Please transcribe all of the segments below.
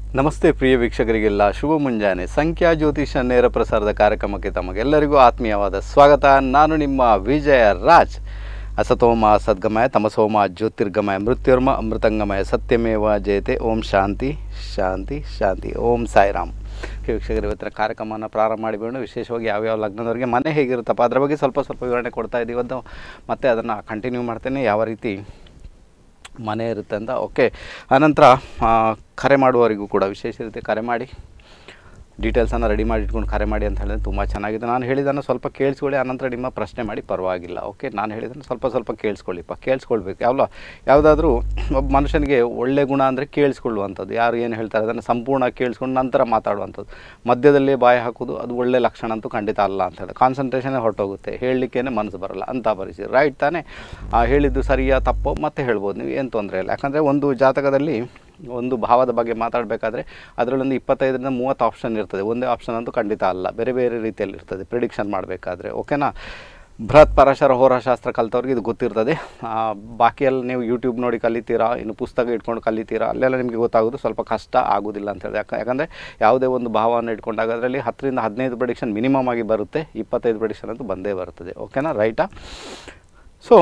ನಮಸ್ತೆ ಪ್ರಿಯ ವೀಕ್ಷಕರಿಗೆಲ್ಲ ಶುಭ ಮುಂಜಾನೆ ಸಂಖ್ಯಾ ಜ್ಯೋತಿಷ ನೇರ ಪ್ರಸಾರದ ಕಾರ್ಯಕ್ರಮಕ್ಕೆ ತಮಗೆಲ್ಲರಿಗೂ ಆತ್ಮೀಯವಾದ ಸ್ವಾಗತ ನಾನು ನಿಮ್ಮ ವಿಜಯ ರಾಜ್ ಅಸತೋಮ ಸದ್ಗಮಯ ತಮಸೋಮ ಜ್ಯೋತಿರ್ಗಮಯ ಮೃತ್ಯುರ್ಮ ಅಮೃತಂಗಮಯ ಸತ್ಯಮೇವ ಜಯತೆ ಓಂ ಶಾಂತಿ ಶಾಂತಿ ಶಾಂತಿ ಓಂ ಸಾಯಿರಾಮ್ ವೀಕ್ಷಕರು ಇವತ್ತಿನ ಕಾರ್ಯಕ್ರಮವನ್ನು ಪ್ರಾರಂಭ ಮಾಡಿಬಿಡೋಣ ವಿಶೇಷವಾಗಿ ಯಾವ್ಯಾವ ಲಗ್ನದವರಿಗೆ ಮನೆ ಹೇಗಿರುತ್ತಪ್ಪ ಅದರ ಬಗ್ಗೆ ಸ್ವಲ್ಪ ಸ್ವಲ್ಪ ವಿವರಣೆ ಕೊಡ್ತಾ ಇದ್ದೀವಿ ಅಂತ ಮತ್ತೆ ಅದನ್ನು ಕಂಟಿನ್ಯೂ ಮಾಡ್ತೇನೆ ಯಾವ ರೀತಿ ಮನೆ ಇರುತ್ತೆ ಅಂತ ಓಕೆ ಆನಂತರ ಆ, ಕರೆ ಮಾಡುವವರಿಗೂ ಕೂಡ ವಿಶೇಷ ರೀತಿ ಕರೆ ಮಾಡಿ ಡೀಟೇಲ್ಸನ್ನು ರೆಡಿ ಮಾಡಿ ಇಟ್ಕೊಂಡು ಕರೆ ಮಾಡಿ ಅಂತ ಹೇಳಿದ್ರೆ ತುಂಬ ಚೆನ್ನಾಗಿದೆ ನಾನು ಹೇಳಿದ್ದನ್ನು ಸ್ವಲ್ಪ ಕೇಳಿಸ್ಕೊಳ್ಳಿ ಆನಂತರ ನಿಮ್ಮ ಪ್ರಶ್ನೆ ಮಾಡಿ ಪರವಾಗಿಲ್ಲ ಓಕೆ ನಾನು ಹೇಳಿದ್ದನ್ನು ಸ್ವಲ್ಪ ಸ್ವಲ್ಪ ಕೇಳಿಸ್ಕೊಳ್ಳಿಪ್ಪ ಕೇಳಿಸ್ಕೊಳ್ಬೇಕು ಯಾವಲ್ಲ ಯಾವುದಾದ್ರೂ ಒಬ್ಬ ಮನುಷ್ಯನಿಗೆ ಒಳ್ಳೆ ಗುಣ ಅಂದರೆ ಕೇಳಿಸ್ಕೊಳ್ಳುವಂಥದ್ದು ಯಾರು ಏನು ಹೇಳ್ತಾರೆ ಅದನ್ನು ಸಂಪೂರ್ಣ ಕೇಳಿಸ್ಕೊಂಡು ನಂತರ ಮಾತಾಡುವಂಥದ್ದು ಮಧ್ಯದಲ್ಲೇ ಬಾಯಿ ಹಾಕೋದು ಅದು ಒಳ್ಳೆ ಲಕ್ಷಣ ಅಂತೂ ಖಂಡಿತ ಅಲ್ಲ ಅಂತ ಹೇಳಿ ಕಾನ್ಸಂಟ್ರೇಷನೇ ಹೊರಟೋಗುತ್ತೆ ಹೇಳಲಿಕ್ಕೇ ಮನಸ್ಸು ಬರಲ್ಲ ಅಂತ ಪರಿಸ್ಥಿತಿ ರೈಟ್ ತಾನೇ ಆ, ಹೇಳಿದ್ದು ಸರಿಯಾ ತಪ್ಪೋ ಮತ್ತೆ ಹೇಳ್ಬೋದು ನೀವು ಏನು ತೊಂದರೆ ಇಲ್ಲ ಯಾಕಂದರೆ ಒಂದು ಜಾತಕದಲ್ಲಿ ಒಂದು ಭಾವದ ಬಗ್ಗೆ ಮಾತಾಡಬೇಕಾದ್ರೆ ಅದರಲ್ಲೊಂದು ಇಪ್ಪತ್ತೈದರಿಂದ ಮೂವತ್ತು ಆಪ್ಷನ್ ಇರ್ತದೆ ಒಂದೇ ಆಪ್ಷನ್ ಅಂತೂ ಖಂಡಿತ ಅಲ್ಲ ಬೇರೆ ಬೇರೆ ರೀತಿಯಲ್ಲಿ ಇರ್ತದೆ ಪ್ರಿಡಿಕ್ಷನ್ ಮಾಡಬೇಕಾದ್ರೆ ಓಕೆನಾ ಬೃಹತ್ ಪರಾಶರ ಹೋರಾಶಾಸ್ತ್ರ ಕಲ್ತವ್ರಿಗೆ ಇದು ಗೊತ್ತಿರ್ತದೆ ಆ, ಬಾಕಿ ಎಲ್ಲ ನೀವು ಯೂಟ್ಯೂಬ್ ನೋಡಿ ಕಲಿತೀರಾ ಇನ್ನು ಪುಸ್ತಕ ಇಟ್ಕೊಂಡು ಕಲಿತೀರಾ ಅಲ್ಲೆಲ್ಲ ನಿಮಗೆ ಗೊತ್ತಾಗೋದು ಸ್ವಲ್ಪ ಕಷ್ಟ ಆಗೋದಿಲ್ಲ ಅಂತ ಹೇಳಿ ಯಾಕೆ ಯಾಕಂದರೆ ಯಾವುದೇ ಒಂದು ಭಾವವನ್ನು ಇಟ್ಕೊಂಡಾಗ ಅದರಲ್ಲಿ ಹತ್ತರಿಂದ ಹದಿನೈದು ಪ್ರಡಿಕ್ಷನ್ ಮಿನಿಮಮ್ ಆಗಿ ಬರುತ್ತೆ ಇಪ್ಪತ್ತೈದು ಪ್ರಡಿಕ್ಷನ್ ಅಂತೂ ಬಂದೇ ಬರ್ತದೆ ಓಕೆನಾ ರೈಟಾ ಸೊ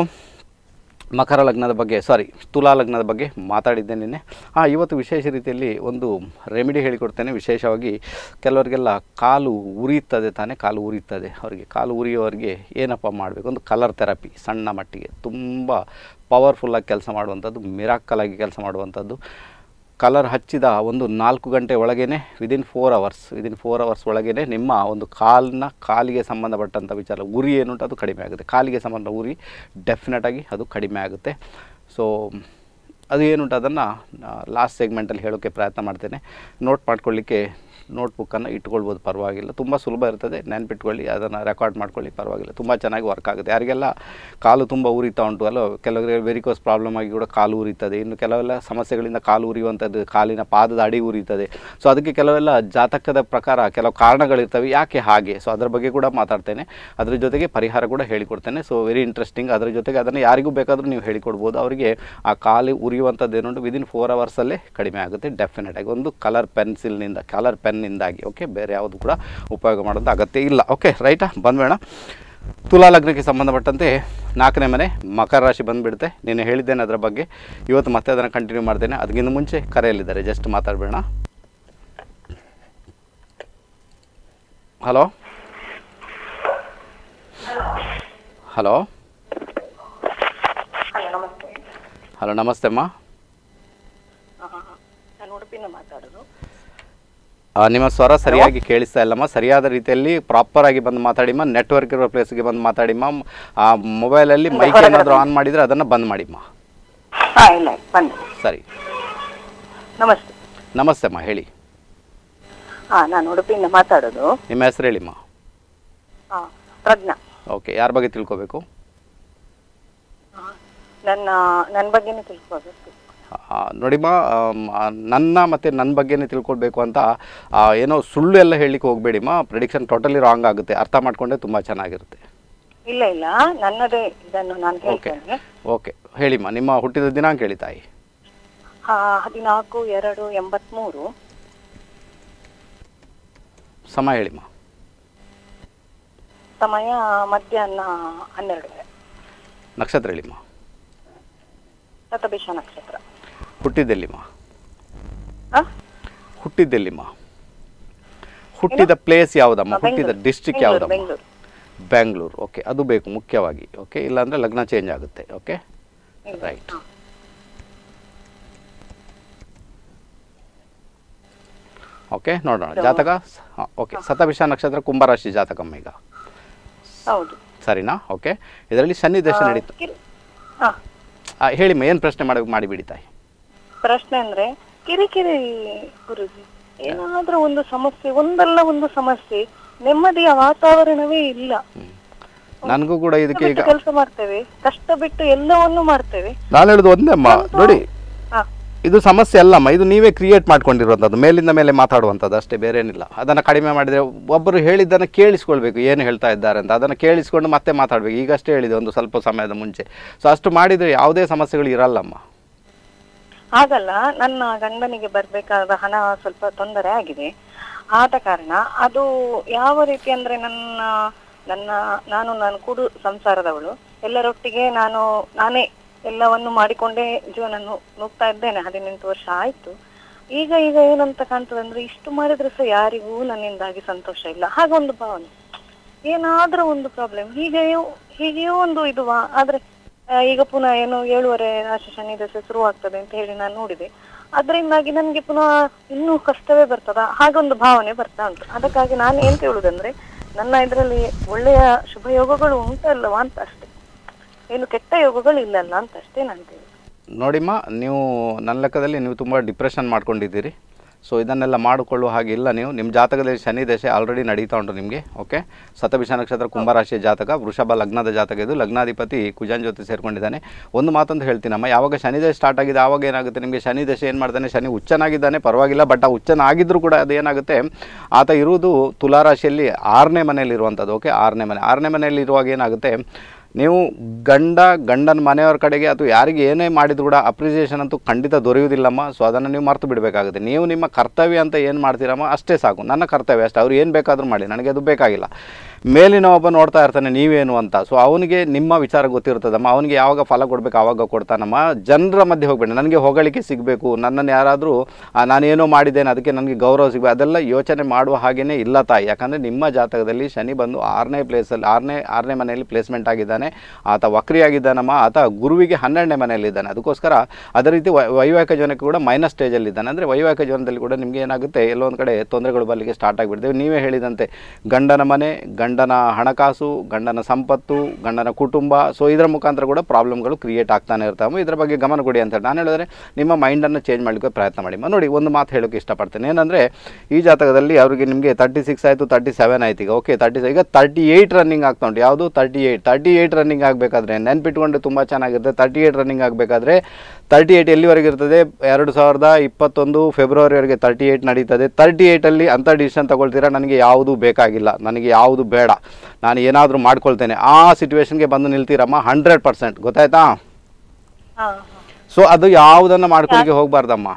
ಮಕರ ಲಗ್ನದ ಬಗ್ಗೆ ಸಾರಿ ತುಲಾ ಲಗ್ನದ ಬಗ್ಗೆ ಮಾತಾಡಿದ್ದೆ ನಿನ್ನೆ ಹಾಂ ಇವತ್ತು ವಿಶೇಷ ರೀತಿಯಲ್ಲಿ ಒಂದು ರೆಮಿಡಿ ಹೇಳಿಕೊಡ್ತೇನೆ ವಿಶೇಷವಾಗಿ ಕೆಲವರಿಗೆಲ್ಲ ಕಾಲು ಉರಿಯುತ್ತದೆ ತಾನೇ ಕಾಲು ಉರಿಯುತ್ತದೆ ಅವರಿಗೆ ಕಾಲು ಉರಿಯೋರಿಗೆ ಏನಪ್ಪ ಮಾಡಬೇಕು ಒಂದು ಕಲರ್ ಥೆರಪಿ ಸಣ್ಣ ಮಟ್ಟಿಗೆ ತುಂಬ ಪವರ್ಫುಲ್ಲಾಗಿ ಕೆಲಸ ಮಾಡುವಂಥದ್ದು ಮಿರಾಕಲಾಗಿ ಕೆಲಸ ಮಾಡುವಂಥದ್ದು ಕಲರ್ ಹಚ್ಚಿದ ಒಂದು ನಾಲ್ಕು ಗಂಟೆ ಒಳಗೇ within four hours within four hours ಒಳಗೇ ನಿಮ್ಮ ಒಂದು ಕಾಲಿನ ಕಾಲಿಗೆ ಸಂಬಂಧಪಟ್ಟಂಥ ವಿಚಾರ ಉರಿ ಏನುಂಟು ಅದು ಕಡಿಮೆ ಆಗುತ್ತೆ ಕಾಲಿಗೆ ಸಂಬಂಧ ಉರಿ ಡೆಫಿನೆಟಾಗಿ ಅದು ಕಡಿಮೆ ಆಗುತ್ತೆ ಸೊ ಅದು ಏನುಂಟು ಅದನ್ನು ಲಾಸ್ಟ್ ಸೆಗ್ಮೆಂಟಲ್ಲಿ ಹೇಳೋಕ್ಕೆ ಪ್ರಯತ್ನ ಮಾಡ್ತೇನೆ ನೋಟ್ ಮಾಡ್ಕೊಳ್ಳಿಕ್ಕೆ ನೋಟ್ಬುಕ್ಕನ್ನು ಇಟ್ಕೊಳ್ಬೋದು ಪರವಾಗಿಲ್ಲ ತುಂಬ ಸುಲಭ ಇರ್ತದೆ ನೆನ್ಪಿಟ್ಕೊಳ್ಳಿ ಅದನ್ನು ರೆಕಾರ್ಡ್ ಮಾಡ್ಕೊಳ್ಳಿ ಪರವಾಗಿಲ್ಲ ತುಂಬ ಚೆನ್ನಾಗಿ ವರ್ಕ್ ಆಗುತ್ತೆ ಯಾರಿಗೆಲ್ಲ ಕಾಲು ತುಂಬ ಉರಿತಾ ಉಂಟು ಅಲ್ಲ ಕೆಲವರಿಗೆ ವೆರಿಕೋಸ್ ಪ್ರಾಬ್ಲಮ್ ಆಗಿ ಕೂಡ ಕಾಲು ಉರಿತದೆ ಇನ್ನು ಕೆಲವೆಲ್ಲ ಸಮಸ್ಯೆಗಳಿಂದ ಕಾಲು ಉರಿಯುವಂಥದ್ದು ಕಾಲಿನ ಪಾದದ ಅಡಿ ಉರಿತದೆ ಸೊ ಅದಕ್ಕೆ ಕೆಲವೆಲ್ಲ ಜಾತಕದ ಪ್ರಕಾರ ಕೆಲವು ಕಾರಣಗಳಿರ್ತವೆ ಯಾಕೆ ಹಾಗೆ ಸೊ ಅದರ ಬಗ್ಗೆ ಕೂಡ ಮಾತಾಡ್ತೇನೆ ಅದ್ರ ಜೊತೆಗೆ ಪರಿಹಾರ ಕೂಡ ಹೇಳಿಕೊಡ್ತೇನೆ ಸೊ ವೆರಿ ಇಂಟ್ರೆಸ್ಟಿಂಗ್ ಅದರ ಜೊತೆಗೆ ಅದನ್ನು ಯಾರಿಗೂ ಬೇಕಾದರೂ ನೀವು ಹೇಳಿಕೊಡ್ಬೋದು ಅವರಿಗೆ ಆ ಕಾಲು ಉರಿಯುವಂಥದ್ದು ಏನುಂಟು ವಿದಿನ್ ಫೋರ್ ಅವರ್ಸಲ್ಲೇ ಕಡಿಮೆ ಆಗುತ್ತೆ ಡೆಫಿನೆಟ್ ಆಗಿ ಒಂದು ಕಲರ್ ಪೆನ್ಸಿಲ್ನಿಂದ ಕಲರ್ ಪೆನ್ನಿಂದಾಗಿ ಓಕೆ ಬೇರೆ ಯಾವುದು ಕೂಡ ಉಪಯೋಗ ಮಾಡೋದು ಅಗತ್ಯ ಇಲ್ಲ ಓಕೆ ರೈಟಾ ಬಂದ್ಬೇಡ ತುಲಾ ಲಗ್ನಕ್ಕೆ ಸಂಬಂಧಪಟ್ಟಂತೆ ನಾಲ್ಕನೇ ಮನೆ ಮಕರ ರಾಶಿ ಬಂದುಬಿಡುತ್ತೆ ನೀನು ಹೇಳಿದ್ದೇನೆ ಅದರ ಬಗ್ಗೆ ಇವತ್ತು ಮತ್ತೆ ಅದನ್ನು ಕಂಟಿನ್ಯೂ ಮಾಡ್ತೇನೆ ಅದಕ್ಕಿಂತ ಮುಂಚೆ ಕರೆಯಲ್ಲಿದ್ದಾರೆ ಜಸ್ಟ್ ಮಾತಾಡಬೇಡ ಹಲೋ ಹಲೋ ಹಲೋ ನಮಸ್ತೆ ಹಲೋ ನಮಸ್ತೆ ಅಮ್ಮ ಆ, ನಾನು ಉಡುಪಿಯಿಂದ ಮಾತಾಡೋದು ಆ, ನಿಮ್ಮ ಸ್ವರ ಸರಿಯಾಗಿ ಕೇಳಿಸ್ತಾ ಇಲ್ಲಮ್ಮ ಸರಿಯಾದ ರೀತಿಯಲ್ಲಿ ಪ್ರಾಪರ್ ಆಗಿ ಬಂದು ಮಾತಾಡಿಮ್ಮ ನೆಟ್ವರ್ಕ್ ಇರೋ ಪ್ಲೇಸ್ಗೆ ಬಂದು ಮಾತಾಡಿಮ್ಮ ಆ ಮೊಬೈಲಲ್ಲಿ ಮೈಕ್ ಏನಾದರೂ ಆನ್ ಮಾಡಿದರೆ ಅದನ್ನು ಬಂದ್ ಮಾಡಿಮ್ಮ ಹಾಂ ಇಲ್ಲ ಬನ್ನಿ ಸರಿ ನಮಸ್ತೆ ನಮಸ್ತೆ ಅಮ್ಮ ಹೇಳಿ ಹಾಂ ನಾನು ಉಡುಪಿಯಿಂದ ಮಾತಾಡೋದು ನಿಮ್ಮ ಹೆಸರು ಹೇಳಿಮ್ಮ ಹಾಂ ಪ್ರಜ್ಞಾ ಓಕೆ ಯಾರ ಬಗ್ಗೆ ತಿಳ್ಕೊಬೇಕು ಆ, ನನ್ನ ನನ್ನ ಬಗ್ಗೆನೇ ತಿಳ್ಕೊಬೇಕು ಆ, ನೋಡಿಮ್ಮ ಆಮ್, ಆ, ನನ್ನ ಮತ್ತು ನನ್ನ ಬಗ್ಗೆನೇ ತಿಳ್ಕೊಳ್ಬೇಕು ಅಂತ ಆ, ಏನೋ ಸುಳ್ಳು ಎಲ್ಲ ಹೇಳಲಿಕ್ಕೆ ಹೋಗಬೇಡಿಮ್ಮ ಪ್ರಿಡಿಕ್ಷನ್ ಟೋಟಲಿ ರಾಂಗ್ ಆಗುತ್ತೆ ಅರ್ಥ ಮಾಡ್ಕೊಂಡ್ರೆ ತುಂಬ ಚೆನ್ನಾಗಿರುತ್ತೆ ಇಲ್ಲ ಇಲ್ಲ ನನ್ನದೇ ಇದನ್ನು ನಾನು ಓಕೆ ಹೇಳ್ತೇನೆ ಓಕೆ ಹೇಳಿಮ್ಮ ನಿಮ್ಮ ಹುಟ್ಟಿದ ದಿನಾಂಕ ಹೇಳಿ ತಾಯಿ ಆ, ಹದಿನಾಲ್ಕು ಎರಡು ಎಂಬತ್ಮೂರು ಸಮಯ ಹೇಳಿಮ್ಮ ಸಮಯ ಮಧ್ಯಾಹ್ನ ಹನ್ನೆರಡುವರೆ ನಕ್ಷತ್ರ ಹೇಳಿಮ್ಮ ಶತಭಿಷ ನಕ್ಷತ್ರ ಹುಟ್ಟಿದ್ದೆಲ್ಲಿಮ್ಮ ಆ? ಹುಟ್ಟಿದ್ದೆಲ್ಲಿಮ್ಮ ಹುಟ್ಟಿದ ಪ್ಲೇಸ್ ಯಾವುದಮ್ಮ ಹುಟ್ಟಿದ ಬೆಂಗಳೂರು. ಡಿಸ್ಟ್ರಿಕ್ಟ್ ಬೆಂಗಳೂರು, ಯಾವುದಮ್ಮ ಬೆಂಗಳೂರು. ಬ್ಯಾಂಗ್ಳೂರು ಓಕೆ ಅದು ಬೇಕು ಮುಖ್ಯವಾಗಿ ಓಕೆ ಇಲ್ಲಾಂದರೆ ಲಗ್ನ ಚೇಂಜ್ ಆಗುತ್ತೆ ಓಕೆ ಇಲ್ಲ. ರೈಟ್ ಹಾ. ಓಕೆ ನೋಡೋಣ ಜಾತಕ ಓಕೆ ಸತಭಿಷ ನಕ್ಷತ್ರ ಕುಂಭರಾಶಿ ಜಾತಕಮ್ಮ ಈಗ ಹೌದು ಸರಿನಾ ಓಕೆ ಇದರಲ್ಲಿ ಶನಿ ದಶ ನಡೀತು ಕಿರಿ- ಹಾ ಆ, ಹೇಳಿಮ್ಮ ಏನು ಪ್ರಶ್ನೆ ಮಾಡಬೇಕು ಮಾಡಿಬಿಡಿ ತಾಯಿ ಪ್ರಶ್ನೆ ಅಂದ್ರೆ ಕಿರಿಕಿರಿ ಗುರುಜಿ ಏನಾದ್ರೂ ಒಂದು ಸಮಸ್ಯೆ ಒಂದಲ್ಲ ಒಂದು ಸಮಸ್ಯೆ ನೆಮ್ಮದಿಯ ವಾತಾವರಣವೇ ಇಲ್ಲ ನನಗೂ ಕೂಡ ಇದಕ್ಕೆ ಈಗ ಕೆಲಸ ಮಾಡ್ತೇವೆ ಕಷ್ಟ ಬಿಟ್ಟು ಎಲ್ಲವನ್ನು ಮಾಡ್ತೇವೆ ನಾನು ಹೇಳೋದು ಒಂದೇ ಅಮ್ಮ ನೋಡಿ ಹಾ ಇದು ಸಮಸ್ಯೆ ಅಲ್ಲಮ್ಮ ಇದು ನೀವೇ ಕ್ರಿಯೇಟ್ ಮಾಡ್ಕೊಂಡಿರುವಂಥದ್ದು ಮೇಲಿಂದ ಮೇಲೆ ಮಾತಾಡುವಂಥದ್ದು ಅಷ್ಟೇ ಬೇರೆ ಏನಿಲ್ಲ ಅದನ್ನು ಕಡಿಮೆ ಮಾಡಿದರೆ ಒಬ್ಬರು ಹೇಳಿದ್ದನ್ನು ಕೇಳಿಸ್ಕೊಳ್ಬೇಕು ಏನು ಹೇಳ್ತಾ ಇದ್ದಾರೆ ಅಂತ ಅದನ್ನು ಕೇಳಿಸ್ಕೊಂಡು ಮತ್ತೆ ಮಾತಾಡಬೇಕು ಈಗಷ್ಟೇ ಹೇಳಿದೆ ಒಂದು ಸ್ವಲ್ಪ ಸಮಯದ ಮುಂಚೆ ಸೊ ಅಷ್ಟು ಮಾಡಿದರೆ ಯಾವುದೇ ಸಮಸ್ಯೆಗಳು ಇರಲ್ಲಮ್ಮ ಆಗಲ್ಲ ನನ್ನ ಗಂಡನಿಗೆ ಬರ್ಬೇಕಾದ ಹಣ ಸ್ವಲ್ಪ ತೊಂದರೆ ಆಗಿದೆ ಆದ ಕಾರಣ ಅದು ಯಾವ ರೀತಿ ಅಂದ್ರೆ ನನ್ನ ನನ್ನ ನಾನು ನಾನು ಕೂಡು ಸಂಸಾರದವಳು ಎಲ್ಲರೊಟ್ಟಿಗೆ ನಾನು ನಾನೇ ಎಲ್ಲವನ್ನು ಮಾಡಿಕೊಂಡೇ ಜೀವನ ನೂ- ನೂಗ್ತಾ ಇದ್ದೇನೆ ಹದಿನೆಂಟು ವರ್ಷ ಆಯ್ತು ಈಗ ಈಗ ಏನಂತ ಕಾಣ್ತದೆ ಅಂದ್ರೆ ಇಷ್ಟು ಮಾಡಿದ್ರೆ ಸಹ ಯಾರಿಗೂ ನನ್ನಿಂದಾಗಿ ಸಂತೋಷ ಇಲ್ಲ ಹಾಗೊಂದು ಭಾವನೆ ಏನಾದ್ರೂ ಒಂದು ಪ್ರಾಬ್ಲಮ್ ಹೀಗೆಯೂ ಹೀಗೆಯೂ ಒಂದು ಇದು ವಾ- ಆದ್ರೆ ಆ, ಈಗ ಪುನಃ ಏನು ಏಳುವರೆ ರಾಶಿ ಶನಿ ದಶೆ ಶುರುವಾಗ್ತದೆ ಅಂತ ಹೇಳಿ ನಾನು ನೋಡಿದೆ ಅದರಿಂದಾಗಿ ನನ್ಗೆ ಪುನಃ ಇನ್ನೂ ಕಷ್ಟವೇ ಬರ್ತದ ಹಾಗೊಂದು ಭಾವನೆ ಬರ್ತಾ ಉಂಟು ಅದಕ್ಕಾಗಿ ನಾನು ಏನ್ ಹೇಳುದಂದ್ರೆ ನನ್ನ ಇದರಲ್ಲಿ ಒಳ್ಳೆಯ ಶುಭ ಯೋಗಗಳು ಉಂಟಲ್ಲವಾ ಅಂತ ಅಷ್ಟೇ ಏನು ಕೆಟ್ಟ ಯೋಗಗಳು ಇಲ್ಲಲ್ಲ ಅಂತ ಅಷ್ಟೇ ನಾನು ಹೇಳುದು ನೋಡಿಮ್ಮ ನೀವು ನನ್ನ ಲೆಕ್ಕದಲ್ಲಿ ನೀವು ತುಂಬ ಡಿಪ್ರೆಷನ್ ಮಾಡ್ಕೊಂಡಿದ್ದೀರಿ ಸೊ ಇದನ್ನೆಲ್ಲ ಮಾಡಿಕೊಳ್ಳುವ ಹಾಗೆ ಇಲ್ಲ ನೀವು ನಿಮ್ಮ ಜಾತಕದಲ್ಲಿ ಶನಿ ದಶೆ ಆಲ್ರೆಡಿ ನಡೀತಾ ಉಂಟು ನಿಮಗೆ ಓಕೆ ಶತಭಿಷ ನಕ್ಷತ್ರ ಕುಂಭರಾಶಿಯ ಜಾತಕ ವೃಷಭ ಲಗ್ನದ ಜಾತಕ ಇದು ಲಗ್ನಾಧಿಪತಿ ಕುಜಾನ್ ಜೊತೆ ಸೇರ್ಕೊಂಡಿದ್ದಾನೆ ಒಂದು ಮಾತಂತ ಹೇಳ್ತೀನಮ್ಮ ಯಾವಾಗ ಶನಿ ದಶೆ ಸ್ಟಾರ್ಟ್ ಆಗಿದೆ ಆವಾಗ ಏನಾಗುತ್ತೆ ನಿಮಗೆ ಶನಿ ದಶೆ ಏನು ಮಾಡ್ತಾನೆ ಶನಿ ಹುಚ್ಚನಾಗಿದ್ದಾನೆ ಪರವಾಗಿಲ್ಲ ಬಟ್ ಆ ಹುಚ್ಚನಾಗಿದ್ದರೂ ಕೂಡ ಅದೇನಾಗುತ್ತೆ ಆತ ಇರುವುದು ತುಲಾರಾಶಿಯಲ್ಲಿ ಆರನೇ ಮನೆಯಲ್ಲಿ ಇರುವಂಥದ್ದು ಓಕೆ ಆರನೇ ಮನೆ ಆರನೇ ಮನೆಯಲ್ಲಿ ಇರುವಾಗ ಏನಾಗುತ್ತೆ ನೀವು ಗಂಡ ಗಂಡನ ಮನೆಯವ್ರ ಕಡೆಗೆ ಅಥವಾ ಯಾರಿಗೆ ಏನೇ ಮಾಡಿದ್ರು ಕೂಡ ಅಪ್ರಿಸಿಯೇಷನ್ ಅಂತೂ ಖಂಡಿತ ದೊರೆಯುವುದಿಲ್ಲಮ್ಮ ಸೊ ಅದನ್ನು ನೀವು ಮರ್ತು ಬಿಡಬೇಕಾಗುತ್ತೆ ನೀವು ನಿಮ್ಮ ಕರ್ತವ್ಯ ಅಂತ ಏನು ಮಾಡ್ತೀರಮ್ಮ ಅಷ್ಟೇ ಸಾಕು ನನ್ನ ಕರ್ತವ್ಯ ಅಷ್ಟೇ ಅವ್ರು ಏನು ಬೇಕಾದರೂ ಮಾಡಿ ನನಗೆ ಅದು ಬೇಕಾಗಿಲ್ಲ ಮೇಲಿನ ಒಬ್ಬ ನೋಡ್ತಾ ಇರ್ತಾನೆ ನೀವೇನು ಅಂತ ಸೊ ಅವನಿಗೆ ನಿಮ್ಮ ವಿಚಾರ ಗೊತ್ತಿರ್ತದಮ್ಮ ಅವನಿಗೆ ಯಾವಾಗ ಫಲ ಕೊಡಬೇಕು ಆವಾಗ ಕೊಡ್ತಾನಮ್ಮ ಜನರ ಮಧ್ಯೆ ಹೋಗ್ಬೇಡಿ ನನಗೆ ಹೊಗಳಿಕೆ ಸಿಗಬೇಕು ನನ್ನನ್ನು ಯಾರಾದರೂ ನಾನೇನೋ ಮಾಡಿದ್ದೇನೆ ಅದಕ್ಕೆ ನನಗೆ ಗೌರವ ಸಿಗಬೇಕು ಅದೆಲ್ಲ ಯೋಚನೆ ಮಾಡುವ ಹಾಗೇನೇ ಇಲ್ಲ ತಾಯಿ ಯಾಕಂದರೆ ನಿಮ್ಮ ಜಾತಕದಲ್ಲಿ ಶನಿ ಬಂದು ಆರನೇ ಪ್ಲೇಸಲ್ಲಿ ಆರನೇ ಆರನೇ ಮನೆಯಲ್ಲಿ ಪ್ಲೇಸ್ಮೆಂಟ್ ಆಗಿದ್ದಾನೆ ಆತ ವಕ್ರಿಯಾಗಿದ್ದಾನಮ್ಮ ಆತ ಗುರುವಿಗೆ ಹನ್ನೆರಡನೇ ಮನೆಯಲ್ಲಿದ್ದಾನೆ ಅದಕ್ಕೋಸ್ಕರ ಅದೇ ರೀತಿ ವೈ- ವೈವಾಹಿಕ ಜೀವನಕ್ಕೆ ಕೂಡ ಮೈನಸ್ ಸ್ಟೇಜಲ್ಲಿದ್ದಾನೆ ಅಂದರೆ ವೈವಾಹಿಕ ಜೀವನದಲ್ಲಿ ಕೂಡ ನಿಮಗೆ ಏನಾಗುತ್ತೆ ಎಲ್ಲೊಂದು ಕಡೆ ತೊಂದರೆಗಳು ಬರಲಿಕ್ಕೆ ಸ್ಟಾರ್ಟ್ ಆಗಿಬಿಡ್ತೇವೆ ನೀವೇ ಹೇಳಿದಂತೆ ಗಂಡನ ಮನೆ ಗಂಡನ ಹಣಕಾಸು ಗಂಡನ ಸಂಪತ್ತು ಗಂಡನ ಕುಟುಂಬ ಸೊ ಇದರ ಮುಖಾಂತರ ಕೂಡ ಪ್ರಾಬ್ಲಮ್ಗಳು ಕ್ರಿಯೇಟ್ ಆಗ್ತಾನೆ ಇರ್ತಾವೆ ಇದರ ಬಗ್ಗೆ ಗಮನ ಕೊಡಿ ಅಂತ ಹೇಳಿ ನಾನು ಹೇಳಿದ್ರೆ ನಿಮ್ಮ ಮೈಂಡನ್ನು ಚೇಂಜ್ ಮಾಡಲಿಕ್ಕೆ ಪ್ರಯತ್ನ ಮಾಡಿ ಮ- ನೋಡಿ ಒಂದು ಮಾತು ಹೇಳೋಕ್ಕೆ ಇಷ್ಟಪಡ್ತೇನೆ ಏನಂದರೆ ಈ ಜಾತಕದಲ್ಲಿ ಅವರಿಗೆ ನಿಮಗೆ ತರ್ಟಿ ಸಿಕ್ಸ್ ಆಯಿತು ತರ್ಟಿ ಸೆವೆನ್ ಆಯ್ತು ಈಗ ಓಕೆ ತರ್ಟಿ ಈಗ ತರ್ಟಿ ಏಯ್ಟ್ ರನ್ನಿಂಗ್ ಆಗ್ತಾ ಉಂಟು ಯಾವುದು thirty eight thirty eight running ಆಗಬೇಕಾದ್ರೆ ನೆನ್ಪಿಟ್ಕೊಂಡು ತುಂಬ ಚೆನ್ನಾಗಿರುತ್ತೆ ತರ್ಟಿ ಏಯ್ಟ್ ರನ್ನಿಂಗ್ ಆಗಬೇಕಾದ್ರೆ ತರ್ಟಿ ಏಯ್ಟ್ ಎಲ್ಲಿವರೆಗೆ ಇರ್ತದೆ ಎರಡು ಸಾವಿರದ ಇಪ್ಪತ್ತೊಂದು ಫೆಬ್ರವರಿವರೆಗೆ ತರ್ಟಿ ಏಯ್ಟ್ ನಡೀತದೆ ತರ್ಟಿ ಏಯ್ಟಲ್ಲಿ ಅಂಥ ಡಿಸಿಷನ್ ತಗೊಳ್ತೀರಾ ನನಗೆ ಯಾವುದು ಬೇಕಾಗಿಲ್ಲ ನನಗೆ ಯಾವುದು ಬೇಡ ನಾನು ಏನಾದರೂ ಮಾಡ್ಕೊಳ್ತೇನೆ ಆ ಸಿಚುವೇಶನ್ಗೆ ಬಂದು ನಿಲ್ತೀರಮ್ಮ ಹಂಡ್ರೆಡ್ ಪರ್ಸೆಂಟ್ ಗೊತ್ತಾಯ್ತಾ ಹಾ ಸೊ ಅದು ಯಾವುದನ್ನು ಮಾಡ್ಕೊಳ್ಳಿಕ್ಕೆ ಹೋಗಬಾರ್ದಮ್ಮ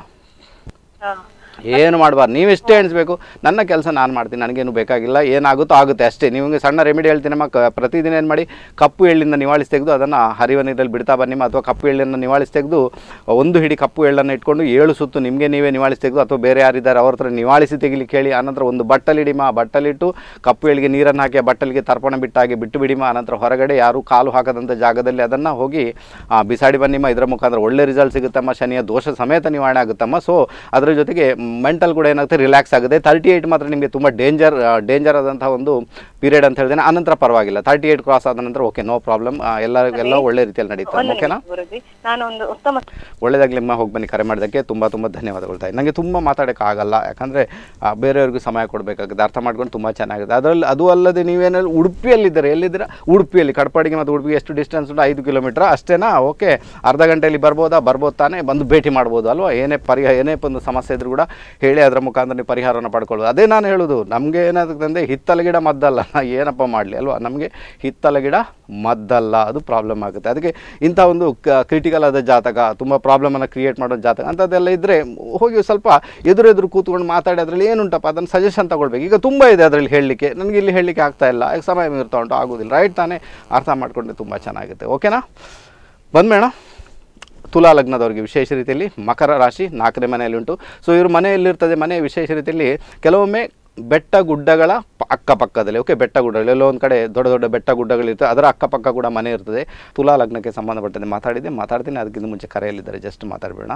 ಹಾ ಏನು ಮಾಡಬಾರ್ದು ನೀವು ಎಷ್ಟೇ ಎಣಿಸ್ಬೇಕು ನನ್ನ ಕೆಲಸ ನಾನು ಮಾಡ್ತೀನಿ ನನಗೇನು ಬೇಕಾಗಿಲ್ಲ ಏನಾಗುತ್ತೋ ಆಗುತ್ತೆ ಅಷ್ಟೇ ನಿಮಗೆ ಸಣ್ಣ ರೆಮಿಡಿ ಹೇಳ್ತೀನಮ್ಮ ಕ ಪ್ರತಿದಿನ ಏನು ಮಾಡಿ ಕಪ್ಪು ಎಳ್ಳಿಂದ ನಿವಾಳಿಸಿ ತೆಗೆದು ಅದನ್ನು ಹರಿವ ನೀರಲ್ಲಿ ಬಿಡ್ತಾ ಬನ್ನಿಮ್ಮ ಅಥವಾ ಕಪ್ಪು ಎಳ್ಳನ್ನು ನಿವಾಳಿಸಿ ತೆಗೆದು ಒಂದು ಹಿಡಿ ಕಪ್ಪು ಎಳ್ಳನ್ನು ಇಟ್ಕೊಂಡು ಏಳು ಸುತ್ತು ನಿಮಗೆ ನೀವೇ ನಿವಾಳಿಸಿ ತೆಗೆದು ಅಥವಾ ಬೇರೆ ಯಾರಿದ್ದಾರೆ ಅವ್ರ ಹತ್ರ ನಿವಾಳಿಸಿ ತೆಗಿಲಿಕ್ಕೆ ಹೇಳಿ ಆನಂತರ ಒಂದು ಬಟ್ಟಲಿಡಿಮ ಆ ಬಟ್ಟಲಿಟ್ಟು ಕಪ್ಪು ಎಳ್ಳಿಗೆ ನೀರನ್ನು ಹಾಕಿ ಆ ಬಟ್ಟಲಿಗೆ ತರ್ಪಣ ಬಿಟ್ಟಾಗಿ ಬಿಟ್ಟು ಬಿಡಿಮ ಆನಂತರ ಹೊರಗಡೆ ಯಾರೂ ಕಾಲು ಹಾಕದಂಥ ಜಾಗದಲ್ಲಿ ಅದನ್ನು ಹೋಗಿ ಆ, ಬಿಸಾಡಿ ಬನ್ನಿಮ್ಮ ಇದರ ಮುಖಾಂತರ ಒಳ್ಳೆ ರಿಸಲ್ಟ್ ಸಿಗುತ್ತಮ್ಮ ಶನಿಯ ದೋಷ ಸಮೇತ ನಿವಾರಣೆ ಆಗುತ್ತಮ್ಮ ಸೊ ಅದರ ಜೊತೆಗೆ ಮೆಂಟಲ್ ಕೂಡ ಏನಾಗುತ್ತೆ ರಿಲ್ಯಾಕ್ಸ್ ಆಗುತ್ತೆ ತರ್ಟಿ ಏಯ್ಟ್ ಮಾತ್ರ ನಿಮಗೆ ತುಂಬ ಡೇಂಜರ್ ಡೇಂಜರ್ ಆದಂಥ ಒಂದು ಪೀರಿಯಡ್ ಅಂತ ಹೇಳಿದ್ರೆ ಆನಂತರ ಪರವಾಗಿಲ್ಲ ತರ್ಟಿ ಏಯ್ಟ್ ಕ್ರಾಸ್ ಆದ ನಂತರ ಓಕೆ ನೋ ಪ್ರಾಬ್ಲಮ್ ಎಲ್ಲ ಎಲ್ಲ ಒಳ್ಳೆ ರೀತಿಯಲ್ಲಿ ನಡೀತದೆ ಒಂದು ಓಕೆನಾ ನಿಮಿಷ ಗುರುಜಿ ನಾನು ಒಂದು ಉತ್ತಮ ಒಳ್ಳೆದಾಗಲಿ ನಿಮ್ಮ ಹೋಗಿ ಬನ್ನಿ ಕರೆ ಮಾಡೋದಕ್ಕೆ ತುಂಬ ತುಂಬ ಧನ್ಯವಾದಗಳು ತಾಯಿ ನನಗೆ ತುಂಬ ಮಾತಾಡೋಕ್ಕಾಗಲ್ಲ ಯಾಕಂದರೆ ಬೇರೆಯವ್ರಿಗೂ ಸಮಯ ಕೊಡಬೇಕಾಗುತ್ತೆ ಅರ್ಥ ಮಾಡ್ಕೊಂಡು ತುಂಬ ಚೆನ್ನಾಗಿದೆ ಅದರಲ್ಲಿ ಅದು ಅಲ್ಲದೆ ನೀವೇನಾದ್ರು ಉಡುಪಿಯಲ್ಲಿದ್ದಾರೆ ಎಲ್ಲಿದ್ದೀರಾ ಉಡುಪಿಯಲ್ಲಿ ಕಡಪಾಡಿಗೆ ಮತ್ತು ಉಡುಪಿಗೆ ಎಷ್ಟು ಡಿಸ್ಟೆನ್ಸ್ ಉಂಟು ಐದು ಕಿಲೋಮೀಟ್ರ್ ಅಷ್ಟೇನಾ ಓಕೆ ಅರ್ಧ ಗಂಟೆಯಲ್ಲಿ ಬರ್ಬೋದಾ ಬರ್ಬೋದು ತಾನೇ ಬಂದು ಭೇಟಿ ಮಾಡ್ಬೋದು ಅಲ್ವಾ ಏನೇ ಪರಿಹಾರ ಏನೇ ಒಂದು ಸಮಸ್ಯೆ ಇದ್ರೂ ಕೂಡ ಹೇಳಿ ಅದರ ಮುಖಾಂತರ ನೀವು ಪರಿಹಾರವನ್ನು ಪಡ್ಕೊಳ್ಬೋದು ಅದೇ ನಾನು ಹೇಳೋದು ನಮಗೆ ಏನಾಗುತ್ತೆ ಅಂದರೆ ಹಿತ್ತಲ ಗಿಡ ಮದ್ದಲ್ಲ ನಾ ಏನಪ್ಪ ಮಾಡಲಿ ಅಲ್ವಾ ನಮಗೆ ಹಿತ್ತಲ ಗಿಡ ಮದ್ದಲ್ಲ ಅದು ಪ್ರಾಬ್ಲಮ್ ಆಗುತ್ತೆ ಅದಕ್ಕೆ ಇಂಥ ಒಂದು ಕ್ರಿಟಿಕಲ್ ಆದ ಜಾತಕ ತುಂಬ ಪ್ರಾಬ್ಲಮನ್ನು ಕ್ರಿಯೇಟ್ ಮಾಡೋ ಜಾತಕ ಅಂಥದ್ದೆಲ್ಲ ಇದ್ದರೆ ಹೋಗಿ ಸ್ವಲ್ಪ ಎದುರು ಎದುರು ಕೂತ್ಕೊಂಡು ಮಾತಾಡಿ ಅದರಲ್ಲಿ ಏನುಂಟಪ್ಪ ಅದನ್ನು ಸಜೆಷನ್ ತಗೊಳ್ಬೇಕು ಈಗ ತುಂಬ ಇದೆ ಅದರಲ್ಲಿ ಹೇಳಲಿಕ್ಕೆ ನನಗೆ ಇಲ್ಲಿ ಹೇಳಲಿಕ್ಕೆ ಆಗ್ತಾ ಇಲ್ಲ ಈಗ ಸಮಯ ಮೀರ್ತಾ ಉಂಟು ಆಗೋದಿಲ್ಲ ರೈಟ್ ತಾನೇ ಅರ್ಥ ಮಾಡಿಕೊಂಡ್ರೆ ತುಂಬ ಚೆನ್ನಾಗುತ್ತೆ ಓಕೆನಾ ಬಂದ್ಮೇಣ ತುಲಾ ಲಗ್ನದವರಿಗೆ ವಿಶೇಷ ರೀತಿಯಲ್ಲಿ ಮಕರ ರಾಶಿ ನಾಲ್ಕನೇ ಮನೆಯಲ್ಲಿ ಉಂಟು ಸೊ ಇವ್ರ ಮನೆಯಲ್ಲಿರ್ತದೆ ಮನೆ ವಿಶೇಷ ರೀತಿಯಲ್ಲಿ ಕೆಲವೊಮ್ಮೆ ಬೆಟ್ಟ ಗುಡ್ಡಗಳ ಪ- ಅಕ್ಕಪಕ್ಕದಲ್ಲಿ ಓಕೆ ಬೆಟ್ಟ ಗುಡ್ಡಗಳು ಎಲ್ಲೋ ಒಂದು ಕಡೆ ದೊಡ್ಡ ದೊಡ್ಡ ಬೆಟ್ಟ ಗುಡ್ಡಗಳಿರ್ತದೆ ಅದರ ಅಕ್ಕಪಕ್ಕ ಕೂಡ ಮನೆ ಇರ್ತದೆ ತುಲಾ ಲಗ್ನಕ್ಕೆ ಸಂಬಂಧಪಟ್ಟಂತೆ ಮಾತಾಡಿದ್ದೆ ಮಾತಾಡ್ತೀನಿ ಅದಕ್ಕಿಂತ ಮುಂಚೆ ಕರೆಯಲ್ಲಿದ್ದಾರೆ ಜಸ್ಟ್ ಮಾತಾಡಬೇಡ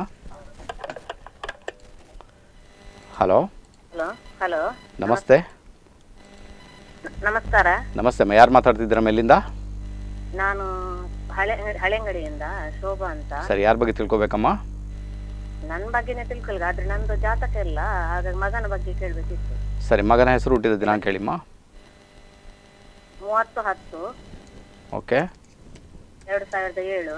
ಹಲೋ ಹಲೋ ಹಲೋ ನಮಸ್ತೆ ನಮಸ್ಕಾರ ನಮಸ್ತೆ ಅಮ್ಮ ಯಾರು ಮಾತಾಡ್ತಿದ್ದೀರ ಮೇಲಿಂದ ನಾನು ಹಳೆ ಹಳೆಂಗಡಿಯಿಂದ ಶೋಭಾ ಅಂತ ಸರಿ ಯಾರ ಬಗ್ಗೆ ತಿಳ್ಕೊಬೇಕಮ್ಮ ನನ್ನ ಬಗ್ಗೆನೇ ತಿಳ್ಕೊಳ್ಗ ಆದ್ರೆ ನಂದು ಜಾತಕ ಇಲ್ಲ ಹಾಗಾಗಿ ಮಗನ ಬಗ್ಗೆ ಕೇಳ್ಬೇಕಿತ್ತು ಸರಿ ಮಗನ ಹೆಸರು ಹುಟ್ಟಿದ ದಿನಾಂಕ ಹೇಳಿಮ್ಮ ಮೂವತ್ತು ಹತ್ತು ಓಕೆ ಎರಡು ಸಾವಿರದ ಏಳು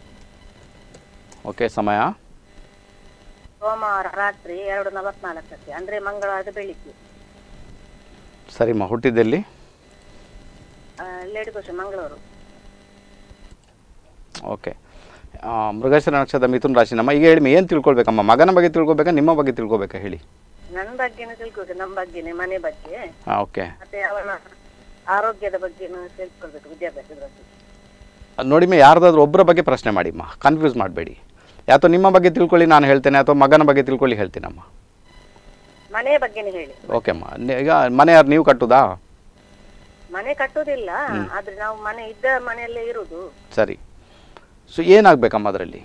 ಓಕೆ ಸಮಯ ಸೋಮವಾರ ರಾತ್ರಿ ಎರಡು ನಲವತ್ನಾಲ್ಕಕ್ಕೆ ಅಂದ್ರೆ ಮಂಗಳವಾರದ ಬೆಳಿಗ್ಗೆ ಸರಿಮ್ಮ ಹುಟ್ಟಿದ್ದೆಲ್ಲಿ ಲೇಡಿಕೋಶ ಮಂಗಳೂರು ಓಕೆ ಆ, ಮೃಗಶಿರ ನಕ್ಷತ್ರದ ಮಿಥುನ್ ರಾಶಿ ನಮ್ಮ ಈಗ ಹೇಳಿ ಏನು ತಿಳ್ಕೊಳ್ಬೇಕಮ್ಮ ಮಗನ ಬಗ್ಗೆ ತಿಳ್ಕೊಬೇಕಾ ನಿಮ್ಮ ಬಗ್ಗೆ ತಿಳ್ಕೊಬೇಕಾ ಹೇಳಿ ನನ್ನ ಬಗ್ಗೆನೂ ತಿಳ್ಕೊಬೇಕು ನಮ್ಮ ಬಗ್ಗೆನೇ ಮನೆ ಬಗ್ಗೆ ಹಾಂ ಓಕೆ ಮತ್ತೆ ಅವನ ಆರೋಗ್ಯದ ಬಗ್ಗೆನೂ ತಿಳ್ಕೊಳ್ಬೇಕು ವಿದ್ಯಾಭ್ಯಾಸದ ಬಗ್ಗೆ ನೋಡಿಮ್ಮ ಯಾರ್ದಾದ್ರೂ ಒಬ್ಬರ ಬಗ್ಗೆ ಪ್ರಶ್ನೆ ಮಾಡಿಮ್ಮ ಕನ್ಫ್ಯೂಸ್ ಮಾಡಬೇಡಿ ಯಾತೋ ನಿಮ್ಮ ಬಗ್ಗೆ ತಿಳ್ಕೊಳ್ಳಿ ನಾನು ಹೇಳ್ತೇನೆ ಅಥವಾ ಮಗನ ಬಗ್ಗೆ ತಿಳ್ಕೊಳ್ಳಿ ಹೇಳ್ತೀನಮ್ಮ ಮನೆ ಬಗ್ಗೆನೇ ಹೇಳಿ ಓಕೆ ಅಮ್ಮ ನಿ- ಈಗ ಮನೆ ಯಾರು ನೀವು ಕಟ್ಟುದಾ ಮನೆ ಕಟ್ಟುದಿಲ್ಲ ಆದ್ರೆ ನಾವು ಮನೆ ಇದ್ದ ಮನೆಯಲ್ಲೇ ಇರುದು ಸರಿ ಸೊ ಏನಾಗಬೇಕಮ್ಮ ಅದರಲ್ಲಿ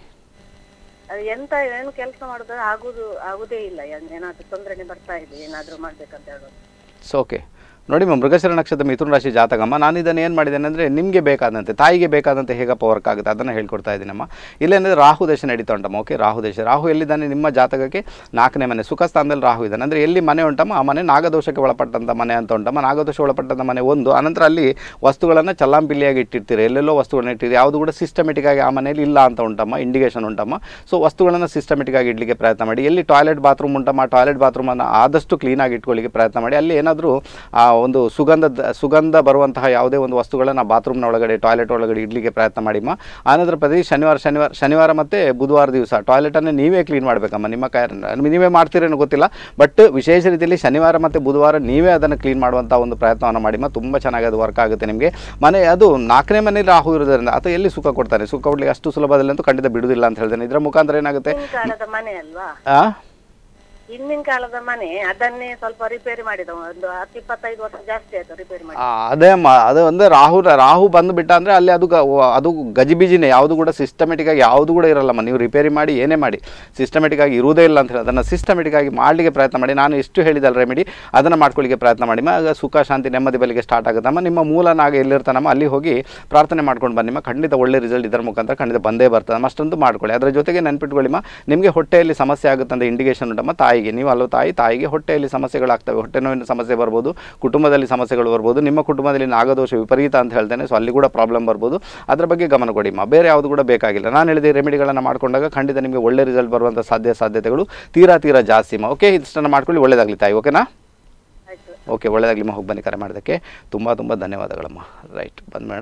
ಅದು ಎಂತ ಏನು ಕೆಲಸ ಮಾಡುದು ಆಗುದು ಆಗುದೇ ಇಲ್ಲ ಏನ್- ಏನಾದ್ರೂ ತೊಂದರೆನೆ ಬರ್ತಾ ಇದೆ ಏನಾದ್ರೂ ಮಾಡ್ಬೇಕಂತ ಹೇಳೋದು ಸೊ ಓಕೆ ನೋಡಿ ಮ ಮೃಗಶಿರ ನಕ್ಷತ್ರ ಮಿಥುನ ರಾಶಿ ಜಾತಕಮ್ಮ ನಾನು ಇದನ್ನು ಏನು ಮಾಡಿದ್ದೇನೆ ಅಂದರೆ ನಿಮಗೆ ಬೇಕಾದಂತೆ ತಾಯಿಗೆ ಬೇಕಾದಂತೆ ಹೇಗಪ್ಪ ವರ್ಕ್ ಆಗುತ್ತೆ ಅದನ್ನು ಹೇಳ್ಕೊಡ್ತಾ ಇದ್ದೀನಮ್ಮ ಇಲ್ಲೇನಂದರೆ ರಾಹು ದೇಶ ನಡೀತಾ ಉಂಟಮ್ಮ ಓಕೆ ರಾಹು ದೇಶ ರಾಹು ಎಲ್ಲಿದ್ದಾನೆ ನಿಮ್ಮ ಜಾತಕಕ್ಕೆ ನಾಲ್ಕನೇ ಮನೆ ಸುಖ ಸ್ಥಾನದಲ್ಲಿ ರಾಹು ಇದ್ದಾನೆ ಅಂದರೆ ಎಲ್ಲಿ ಮನೆ ಉಂಟಮ್ಮ ಆ ಮನೆ ನಾಗದೋಷಕ್ಕೆ ಒಳಪಟ್ಟಂಥ ಮನೆ ಅಂತ ಉಂಟಮ್ಮ ನಾಗದೋಷ ಒಳಪಟ್ಟಂಥ ಮನೆ ಒಂದು ಅನಂತರ ಅಲ್ಲಿ ವಸ್ತುಗಳನ್ನು ಚಲ್ಲಾಂಪಿಲ್ಲಿಯಾಗಿ ಇಟ್ಟಿರ್ತೀರಿ ಎಲ್ಲೆಲ್ಲೋ ವಸ್ತುಗಳನ್ನ ಇಟ್ಟಿರಿ ಯಾವುದು ಕೂಡ ಸಿಸ್ಟಮೆಟಿಕ್ ಆಗಿ ಆ ಮನೆಯಲ್ಲಿ ಇಲ್ಲ ಅಂತ ಉಂಟಮ್ಮ ಇಂಡಿಕೇಶನ್ ಉಂಟಮ್ಮ ಸೊ ವಸ್ತುಗಳನ್ನು ಸಿಸ್ಟಮೆಟಿಕ್ ಆಗಿ ಇಡಲಿಕ್ಕೆ ಪ್ರಯತ್ನ ಮಾಡಿ ಎಲ್ಲಿ ಟಾಯ್ಲೆಟ್ ಬಾತ್ರೂಮ್ ಉಂಟಮ್ಮ ಆ ಟಾಯ್ಲೆಟ್ ಬಾತ್ರೂಮನ್ನು ಆದಷ್ಟು ಕ್ಲೀನಾಗಿ ಇಟ್ಕೊಳ್ಳಿಕ್ಕೆ ಪ್ರಯತ್ನ ಮಾಡಿ ಅಲ್ಲಿ ಏನಾದರೂ ಆ ಒಂದು ಸುಗಂಧ ಸುಗಂಧ ಬರುವಂತಹ ಯಾವುದೇ ಒಂದು ವಸ್ತುಗಳನ್ನು ಬಾತ್ರೂಮ್ನ ಒಳಗಡೆ ಟಾಯ್ಲೆಟ್ ಒಳಗಡೆ ಇಡಲಿಕ್ಕೆ ಪ್ರಯತ್ನ ಮಾಡಿಮ್ಮ ಆನಂತರ ಪ್ರತಿ ಶನಿವಾರ ಶನಿವಾರ ಶನಿವಾರ ಮತ್ತು ಬುಧವಾರ ದಿವಸ ಟಾಯ್ಲೆಟನ್ನು ನೀವೇ ಕ್ಲೀನ್ ಮಾಡಬೇಕಮ್ಮ ನಿಮ್ಮ ಕೈ ನೀವೇ ಮಾಡ್ತೀರೇನೋ ಗೊತ್ತಿಲ್ಲ ಬಟ್ ವಿಶೇಷ ರೀತಿಯಲ್ಲಿ ಶನಿವಾರ ಮತ್ತು ಬುಧವಾರ ನೀವೇ ಅದನ್ನು ಕ್ಲೀನ್ ಮಾಡುವಂಥ ಒಂದು ಪ್ರಯತ್ನವನ್ನು ಮಾಡಿಮ್ಮ ತುಂಬ ಚೆನ್ನಾಗಿ ಅದು ವರ್ಕ್ ಆಗುತ್ತೆ ನಿಮಗೆ ಮನೆ ಅದು ನಾಲ್ಕನೇ ಮನೆಯಲ್ಲಿ ರಾಹು ಇರೋದ್ರಿಂದ ಅಥವಾ ಎಲ್ಲಿ ಸುಖ ಕೊಡ್ತಾನೆ ಸುಖ ಕೊಡ್ಲಿಕ್ಕೆ ಅಷ್ಟು ಸುಲಭದಲ್ಲಿ ಅಂತೂ ಖಂಡಿತ ಬಿಡುವುದಿಲ್ಲ ಅಂತ ಹೇಳ್ತೇನೆ ಇದರ ಮುಖಾಂತರ ಏನಾಗುತ್ತೆ ಹಿಂದಿನ ಕಾಲದ ಮನೆ ಅಲ್ವಾ ಆ? ಹಿಂದಿನ ಕಾಲದ ಮನೆ ಅದನ್ನೇ ಸ್ವಲ್ಪ ರಿಪೇರಿ ಮಾಡಿದ ಒಂದು ಹತ್ತು ಇಪ್ಪತ್ತೈದು ವರ್ಷ ಜಾಸ್ತಿ ಆಯ್ತು ರಿಪೇರಿ ಮಾಡಿ ಆ, ಅದೇ ಮ ಅದು ಅಂದರೆ ರಾಹು ರಾಹು ಬಂದುಬಿಟ್ಟ ಅಂದರೆ ಅಲ್ಲಿ ಅದು ಗ- ವ- ಅದು ಗಜಿಬಿಜಿನೇ ಯಾವುದು ಕೂಡ ಸಿಸ್ಟಮೆಟಿಕ್ ಆಗಿ ಯಾವುದು ಕೂಡ ಇರಲ್ಲಮ್ಮ ನೀವು ರಿಪೇರಿ ಮಾಡಿ ಏನೇ ಮಾಡಿ ಸಿಸ್ಟಮೆಟಿಕ್ ಆಗಿ ಇರುವುದೇ ಇಲ್ಲ ಅಂತ ಹೇಳಿ ಅದನ್ನು ಸಿಸ್ಟಮೆಟಿಕ್ ಆಗಿ ಮಾಡಲಿಕ್ಕೆ ಪ್ರಯತ್ನ ಮಾಡಿ ನಾನು ಎಷ್ಟು ಹೇಳಿದಲ್ಲ ರೆಮಿಡಿ ಅದನ್ನು ಮಾಡ್ಕೊಳ್ಳಿಕ್ಕೆ ಪ್ರಯತ್ನ ಮಾಡಿ ಆಗ ಸುಖ ಶಾಂತಿ ನೆಮ್ಮದಿ ಬಲಿಗೆ ಸ್ಟಾರ್ಟ್ ಆಗುತ್ತಮ್ಮ ನಿಮ್ಮ ಮೂಲ ನಾಗ ಎಲ್ಲಿರ್ತಾನಮ್ಮ ಅಲ್ಲಿ ಹೋಗಿ ಪ್ರಾರ್ಥನೆ ಮಾಡ್ಕೊಂಡು ಬನ್ನಿಮ್ಮ ಖಂಡಿತ ಒಳ್ಳೆ ರಿಸಲ್ಟ್ ಇದರ ಮುಖಾಂತರ ಖಂಡಿತ ಬಂದೇ ಬರ್ತದೆ ಅಷ್ಟೊಂದು ಮಾಡ್ಕೊಳ್ಳಿ ಅದರ ಜೊತೆಗೆ ನೆನ್ಪಿಟ್ಕೊಳ್ಳಿಮ್ಮ ನಿಮಗೆ ಹೊಟ್ಟೆಯಲ್ಲಿ ಸಮಸ್ಯೆ ಆಗುತ್ತಂತ ಇಂಡಿಕೇಶನ್ ಉಂಟಮ್ಮ ತಾಯಿಗೆ ನೀವು ಅಲ್ಲೂ ತಾಯಿ ತಾಯಿಗೆ ಹೊಟ್ಟೆಯಲ್ಲಿ ಸಮಸ್ಯೆಗಳಾಗ್ತವೆ ಹೊಟ್ಟೆ ನೋವಿನ ಸಮಸ್ಯೆ ಬರ್ಬೋದು ಕುಟುಂಬದಲ್ಲಿ ಸಮಸ್ಯೆಗಳು ಬರ್ಬೋದು ನಿಮ್ಮ ಕುಟುಂಬದಲ್ಲಿ ನಾಗದೋಷ ವಿಪರೀತ ಅಂತ ಹೇಳ್ತೇನೆ ಸೊ ಅಲ್ಲಿ ಕೂಡ ಪ್ರಾಬ್ಲಮ್ ಬರ್ಬೋದು ಅದರ ಬಗ್ಗೆ ಗಮನ ಕೊಡಿಮ್ಮ ಬೇರೆ ಯಾವುದು ಕೂಡ ಬೇಕಾಗಿಲ್ಲ ನಾನು ಹೇಳಿದ ರೆಮಿಡಿಗಳನ್ನು ಮಾಡ್ಕೊಂಡಾಗ ಖಂಡಿತ ನಿಮಗೆ ಒಳ್ಳೆ ರಿಸಲ್ಟ್ ಬರುವಂಥ ಸಾಧ್ಯ ಸಾಧ್ಯತೆಗಳು ತೀರಾ ತೀರಾ ಜಾಸ್ತಿ ಓಕೆ ಇಷ್ಟನ್ನು ಮಾಡ್ಕೊಳ್ಳಿ ಒಳ್ಳೇದಾಗಲಿ ತಾಯಿ ಓಕೆನಾ ಆಯ್ತು ಓಕೆ ಒಳ್ಳೆಯದಾಗಲಿ ಹೋಗಿ ಬನ್ನಿ ಕರೆ ಮಾಡೋದಕ್ಕೆ ತುಂಬ ತುಂಬ ಧನ್ಯವಾದಗಳಮ್ಮ ರೈಟ್ ಬಂದ್ಬೇಡ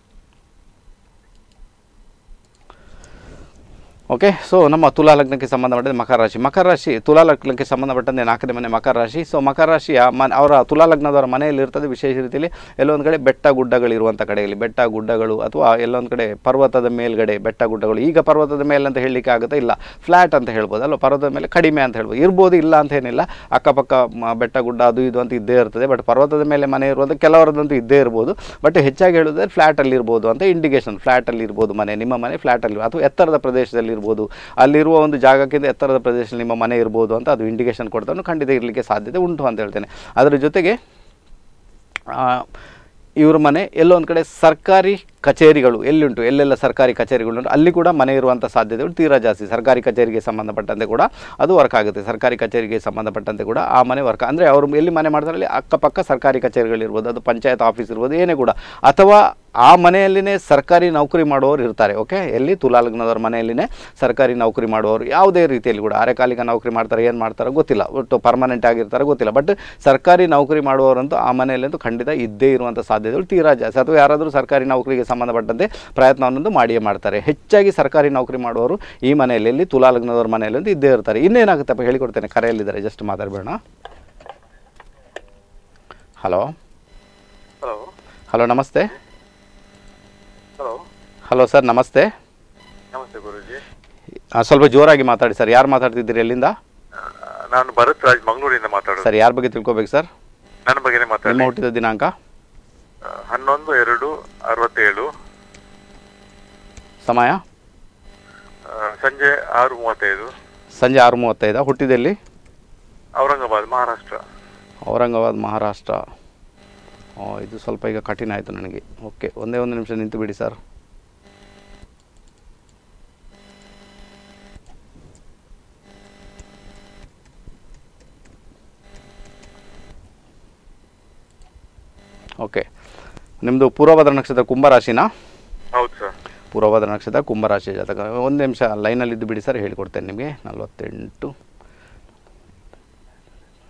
ಓಕೆ ಸೊ ನಮ್ಮ ತುಲಾ ಲಗ್ನಕ್ಕೆ ಸಂಬಂಧಪಟ್ಟಂತೆ ಮಕರ ರಾಶಿ ಮಕರ ರಾಶಿ ತುಲಾ ಲಗ್ನಕ್ಕೆ ಸಂಬಂಧಪಟ್ಟಂತೆ ನಾಲ್ಕನೇ ಮನೆ ಮಕರ ರಾಶಿ ಸೊ ಮಕರ ರಾಶಿಯ ಮನೆ ಅವರ ತುಲಾ ಲಗ್ನದವರ ಮನೆಯಲ್ಲಿ ಇರ್ತದೆ ವಿಶೇಷ ರೀತಿಯಲ್ಲಿ ಎಲ್ಲೊಂದು ಕಡೆ ಬೆಟ್ಟ ಗುಡ್ಡಗಳಿರುವಂಥ ಕಡೆಯಲ್ಲಿ ಬೆಟ್ಟ ಗುಡ್ಡಗಳು ಅಥವಾ ಎಲ್ಲೊಂದು ಕಡೆ ಪರ್ವತದ ಮೇಲ್ಗಡೆ ಬೆಟ್ಟ ಗುಡ್ಡಗಳು ಈಗ ಪರ್ವತದ ಮೇಲೆ ಅಂತ ಹೇಳಲಿಕ್ಕೆ ಆಗುತ್ತೆ ಇಲ್ಲ ಫ್ಲ್ಯಾಟ್ ಅಂತ ಹೇಳ್ಬೋದು ಅಲ್ವಾ ಪರ್ವತದ ಮೇಲೆ ಕಡಿಮೆ ಅಂತ ಹೇಳ್ಬೋದು ಇರ್ಬೋದು ಇಲ್ಲ ಅಂತ ಏನಿಲ್ಲ ಅಕ್ಕಪಕ್ಕ ಮ- ಬೆಟ್ಟ ಗುಡ್ಡ ಅದು ಇದು ಅಂತ ಇದ್ದೇ ಇರ್ತದೆ ಬಟ್ ಪರ್ವತದ ಮೇಲೆ ಮನೆ ಇರುವುದು ಕೆಲವರದಂತೂ ಇದ್ದೇ ಇರ್ಬೋದು ಬಟ್ ಹೆಚ್ಚಾಗಿ ಹೇಳೋದ್ರೆ ಫ್ಲ್ಯಾಟಲ್ಲಿ ಇರ್ಬೋದು ಅಂತ ಇಂಡಿಕೇಶನ್ ಫ್ಲ್ಯಾಟಲ್ಲಿ ಇರ್ಬೋದು ಮನೆ ನಿಮ್ಮ ಮನೆ ಫ್ಲ್ಯಾಟಲ್ಲಿ ಅಥವಾ ಎತ್ತರದ ಪ್ರದೇಶದಲ್ಲಿ ಇರ್ಬೋದು ಅಲ್ಲಿರುವ ಒಂದು ಜಾಗಕ್ಕಿಂತ ಎತ್ತರದ ಪ್ರದೇಶದಲ್ಲಿ ನಿಮ್ಮ ಮನೆ ಇರ್ಬೋದು ಅಂತ ಅದು ಇಂಡಿಕೇಶನ್ ಕೊಡ್ತಾನು ಖಂಡಿತ ಇರಲಿಕ್ಕೆ ಸಾಧ್ಯತೆ ಉಂಟು ಅಂತ ಹೇಳ್ತೇನೆ ಅದರ ಜೊತೆಗೆ ಆ, ಇವ್ರ ಮನೆ ಎಲ್ಲೋ ಒಂದು ಕಡೆ ಸರ್ಕಾರಿ ಕಚೇರಿಗಳು ಎಲ್ಲಿಂಟು ಎಲ್ಲೆಲ್ಲ ಸರ್ಕಾರಿ ಕಚೇರಿಗಳುಂಟು ಅಲ್ಲಿ ಕೂಡ ಮನೆ ಇರುವಂಥ ಸಾಧ್ಯತೆಗಳು ತೀರಾ ಜಾಸ್ತಿ ಸರ್ಕಾರಿ ಕಚೇರಿಗೆ ಸಂಬಂಧಪಟ್ಟಂತೆ ಕೂಡ ಅದು ವರ್ಕ್ ಆಗುತ್ತೆ ಸರ್ಕಾರಿ ಕಚೇರಿಗೆ ಸಂಬಂಧಪಟ್ಟಂತೆ ಕೂಡ ಆ ಮನೆ ವರ್ಕ್ ಅಂದರೆ ಅವರು ಎಲ್ಲಿ ಮನೆ ಮಾಡ್ತಾರೆ ಅಲ್ಲಿ ಅಕ್ಕಪಕ್ಕ ಸರ್ಕಾರಿ ಕಚೇರಿಗಳಿರ್ಬೋದು ಅದು ಪಂಚಾಯತ್ ಆಫೀಸ್ ಇರ್ಬೋದು ಏನೇ ಕೂಡ ಅಥವಾ ಆ ಮನೆಯಲ್ಲಿನೇ ಸರ್ಕಾರಿ ನೌಕರಿ ಮಾಡುವವರು ಇರ್ತಾರೆ ಓಕೆ ಎಲ್ಲಿ ತುಲಾ ಲಗ್ನದವ್ರ ಮನೆಯಲ್ಲಿನೇ ಸರ್ಕಾರಿ ನೌಕರಿ ಮಾಡುವವರು ಯಾವುದೇ ರೀತಿಯಲ್ಲಿ ಕೂಡ ಅರೆಕಾಲಿಕ ನೌಕರಿ ಮಾಡ್ತಾರೆ ಏನು ಮಾಡ್ತಾರೋ ಗೊತ್ತಿಲ್ಲ ಒಟ್ಟು ಪರ್ಮನೆಂಟ್ ಆಗಿರ್ತಾರೆ ಗೊತ್ತಿಲ್ಲ ಬಟ್ ಸರ್ಕಾರಿ ನೌಕರಿ ಮಾಡುವವರಂತೂ ಆ ಮನೆಯಲ್ಲಂತೂ ಖಂಡಿತ ಇದ್ದೇ ಇರುವಂಥ ಸಾಧ್ಯತೆಗಳು ತೀರಾ ಜಾಸ್ತಿ ಅಥವಾ ಯಾರಾದರೂ ಸರ್ಕಾರಿ ನೌಕರಿಗೆ ಸಂಬಂಧಪಟ್ಟಂತೆ ಪ್ರಯತ್ನವನ್ನೊಂದು ಮಾಡಿಯೇ ಮಾಡ್ತಾರೆ ಹೆಚ್ಚಾಗಿ ಸರ್ಕಾರಿ ನೌಕರಿ ಮಾಡುವವರು ಈ ಮನೆಯಲ್ಲಿ ಎಲ್ಲಿ ತುಲಾ ಲಗ್ನದವ್ರ ಮನೆಯಲ್ಲಂತೂ ಇದ್ದೇ ಇರ್ತಾರೆ ಇನ್ನೇನಾಗುತ್ತಪ್ಪ ಹೇಳಿಕೊಡ್ತೇನೆ ಕರೆಯಲ್ಲಿದ್ದಾರೆ ಜಸ್ಟ್ ಮಾತಾಡಬೇಡ ಹಲೋ ಹಲೋ ಹಲೋ ನಮಸ್ತೆ ಹಲೋ ಹಲೋ ಸರ್ ನಮಸ್ತೆ ನಮಸ್ತೆ ಗುರುಜಿ ಆ, ಸ್ವಲ್ಪ ಜೋರಾಗಿ ಮಾತಾಡಿ ಸರ್ ಯಾರು ಮಾತಾಡ್ತಿದ್ದೀರಿ ಎಲ್ಲಿಂದ ಆ, ನಾನು ಭರತ್ ರಾಜ್ ಮಂಗಳೂರಿಂದ ಮಾತಾಡೋದು ಸರ್ ಯಾರ ಬಗ್ಗೆ ತಿಳ್ಕೊಬೇಕು ಸರ್ ನನ್ನ ಬಗ್ಗೆನೇ ಮಾತಾಡಿ ನಿಮ್ಮ ಹುಟ್ಟಿದ ದಿನಾಂಕ ಆ, ಹನ್ನೊಂದು ಎರಡು ಅರವತ್ತೇಳು ಸಮಯ ಆ, ಸಂಜೆ ಆರು ಮೂವತ್ತೈದು ಸಂಜೆ ಆರು ಮೂವತ್ತೈದು ಹುಟ್ಟಿದಲ್ಲಿ ಔರಂಗಾಬಾದ್ ಮಹಾರಾಷ್ಟ್ರ ಔರಂಗಾಬಾದ್ ಮಹಾರಾಷ್ಟ್ರ ಓ ಇದು ಸ್ವಲ್ಪ ಈಗ ಕಠಿಣ ಆಯಿತು ನನಗೆ ಓಕೆ ಒಂದೇ ಒಂದು ನಿಮಿಷ ನಿಂತು ಬಿಡಿ ಸರ್ ಓಕೆ ನಿಮ್ಮದು ಪೂರ್ವಭದ್ರ ನಕ್ಷತ್ರ ಕುಂಭರಾಶಿನಾ ಹೌದು ಸರ್ ಪೂರ್ವಭದ್ರ ನಕ್ಷತ್ರ ಕುಂಭರಾಶಿ ಜಾತಕ ಒಂದು ನಿಮಿಷ ಲೈನಲ್ಲಿ ಇದ್ದು ಬಿಡಿ ಸರ್ ಹೇಳಿಕೊಡ್ತೇನೆ ನಿಮಗೆ ನಲವತ್ತೆಂಟು ಓಕೆ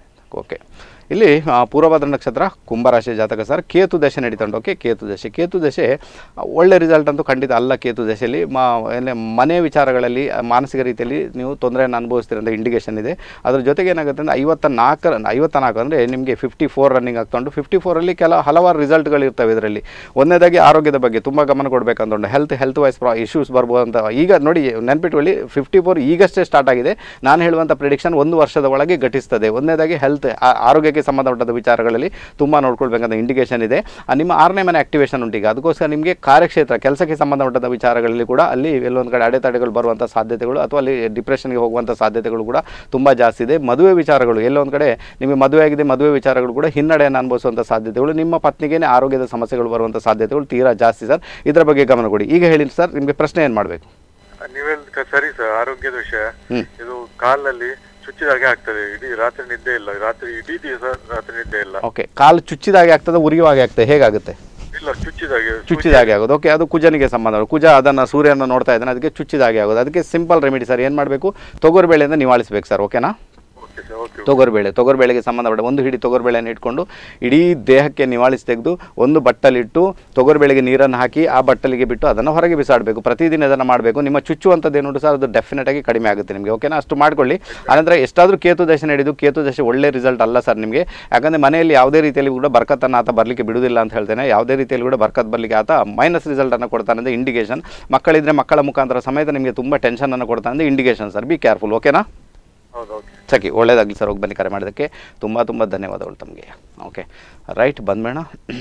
ಓಕೆ ಇಲ್ಲಿ ಆ, ಪೂರ್ವಭದ್ರ ನಕ್ಷತ್ರ ಕುಂಭರಾಶಿ ಜಾತಕ ಸರ್ ಕೇತು ದಶೆ ನಡೀತಾ ಉಂಟು ಓಕೆ ಕೇತು ದಶೆ ಕೇತು ದಶೆ ಆ, ಒಳ್ಳೆ ರಿಸಲ್ಟ್ ಅಂತೂ ಖಂಡಿತ ಅಲ್ಲ ಕೇತು ದಶೆಯಲ್ಲಿ ಮಾ ಏನೇ ಮನೆ ವಿಚಾರಗಳಲ್ಲಿ ಆ, ಮಾನಸಿಕ ರೀತಿಯಲ್ಲಿ ನೀವು ತೊಂದರೆಯನ್ನು ಅನುಭವಿಸ್ತೀರಂತ ಇಂಡಿಕೇಷನ್ ಇದೆ ಅದ್ರ ಜೊತೆಗೆ ಏನಾಗುತ್ತೆ ಅಂದರೆ ಐವತ್ತ ನಾಲ್ಕರ ಐವತ್ತ ನಾಲ್ಕು ಅಂದರೆ ನಿಮಗೆ ಫಿಫ್ಟಿ ಫೋರ್ ರನ್ನಿಂಗ್ ಆಗ್ತಾ ಉಂಟು ಫಿಫ್ಟಿ ಫೋರಲ್ಲಿ ಕೆಲ ಹಲವಾರು ರಿಸಲ್ಟ್ಗಳು ಇರ್ತವೆ ಇದರಲ್ಲಿ ಒಂದನೇದಾಗಿ ಆರೋಗ್ಯದ ಬಗ್ಗೆ ತುಂಬ ಗಮನ ಕೊಡಬೇಕಂತ ಉಂಟು ಹೆಲ್ತ್ ಹೆಲ್ತ್ ವೈಸ್ ಪ್ರಾ ಇಶ್ಯೂಸ್ ಬರ್ಬೋದು ಅಂತ ಈಗ ನೋಡಿ ನೆನ್ಪಿಟ್ಕೊಳ್ಳಿ ಫಿಫ್ಟಿ ಫೋರ್ ಈಗಷ್ಟೇ ಸ್ಟಾರ್ಟ್ ಆಗಿದೆ ನಾನು ಹೇಳುವಂಥ ಪ್ರಿಡಿಕ್ಷನ್ ಒಂದು ವರ್ಷದ ಒಳಗೆ ಘಟಿಸ್ತದೆ ಒಂದನೇದಾಗಿ ಹೆಲ್ತ್ ಆರೋಗ್ಯಕ್ಕೆ ಸಂಬಂಧಪಟ್ಟದ ವಿಚಾರಗಳಲ್ಲಿ ತುಂಬ ನೋಡ್ಕೊಳ್ಬೇಕಂತ ಇಂಡಿಕೇಷನ್ ಇದೆ ಆ, ನಿಮ್ಮ ಆರನೇ ಮನೆ ಆಕ್ಟಿವೇಶನ್ ಉಂಟು ಈಗ ಅದಕ್ಕೋಸ್ಕರ ನಿಮಗೆ ಕಾರ್ಯಕ್ಷೇತ್ರ ಕೆಲಸಕ್ಕೆ ಸಂಬಂಧಪಟ್ಟದ ವಿಚಾರಗಳಲ್ಲಿ ಕೂಡ ಅಲ್ಲಿ ಎಲ್ಲೊಂದು ಕಡೆ ಅಡೆತಡೆಗಳು ಬರುವಂಥ ಸಾಧ್ಯತೆಗಳು ಅಥವಾ ಅಲ್ಲಿ ಡಿಪ್ರೆಷನ್ಗೆ ಹೋಗುವಂಥ ಸಾಧ್ಯತೆಗಳು ಕೂಡ ತುಂಬ ಜಾಸ್ತಿ ಇದೆ ಮದುವೆ ವಿಚಾರಗಳು ಎಲ್ಲೊಂದು ಕಡೆ ನಿಮಗೆ ಮದುವೆ ಆಗಿದೆ ಮದುವೆ ವಿಚಾರಗಳು ಕೂಡ ಹಿನ್ನಡೆಯನ್ನು ಅನುಭವಿಸುವಂಥ ಸಾಧ್ಯತೆಗಳು ನಿಮ್ಮ ಪತ್ನಿಗೇನೆ ಆರೋಗ್ಯದ ಸಮಸ್ಯೆಗಳು ಬರುವಂಥ ಸಾಧ್ಯತೆಗಳು ತೀರಾ ಜಾಸ್ತಿ ಸರ್ ಇದರ ಬಗ್ಗೆ ಗಮನ ಕೊಡಿ ಈಗ ಹೇಳಿ ಸರ್ ನಿಮಗೆ ಪ್ರಶ್ನೆ ಏನು ಮಾಡಬೇಕು ನೀವೆಲ್ಲ ಸರಿ ಸರ್ ಆರೋಗ್ಯದ ವಿಷಯ ಹ್ಮ್. ಇದು ಕಾಲಲ್ಲಿ ಚುಚ್ಚಿದಾಗೆ ಆಗ್ತದೆ ಇಡೀ ರಾತ್ರಿ ನಿದ್ದೆ ಇಲ್ಲ ರಾತ್ರಿ ಇಡೀ ದಿವಸ ರಾತ್ರಿ ನಿದ್ದೆ ಇಲ್ಲ ಓಕೆ ಕಾಲು ಚುಚ್ಚಿದಾಗೆ ಆಗ್ತದೆ ಉರಿಯುವಾಗೆ ಆಗ್ತದೆ ಹೇಗಾಗುತ್ತೆ ಇಲ್ಲ ಚುಚ್ಚಿದಾಗೆ ಚುಚ್ಚಿದಾಗೆ ಆಗೋದು ಓಕೆ ಅದು ಕುಜನಿಗೆ ಸಂಬಂಧ ಕುಜ ಅದನ್ನು ಸೂರ್ಯನ ನೋಡ್ತಾ ಇದ್ದಾನೆ ಅದಕ್ಕೆ ಚುಚ್ಚಿದಾಗೆ ಆಗೋದು ಅದಕ್ಕೆ ಸಿಂಪಲ್ ರೆಮಿಡಿ ಸರ್ ಏನು ಮಾಡಬೇಕು ತೊಗರುಬೇಳೆಯಿಂದ ನಿವಾಳಿಸ್ಬೇಕು ಸರ್ ಓಕೆನಾ ಓಕೆ ಸರ್ ಓಕೆ ತೊಗರುಬೇಳೆ ತೊಗರುಬೇಳೆಗೆ ಸಂಬಂಧಪಟ್ಟ ಒಂದು ಹಿಡಿ ತೊಗರುಬೇಳೆಯನ್ನು ಇಟ್ಕೊಂಡು ಇಡೀ ದೇಹಕ್ಕೆ ನಿವಾಳಿಸಿ ತೆಗೆದು ಒಂದು ಬಟ್ಟಲಿಟ್ಟು ತೊಗರುಬೇಳೆಗೆ ನೀರನ್ನು ಹಾಕಿ ಆ ಬಟ್ಟಲಿಗೆ ಬಿಟ್ಟು ಅದನ್ನು ಹೊರಗೆ ಬಿಸಾಡಬೇಕು ಪ್ರತಿದಿನ ಅದನ್ನು ಮಾಡಬೇಕು ನಿಮ್ಮ ಚುಚ್ಚುವಂಥದ್ದು ಏನುಂಟು ಸರ್ ಅದು ಡೆಫಿನೆಟ್ ಆಗಿ ಕಡಿಮೆ ಆಗುತ್ತೆ ನಿಮಗೆ ಓಕೆನಾ ಅಷ್ಟು ಮಾಡ್ಕೊಳ್ಳಿ ಆನಂತರ ಎಷ್ಟಾದರೂ ಕೇತು ದಶೆ ನಡೆದು ಕೇತು ದಶೆ ಒಳ್ಳೆ ರಿಸಲ್ಟ್ ಅಲ್ಲ ಸರ್ ನಿಮಗೆ ಯಾಕಂದರೆ ಮನೆಯಲ್ಲಿ ಯಾವುದೇ ರೀತಿಯಲ್ಲಿ ಕೂಡ ಬರ್ಕತ್ತನ್ನು ಆತ ಬರಲಿಕ್ಕೆ ಬಿಡುವುದಿಲ್ಲ ಅಂತ ಹೇಳ್ತೇನೆ ಯಾವುದೇ ರೀತಿಯಲ್ಲಿ ಕೂಡ ಬರ್ಕತ್ ಬರಲಿಕ್ಕೆ ಆತ ಮೈನಸ್ ರಿಸಲ್ಟನ್ನು ಕೊಡ್ತಾನೆ ಅಂದರೆ ಇಂಡಿಕೇಶನ್ ಮಕ್ಕಳಿದ್ರೆ ಮಕ್ಕಳ ಮುಖಾಂತರ ಸಮೇತ ನಿಮಗೆ ತುಂಬ ಟೆನ್ಷನನ್ನು ಕೊಡ್ತಾನೆ ಅಂದರೆ ಇಂಡಿಕೇಶನ್ ಸರ್ ಬಿ ಕೇರ್ಫುಲ್ ಓಕೆನಾ ಹೌದು ಓಕೆ ಸರಿ ಒಳ್ಳೇದಾಗಲಿ ಸರ್ ಹೋಗಿ ಬನ್ನಿ ಕರೆ ಮಾಡೋದಕ್ಕೆ ತುಂಬ ತುಂಬ ಧನ್ಯವಾದಗಳು ತಮಗೆ ಓಕೆ ರೈಟ್ ಬಂದ್ಬೇಡ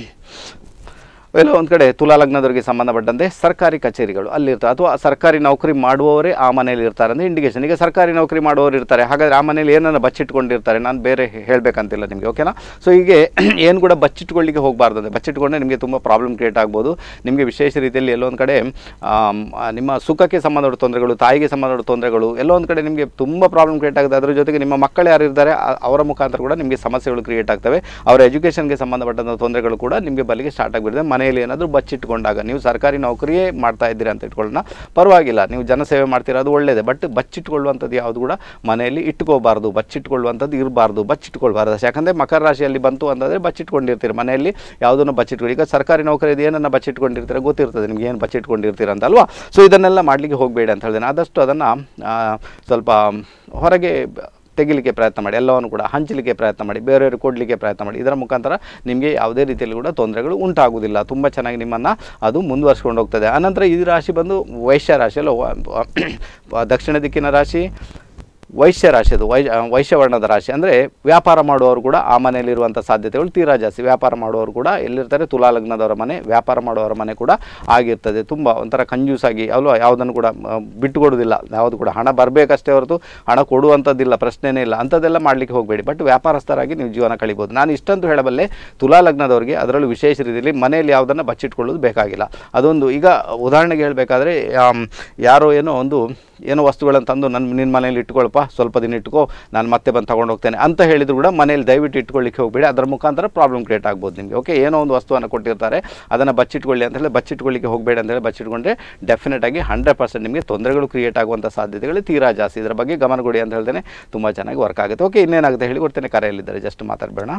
ಎಲ್ಲೋ ಒಂದು ಕಡೆ ತುಲಾ ಲಗ್ನದವರಿಗೆ ಸಂಬಂಧಪಟ್ಟಂತೆ ಸರ್ಕಾರಿ ಕಚೇರಿಗಳು ಅಲ್ಲಿರ್ತಾರೆ ಅಥವಾ ಸರ್ಕಾರಿ ನೌಕರಿ ಮಾಡುವವರೇ ಆ ಮನೇಲಿ ಇರ್ತಾರೆ ಅಂದರೆ ಇಂಡಿಕೇಶನ್ ಈಗ ಸರ್ಕಾರಿ ನೌಕರಿ ಮಾಡುವವರು ಇರ್ತಾರೆ ಹಾಗಾದರೆ ಆ ಮನೇಲಿ ಏನನ್ನು ಬಚ್ಚಿಟ್ಕೊಂಡಿರ್ತಾರೆ ನಾನು ಬೇರೆ ಹೇಳಬೇಕಂತಿಲ್ಲ ನಿಮಗೆ ಓಕೆನಾ ಸೊ ಹೀಗೆ ಏನು ಕೂಡ ಬಚ್ಚಿಟ್ಕೊಳ್ಳಿಕ್ಕೆ ಹೋಗಬಾರ್ದು ಅಂದರೆ ಬಚ್ಚಿಟ್ಕೊಂಡ್ರೆ ನಿಮಗೆ ತುಂಬ ಪ್ರಾಬ್ಲಮ್ ಕ್ರಿಯೇಟ್ ಆಗ್ಬೋದು ನಿಮಗೆ ವಿಶೇಷ ರೀತಿಯಲ್ಲಿ ಎಲ್ಲೋ ಒಂದು ಕಡೆ ಆಮ್, ಆ, ನಿಮ್ಮ ಸುಖಕ್ಕೆ ಸಂಬಂಧಪಟ್ಟ ತೊಂದರೆಗಳು ತಾಯಿಗೆ ಸಂಬಂಧಪಟ್ಟ ತೊಂದರೆಗಳು ಎಲ್ಲೋ ಒಂದು ಕಡೆ ನಿಮಗೆ ತುಂಬ ಪ್ರಾಬ್ಲಮ್ ಕ್ರಿಯೇಟ್ ಆಗುತ್ತೆ ಅದರ ಜೊತೆಗೆ ನಿಮ್ಮ ಮಕ್ಕಳು ಯಾರು ಇರ್ತಾರೆ ಆ- ಅವರ ಮುಖಾಂತರ ಕೂಡ ನಿಮಗೆ ಸಮಸ್ಯೆಗಳು ಕ್ರಿಯೇಟ್ ಆಗ್ತವೆ ಅವರ ಎಜುಕೇಷನ್ಗೆ ಸಂಬಂಧಪಟ್ಟಂಥ ತೊಂದರೆಗಳು ಕೂಡ ನಿಮಗೆ ಬಲಿಗೆ ಸ್ಟಾರ್ಟ್ ಆಗಿಬಿಡುತ್ತೆ ಮನೆಯಲ್ಲಿ ಏನಾದರೂ ಬಚ್ಚಿಟ್ಕೊಂಡಾಗ ನೀವು ಸರ್ಕಾರಿ ನೌಕರಿಯೇ ಮಾಡ್ತಾ ಇದ್ದೀರಿ ಅಂತ ಇಟ್ಕೊಳ್ಳೋಣ ಪರವಾಗಿಲ್ಲ ನೀವು ಜನಸೇವೆ ಮಾಡ್ತೀರಾ ಅದು ಒಳ್ಳೆಯದೇ ಬಟ್ ಬಚ್ಚಿಟ್ಕೊಳ್ಳುವಂಥದ್ದು ಯಾವುದು ಕೂಡ ಮನೆಯಲ್ಲಿ ಇಟ್ಕೋಬಾರ್ದು ಬಚ್ಚಿಟ್ಕೊಳ್ಳುವಂಥದ್ದು ಇರಬಾರ್ದು ಬಚ್ಚಿಟ್ಕೊಳ್ಬಾರ್ದು ಯಾಕಂದರೆ ಮಕರ ರಾಶಿಯಲ್ಲಿ ಬಂತು ಅಂತಂದರೆ ಬಚ್ಚಿಟ್ಕೊಂಡಿರ್ತೀರಿ ಮನೆಯಲ್ಲಿ ಯಾವುದನ್ನು ಬಚ್ಚಿಟ್ಕೊಳ್ಳಿ ಈಗ ಸರ್ಕಾರಿ ನೌಕರಿ ಏನನ್ನು ಬಚ್ಚಿಟ್ಕೊಂಡಿರ್ತೀರ ಗೊತ್ತಿರ್ತದೆ ನಿಮ್ಗೆ ಏನು ಬಚ್ಚಿಟ್ಕೊಂಡಿರ್ತೀರ ಅಂತ ಅಲ್ವಾ ಸೊ ಇದನ್ನೆಲ್ಲ ಮಾಡಲಿಕ್ಕೆ ಹೋಗಬೇಡಿ ಅಂತ ಹೇಳಿದೆ ಆದಷ್ಟು ಅದನ್ನು ಸ್ವಲ್ಪ ಹೊರಗೆ ತೆಗಿಲಿಕ್ಕೆ ಪ್ರಯತ್ನ ಮಾಡಿ ಎಲ್ಲವನ್ನು ಕೂಡ ಹಂಚಲಿಕ್ಕೆ ಪ್ರಯತ್ನ ಮಾಡಿ ಬೇರೆಯವರು ಕೊಡಲಿಕ್ಕೆ ಪ್ರಯತ್ನ ಮಾಡಿ ಇದರ ಮುಖಾಂತರ ನಿಮಗೆ ಯಾವುದೇ ರೀತಿಯಲ್ಲಿ ಕೂಡ ತೊಂದರೆಗಳು ಉಂಟಾಗುವುದಿಲ್ಲ ತುಂಬ ಚೆನ್ನಾಗಿ ನಿಮ್ಮನ್ನು ಅದು ಮುಂದುವರ್ಸ್ಕೊಂಡು ಹೋಗ್ತದೆ ಆನಂತರ ಈ ರಾಶಿ ಬಂದು ವೈಶ್ಯ ರಾಶಿ ಅಲ್ಲ ವ- ದಕ್ಷಿಣ ದಿಕ್ಕಿನ ರಾಶಿ ವೈಶ್ಯ ರಾಶಿ ಅದು ವೈ ವೈಶ್ಯವರ್ಣದ ರಾಶಿ ಅಂದರೆ ವ್ಯಾಪಾರ ಮಾಡುವವರು ಕೂಡ ಆ ಮನೆಯಲ್ಲಿರುವಂಥ ಸಾಧ್ಯತೆಗಳು ತೀರಾ ಜಾಸ್ತಿ ವ್ಯಾಪಾರ ಮಾಡುವವರು ಕೂಡ ಎಲ್ಲಿರ್ತಾರೆ ತುಲಾ ಲಗ್ನದವರ ಮನೆ ವ್ಯಾಪಾರ ಮಾಡುವವರ ಮನೆ ಕೂಡ ಆಗಿರ್ತದೆ ತುಂಬ ಒಂಥರ ಕಂಜೂಸಾಗಿ ಅಲ್ವಾ ಯಾವುದನ್ನು ಕೂಡ ಆ, ಬಿಟ್ಟುಕೊಡೋದಿಲ್ಲ ಯಾವುದು ಕೂಡ ಹಣ ಬರಬೇಕಷ್ಟೇ ಹೊರತು ಹಣ ಕೊಡುವಂಥದ್ದಿಲ್ಲ ಪ್ರಶ್ನೆನೇ ಇಲ್ಲ ಅಂಥದ್ದೆಲ್ಲ ಮಾಡಲಿಕ್ಕೆ ಹೋಗಬೇಡಿ ಬಟ್ ವ್ಯಾಪಾರಸ್ಥರಾಗಿ ನೀವು ಜೀವನ ಕಳಿಬೋದು ನಾನು ಇಷ್ಟಂತೂ ಹೇಳಬಲ್ಲೆ ತುಲಾ ಲಗ್ನದವರಿಗೆ ಅದರಲ್ಲೂ ವಿಶೇಷ ರೀತಿಯಲ್ಲಿ ಮನೆಯಲ್ಲಿ ಯಾವುದನ್ನು ಬಚ್ಚಿಟ್ಕೊಳ್ಳೋದು ಬೇಕಾಗಿಲ್ಲ ಅದೊಂದು ಈಗ ಉದಾಹರಣೆಗೆ ಹೇಳಬೇಕಾದ್ರೆ ಯಾರೋ ಏನೋ ಒಂದು ಏನೋ ವಸ್ತುಗಳನ್ನು ತಂದು ನನ್ನ ನಿನ್ನ ಮನೇಲಿ ಇಟ್ಕೊಳಪ್ಪ ಸ್ವಲ್ಪ ದಿನ ಇಟ್ಕೋ ನಾನು ಮತ್ತೆ ಬಂದು ತೊಗೊಂಡು ಹೋಗ್ತೇನೆ ಅಂತ ಹೇಳಿದ್ರು ಕೂಡ ಮನೇಲಿ ದಯವಿಟ್ಟು ಇಟ್ಕೊಳ್ಳಿಕ್ಕೆ ಹೋಗಬೇಡಿ ಅದರ ಮುಖಾಂತರ ಪ್ರಾಬ್ಲಮ್ ಕ್ರಿಯೇಟ್ ಆಗ್ಬೋದು ನಿಮಗೆ ಓಕೆ ಏನೋ ಒಂದು ವಸ್ತುವನ್ನು ಕೊಟ್ಟಿರ್ತಾರೆ ಅದನ್ನು ಬಚ್ಚಿಟ್ಕೊಳ್ಳಿ ಅಂತ ಹೇಳಿ ಬಚ್ಚಿಟ್ಕೊಳ್ಳಿಕ್ಕೆ ಹೋಗಬೇಡಿ ಅಂತ ಹೇಳಿ ಬಚ್ಚಿಟ್ಕೊಂಡ್ರೆ ಡೆಫಿನೆಟ್ ಆಗಿ ಹಂಡ್ರೆಡ್ ಪರ್ಸೆಂಟ್ ನಿಮಗೆ ತೊಂದರೆಗಳು ಕ್ರಿಯೇಟ್ ಆಗುವಂಥ ಸಾಧ್ಯತೆಗಳು ತೀರಾ ಜಾಸ್ತಿ ಇದರ ಬಗ್ಗೆ ಗಮನ ಕೊಡಿ ಅಂತ ಹೇಳ್ತೇನೆ ತುಂಬ ಚೆನ್ನಾಗಿ ವರ್ಕ್ ಆಗುತ್ತೆ ಓಕೆ ಇನ್ನೇನಾಗುತ್ತೆ ಹೇಳಿ ಕೊಡ್ತೇನೆ ಕರೆಯಲ್ಲಿದ್ದಾರೆ ಜಸ್ಟ್ ಮಾತಾಡಬೇಡ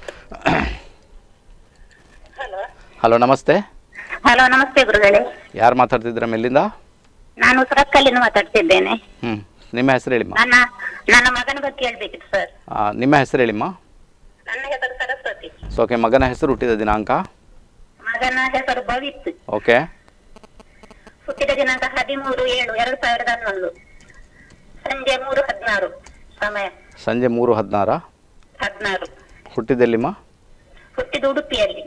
ಹಲೋ ಹಲೋ ನಮಸ್ತೆ ಹಲೋ ನಮಸ್ತೆ ಗುರುಗಳೇ ಯಾರು ಮಾತಾಡ್ತಿದ್ದೀರ ಮೇಲಿಂದ ನಾನು ಸುರಕ್ಕಲ್ಲಿಂದ ಮಾತಾಡ್ತಿದ್ದೇನೆ ಹ್ಞೂ ನಿಮ್ಮ ಹೆಸರು ಹೇಳಿಮ್ಮ ನನ್ನ ನನ್ನ ಮಗನ ಬಗ್ಗೆ ಹೇಳ್ಬೇಕಿತ್ತು ಸರ್ ಆ, ನಿಮ್ಮ ಹೆಸರು ಹೇಳಿಮ್ಮ ನನ್ನ ಹೆಸರು ಸರಸ್ವತಿ ಸೊ ಓಕೆ ಮಗನ ಹೆಸರು ಹುಟ್ಟಿದ ದಿನಾಂಕ ಮಗನ ಹೆಸರು ಭವಿತ್ ಓಕೆ ಹುಟ್ಟಿದ ದಿನಾಂಕ ಹದಿಮೂರು ಏಳು ಎರಡು ಸಾವಿರದ ಹನ್ನೊಂದು ಸಂಜೆ ಮೂರು ಹದಿನಾರು ಸಮಯ ಸಂಜೆ ಮೂರು ಹದಿನಾರ ಹದಿನಾರು ಹುಟ್ಟಿದ್ದೆಲ್ಲಿಮ್ಮ ಹುಟ್ಟಿದ ಉಡುಪಿಯಲ್ಲಿ